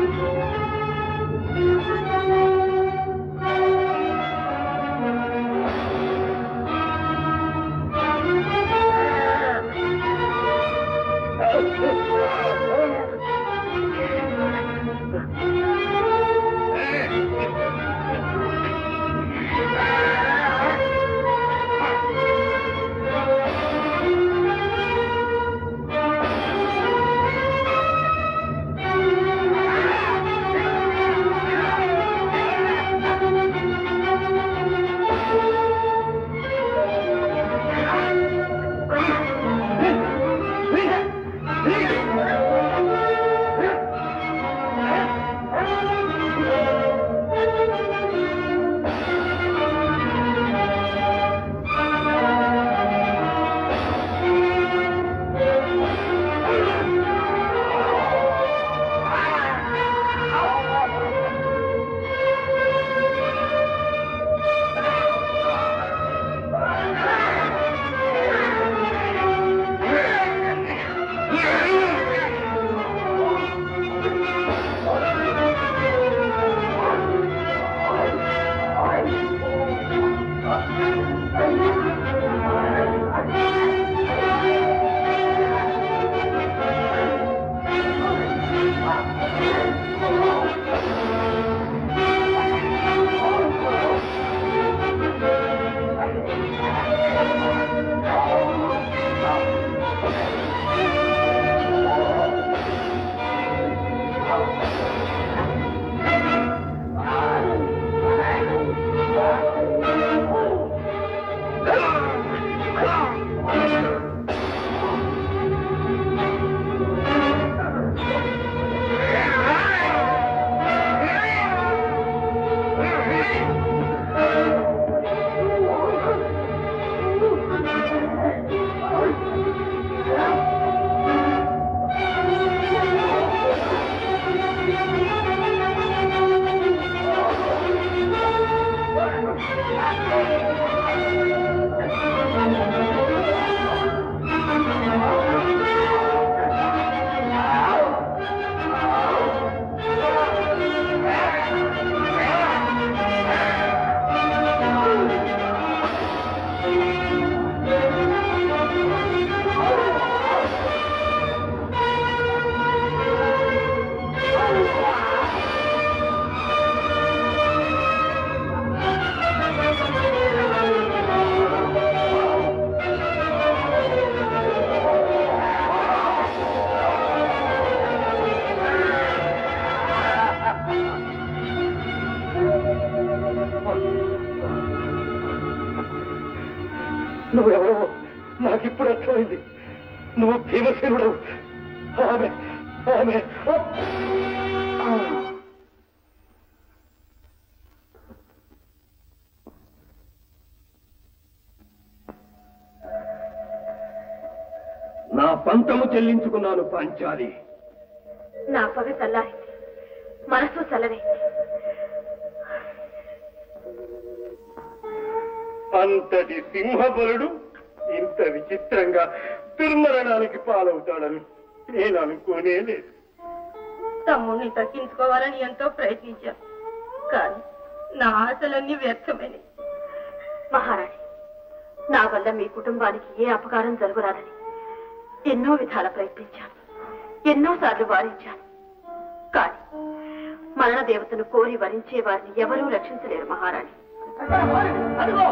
నువ్వెవరో నాకు ఇప్పుడు అర్థమైంది నువ్వు భీమసేనుడు ఆమె ఆమె నా పంతము చెల్లించుకున్నాను పాంచాలి నా పగ చల్లారింది మనసు చల్లరైంది అంతటి సింహబలుడు ఇంత విచిత్రంగా దుర్మరణానికి పాలవుతాడని నేను అనుకోనే లేదు తమ్ముడిని తగ్గించుకోవాలని ఎంతో ప్రయత్నించాను కానీ నా ఆశలన్నీ వ్యర్థమైనవి మహారాణి నా వల్ల మీ కుటుంబానికి ఏ అపకారం జరగరాదని ఎన్నో విధాల ప్రయత్నించాను ఎన్నో సార్లు వారించాను కానీ మరణ దేవతను కోరి వరించే వారిని ఎవరూ రక్షించలేరు మహారాణి అదిగో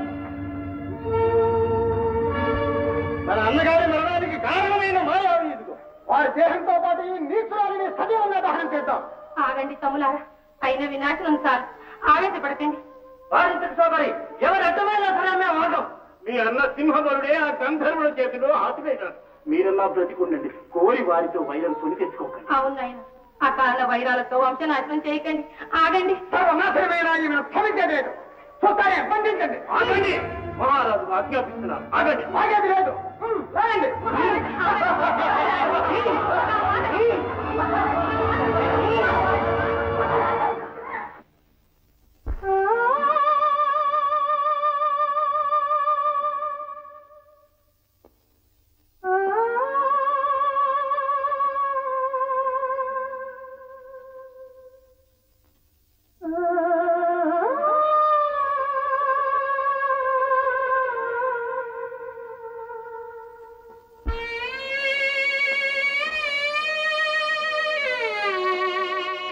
మన అన్నగారి మరణానికి కారణమైన మాయావి ఇదిగో వారి దేహంతో పాటు ఈ నీచురాలిని సజీవంగా దహనం చేద్దాం ఆగండి తమ్ములారా అయిన వినాశనం సార్ ఆవేశపడకండి వారించక సోదరి ఎవరు అడ్డమైనా సరే మేము ఆగం మీ అన్న సింహబలుడే ఆ గంధర్వుల చేతిలో ఆతివేశారు మీరన్నా బ్రతికుండండి కోరి వారితో వైరం కొని తెచ్చుకోకండి అవును నాయన అకాల వైరాలతో వంశనాశనం చేయకండి ఆగండి సర్వనాశనమైన ఈమెను క్షమించలేదు చూస్తానే బంధించండి ఆగండి మహారాజు ఆజ్ఞాపిస్తున్నారు ఆగండి ఆగేది లేదు హ్మ్, రాయండి. ఆ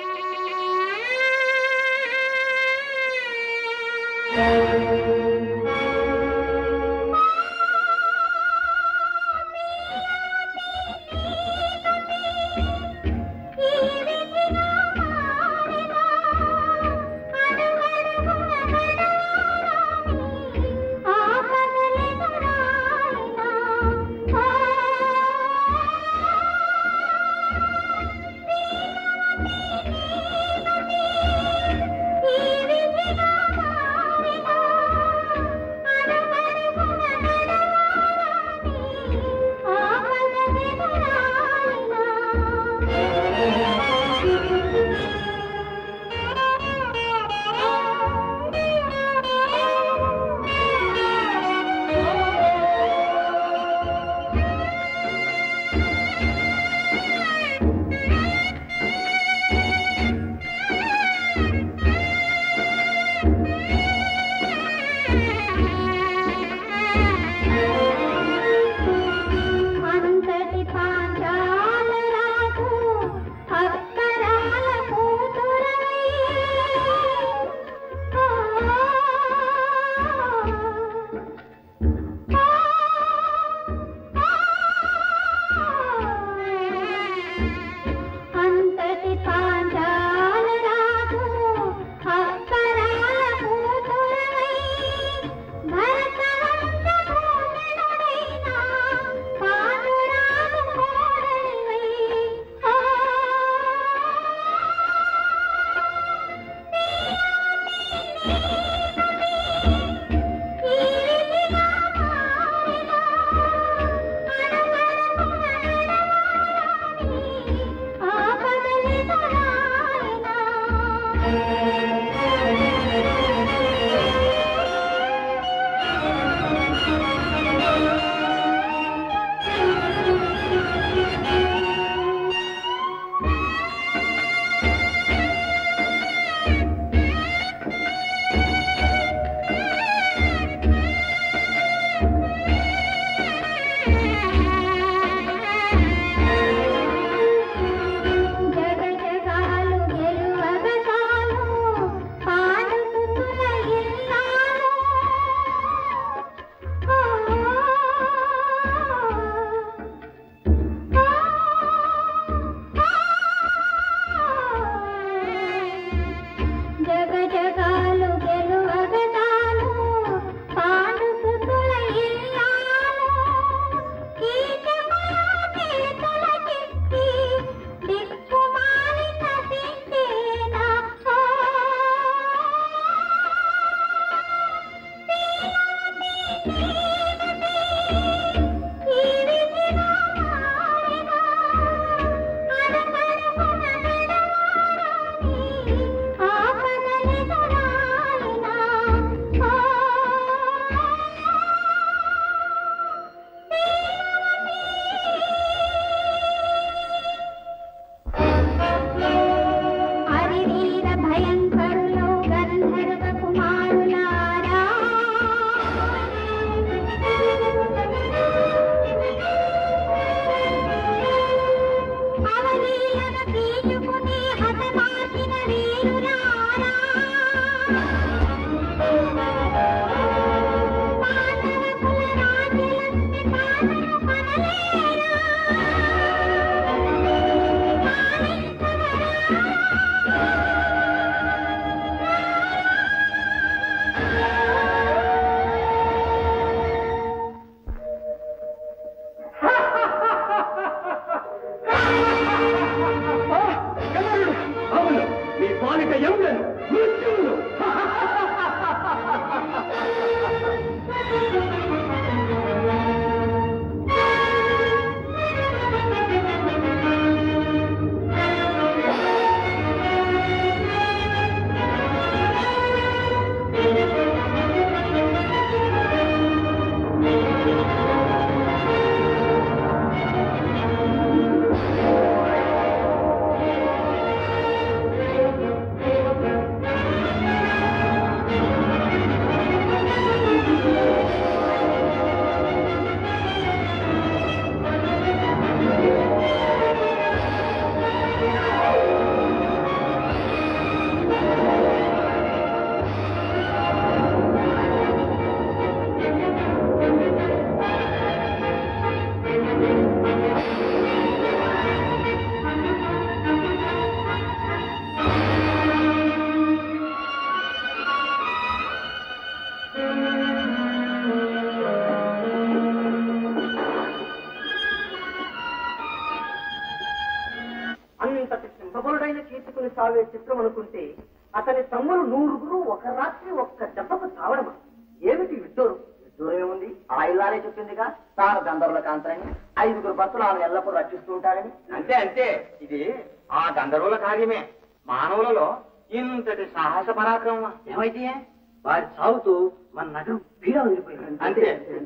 పైన కీర్చుకుని సావే చిత్రం అనుకుంటే అతని తమ్ముడు నూరుగురు ఒక రాత్రి ఒక్క దెబ్బకు చావడమా ఏమిటి విడ్డూరు విడ్డూరం ఏముంది ఆ ఇల్లాలే చెప్పిందిగా తాను గంధర్వుల కాంతని ఐదుగురు భర్తలు ఆమె ఎల్లప్పుడూ రక్షిస్తూ ఉంటాడని అంతే అంతే ఇది ఆ గంధర్వుల కార్యమే మానవులలో ఇంతటి సాహస పరాక్రమం ఏమైతే వారి చావుతూ మన నగరం పీడ వదిలిపోయింది అంతే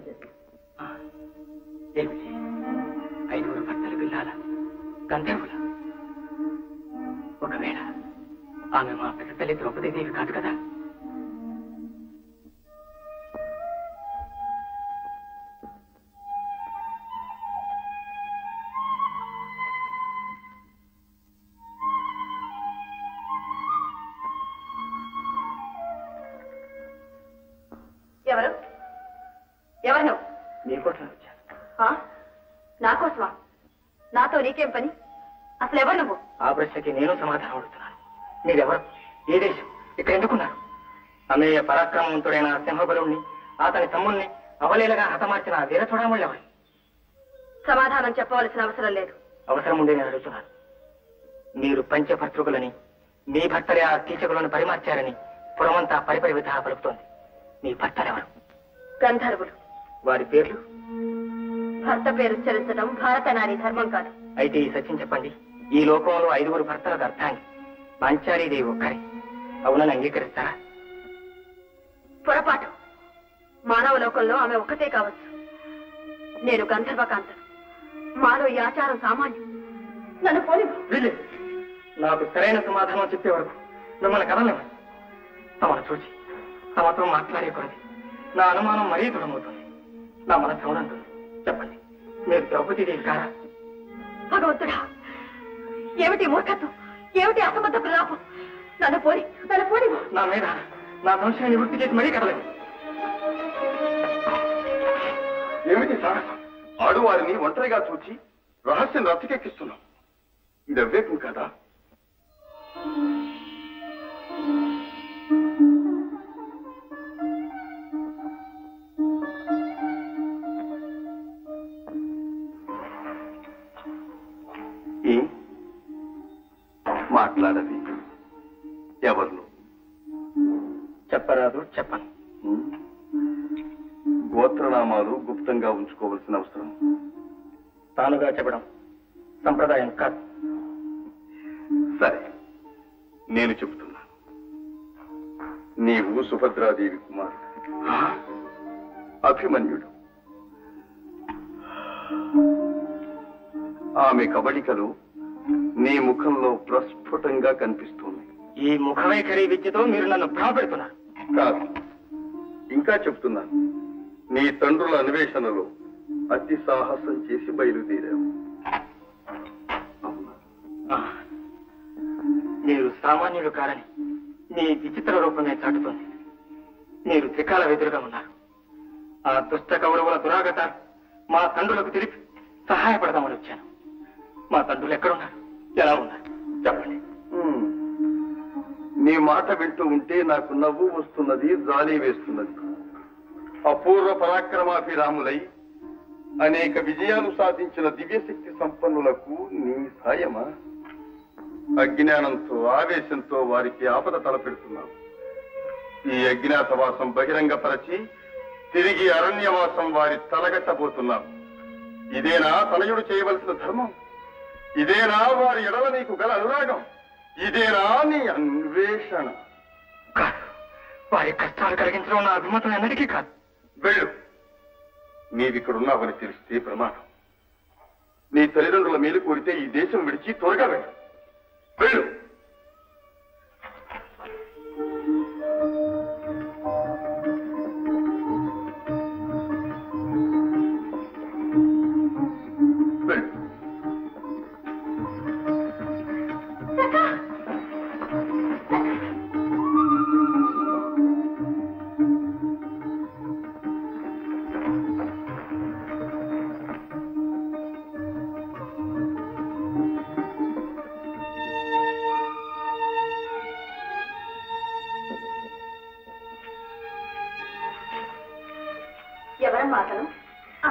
ఏమిటి ఐదుగురు భర్తలు పిల్లాల గంధర్వుల ఒకవేళ ఆమె మా పెద్ద తల్లి ద్రౌపదీదేవి కాదు కదా ఎవరు ఎవరు నువ్వు నీకోసం వచ్చాను ఆ? నా కోసమా నాతో నీకేం పని అసలు ఎవరు నువ్వు ఆ ప్రశ్నకి నేను సమాధానం అడుగుతున్నాను మీరెవరు ఏ దేశం ఇక్కడ ఎందుకున్నారు అమేయ పరాక్రమవంతుడైన ఆ సింహబలుణ్ణి అతని తమ్ముల్ని అవలీలగా హతమార్చిన ఆ వీర చూడముళ్ళు ఎవరు సమాధానం చెప్పవలసిన అవసరం లేదు అవసరం ఉండే నేను అడుగుతున్నాను మీరు పంచభర్తృకులని మీ భర్తలే ఆ కీచకులను పరిమార్చారని పురమంతా పరిపరి విధా పలుకుతోంది మీ భర్తలెవరు గంధర్వులు వారి పేర్లు భర్త పేరు ఉచ్చరించడం భారత నారి ధర్మం కాదు అయితే ఈ సత్యం చెప్పండి ఈ లోకంలో ఐదుగురు భర్తలకు అర్థాన్ని పాంచాలీదేవి ఒక్కరే అవునని అంగీకరిస్తారా పొరపాటు మానవ లోకంలో ఆమె ఒక్కతే కావచ్చు నేను గంధర్వకాంతం మాలో ఈ ఆచారం సామాన్యం నన్ను పోని వీళ్ళే నాకు సరైన సమాధానం చెప్పే వరకు మిమ్మల్ని కదలేమని తమను చూచి తమతో మాట్లాడే కొలది నా అనుమానం మరీ దృఢమవుతుంది నా మనసు అవునంటుంది చెప్పండి మీరు ద్రౌపదీదేవి కారా భగవంతుడా ఏమిటి మూర్ఖత్వం ఏమిటి అసమర్థ ప్రలాపం నన్ను పోని నన్ను పోని నా మీద నా సంశయాన్ని వృత్తి చేసి మరీ కదలేదు ఏమిటి సాహసం ఆడువారిని ఒంటరిగా చూచి రహస్యం రచ్చకెక్కిస్తున్నాం ఇది అవివేకం కదా ఏ మాట్లాడది ఎవరు నువ్వు? చెప్పరాదు చెప్పను గోత్రనామాలు గుప్తంగా ఉంచుకోవలసిన అవసరం తానుగా చెప్పడం సంప్రదాయం కాదు సరే నేను చెబుతున్నాను నీవు సుభద్రాదేవి కుమారుడు అభిమన్యుడు ఆమె కబళికలు నీ ముఖంలో ప్రస్ఫుటంగా కనిపిస్తుంది ఈ ముఖవైఖరి విద్యతో మీరు నన్ను భ్రమపెడుతున్నారు కాదు ఇంకా చెప్తున్నాను నీ తండ్రుల అన్వేషణలో అతి సాహసం చేసి బయలుదేరావు ఆ, మీరు సామాన్యులు కారని మీ విచిత్ర రూపమే చాటుతోంది మీరు త్రికాల వెదురుగా ఉన్నారు ఆ దుష్ట కౌరవుల దురాగత మా తండ్రులకు తెలిపి సహాయపడదామని వచ్చాను మా తండ్రులు ఎక్కడున్నారు ఎలా ఉన్నారు చెప్పండి హ్మ్. నీ మాట వింటూ ఉంటే నాకు నవ్వు వస్తున్నది జాలి వేస్తున్నది అపూర్వ పరాక్రమాభిరాములై అనేక విజయాలు సాధించిన దివ్యశక్తి సంపన్నులకు నీ సాయమా అజ్ఞానంతో ఆవేశంతో వారికి ఆపద తలపెడుతున్నావు ఈ అజ్ఞాతవాసం బహిరంగపరచి తిరిగి అరణ్యవాసం వారి తలగట్టబోతున్నావు ఇదేనా తనయుడు చేయవలసిన ధర్మం ఇదేనా వారి ఎడల నీకు గల అనురాగం ఇదేనా నీ అన్వేషణ కాదు వారి కష్టాలు కలిగించడం నా అభిమతం ఎన్నటికీ కాదు వెళ్ళు నీవిక్కడున్నావని తెలిస్తే ప్రమాదం నీ తల్లిదండ్రుల మేలు కోరితే ఈ దేశం విడిచి త్వరగా వెళ్ళు వెళ్ళు వెళ్ళు ఎవరమ్మా అతను ఆ,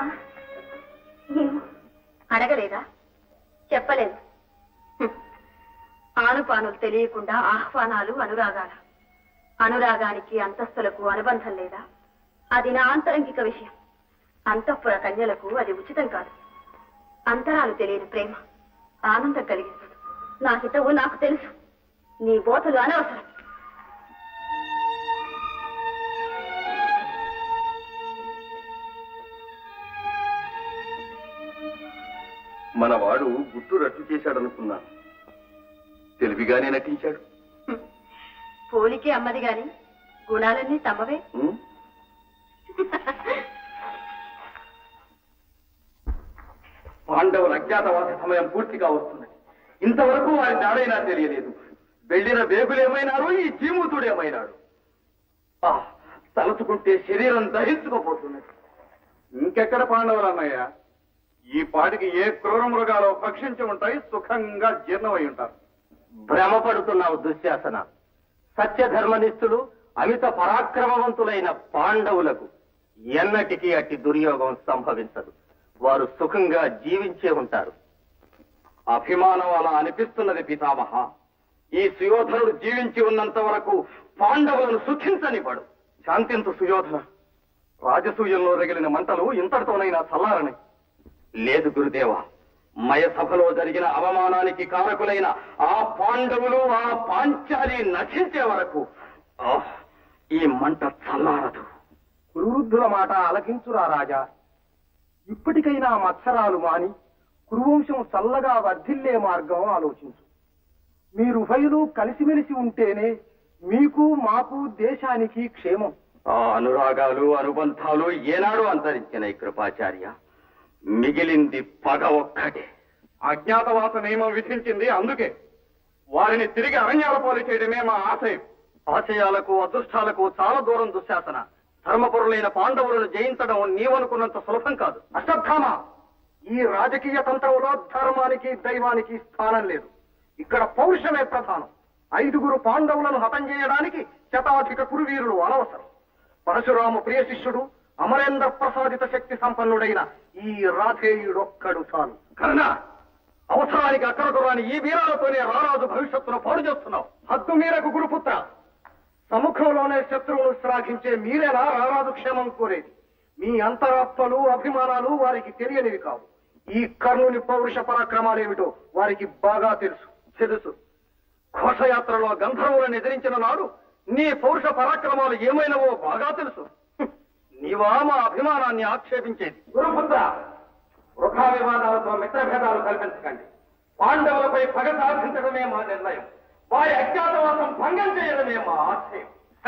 ఏమో. అడగలేదా చెప్పలేదు హ్మ్. ఆ ఆనుపానులు తెలియకుండా ఆహ్వానాలు అనురాగాల అనురాగానికి అంతస్తులకు అనుబంధం లేదా అది నా ఆంతరంగిక విషయం అంతఃపుర కన్యలకు అది ఉచితం కాదు అంతరాలు తెలియని ప్రేమ ఆనందం కలిగిస్తుంది నా హితవు నాకు తెలుసు నీ బోధలు అనవసరం మనవాడు గుట్టు రట్టు చేశాడనుకున్నాను తెలివిగానే నటించాడు పోలికే అమ్మది గాని గుణాలన్నీ తమ్మవే ఉం? పాండవుల అజ్ఞాతవాస సమయం పూర్తిగా వస్తున్నది ఇంతవరకు వారి దాడైనా తెలియలేదు వెళ్ళిన వేగులేమైనారు ఈ జీమూతుడేమైనాడు ఆ, తలుచుకుంటే శరీరం దహించుకోపోతున్నది ఇంకెక్కడ పాండవులు అన్నయ్య ఈ పాటికి ఏ క్రూర మృగాలు భక్షించి ఉంటాయి సుఖంగా జీర్ణమై ఉంటారు భ్రమపడుతున్నావు దుశ్శాసన సత్యధర్మనిష్ఠులు అమిత పరాక్రమవంతులైన పాండవులకు ఎన్నటికీ అట్టి దుర్యోగం సంభవించదు వారు సుఖంగా జీవించే ఉంటారు అభిమానం అలా అనిపిస్తున్నది పితామహ ఈ సుయోధనుడు జీవించి ఉన్నంత వరకు పాండవులను సుఖించనివ్వడు శాంతించు సుయోధన రాజసూయంలో రగిలిన మంటలు ఇంతటితోనైనా చల్లారని లేదు గురుదేవ మయ సభలో జరిగిన అవమానానికి కారకులైన ఆ పాండవులు ఆ పాంచాలి నశించే వరకు ఆహ్, ఈ మంట చల్లారదు కురువృద్ధుల మాట అలకించురా రాజా ఇప్పటికైనా మత్సరాలు మాని కురువంశం చల్లగా వర్ధిల్లే మార్గం ఆలోచించు మీరు ఉభయులు కలిసిమెలిసి ఉంటేనే మీకు మాకు దేశానికి క్షేమం ఆ అనురాగాలు అనుబంధాలు ఏనాడు అంతరించినాయి కృపాచార్య మిగిలింది పగ ఒక్కటే అజ్ఞాతవాస నియమం విధించింది అందుకే వారిని తిరిగి అరణ్యాల పాలు చేయడమే మా ఆశయం ఆశయాలకు అదృష్టాలకు చాలా దూరం దుశ్శాసన ధర్మపరులైన పాండవులను జయించడం నీవనుకున్నంత సులభం కాదు అశ్వత్థామ ఈ రాజకీయ తంత్రంలో ధర్మానికి దైవానికి స్థానం లేదు ఇక్కడ పౌరుషమే ప్రధానం ఐదుగురు పాండవులను హతం చేయడానికి శతాధిక కురువీరులు అనవసరం పరశురామ ప్రియ శిష్యుడు అమరేంద్ర ప్రసాదిత శక్తి సంపన్నుడైన ఈ రాధేయుడొక్కడు చాలు కరుణ అవసరానికి అక్కడకు రాని ఈ వీరాలతోనే రారాజు భవిష్యత్తును పాడు చేస్తున్నావు హద్దు మీరకు గురుపుత్ర సముఖంలోనే శత్రువును శ్లాఘించే మీరేనా రారాజు క్షేమం కోరేది మీ అంతరాత్మలు అభిమానాలు వారికి తెలియనివి కావు ఈ కర్ణుని పౌరుష పరాక్రమాలేమిటో వారికి బాగా తెలుసు తెలుసు ఘోషయాత్రలో గంధర్వులను ఎదిరించిన నాడు నీ పౌరుష పరాక్రమాలు ఏమైనవో బాగా తెలుసు హ్మ్. నీవా మా అభిమానాన్ని ఆక్షేపించేది గురుపుత్ర వృధా వివాదాలతో మిత్రభేదాలు కల్పించకండి పాండవులపై పగ సాధించడమే మా నిర్ణయం వారి అజ్ఞాతవాసం భంగం చేయడమే మా ఆశయం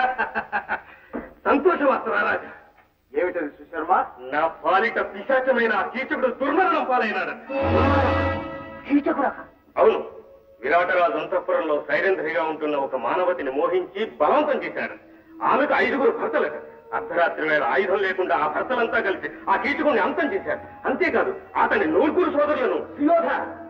సంతోషం రాజా ఏమిటది సుశర్మ నా పాలిట పిశాచమైన ఆ కీచకుడు దుర్మరణం పాలైనాడు కీచకుడా అవును విరాటరాజు అంతఃపురంలో సైరంధ్రిగా ఉంటున్న ఒక మానవతిని మోహించి బలవంతం చేశాడు ఆమెకు ఐదుగురు భర్తలట అర్ధరాత్రి వేళ ఆయుధం లేకుండా ఆ భర్తలంతా కలిసి ఆ కీచకుడిని అంతం చేశారు అంతేకాదు అతని నూరుగురు సోదరులను సుయోధ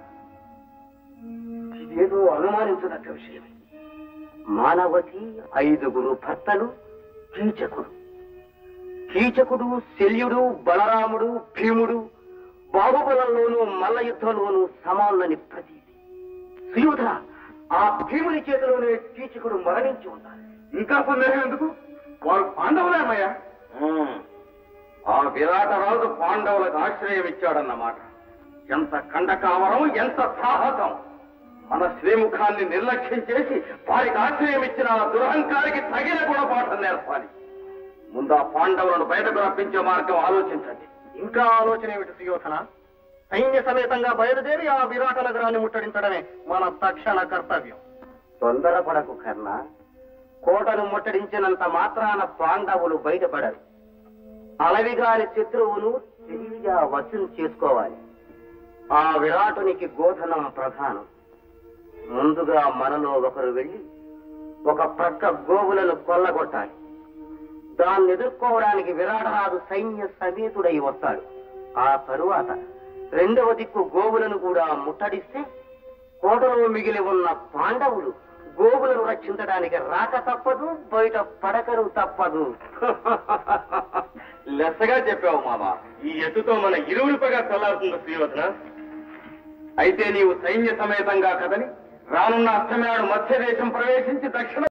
ఇదేదో అనుమానించదగ్గ విషయం మానవతి ఐదుగురు భర్తలు కీచకుడు కీచకుడు శల్యుడు బలరాముడు భీముడు బాహుబలంలోనూ మల్ల యుద్ధంలోనూ సమానులని ప్రతీది సుయోధ ఆ భీముని చేతిలోనే కీచకుడు మరణించి ఉండాలి ఇంకా సందేహం ఎందుకు వారు పాండవులేమయ్యా ఉమ్. ఆ విరాటరాజు పాండవులకు ఆశ్రయం ఇచ్చాడన్నమాట ఎంత కండకావరం ఎంత సాహసం మన శ్రీముఖాన్ని నిర్లక్ష్యం చేసి వారికి ఆశ్రయం ఇచ్చిన ఆ దురహంకారికి తగిన గుణపాఠం నేర్పాలి ముందు ఆ పాండవులను బయటకు రప్పించే మార్గం ఆలోచించండి ఇంకా ఆలోచన ఏమిటి సుయోధన సైన్య సమేతంగా బయలుదేరి ఆ విరాట నగరాన్ని ముట్టడించడమే మన తక్షణ కర్తవ్యం తొందరపడకు కర్ణ కోటను ముట్టడించినంత మాత్రాన పాండవులు బయటపడరు అలవిగాని శత్రువును తెలివిగా వశం చేసుకోవాలి ఆ విరాటునికి గోధనం ప్రధానం ముందుగా మనలో ఒకరు వెళ్ళి ఒక ప్రక్క గోవులను కొల్లగొట్టాలి దాన్ని ఎదుర్కోవడానికి విరాటరాజు సైన్య సమేతుడై వస్తాడు ఆ తరువాత రెండవ దిక్కు గోవులను కూడా ముట్టడిస్తే కోటలో మిగిలి ఉన్న పాండవులు గోవులను రక్షించడానికి రాక తప్పదు బయట పడకరు తప్పదు లెస్సగా చెప్పావు మామ ఈ ఎత్తుతో మన ఇరువురిపగా చల్లారుతుంది సుయోధన అయితే నీవు సైన్య సమేతంగా కదని రానున్న అష్టమేనాడు మత్స్య దేశం ప్రవేశించి దక్షిణ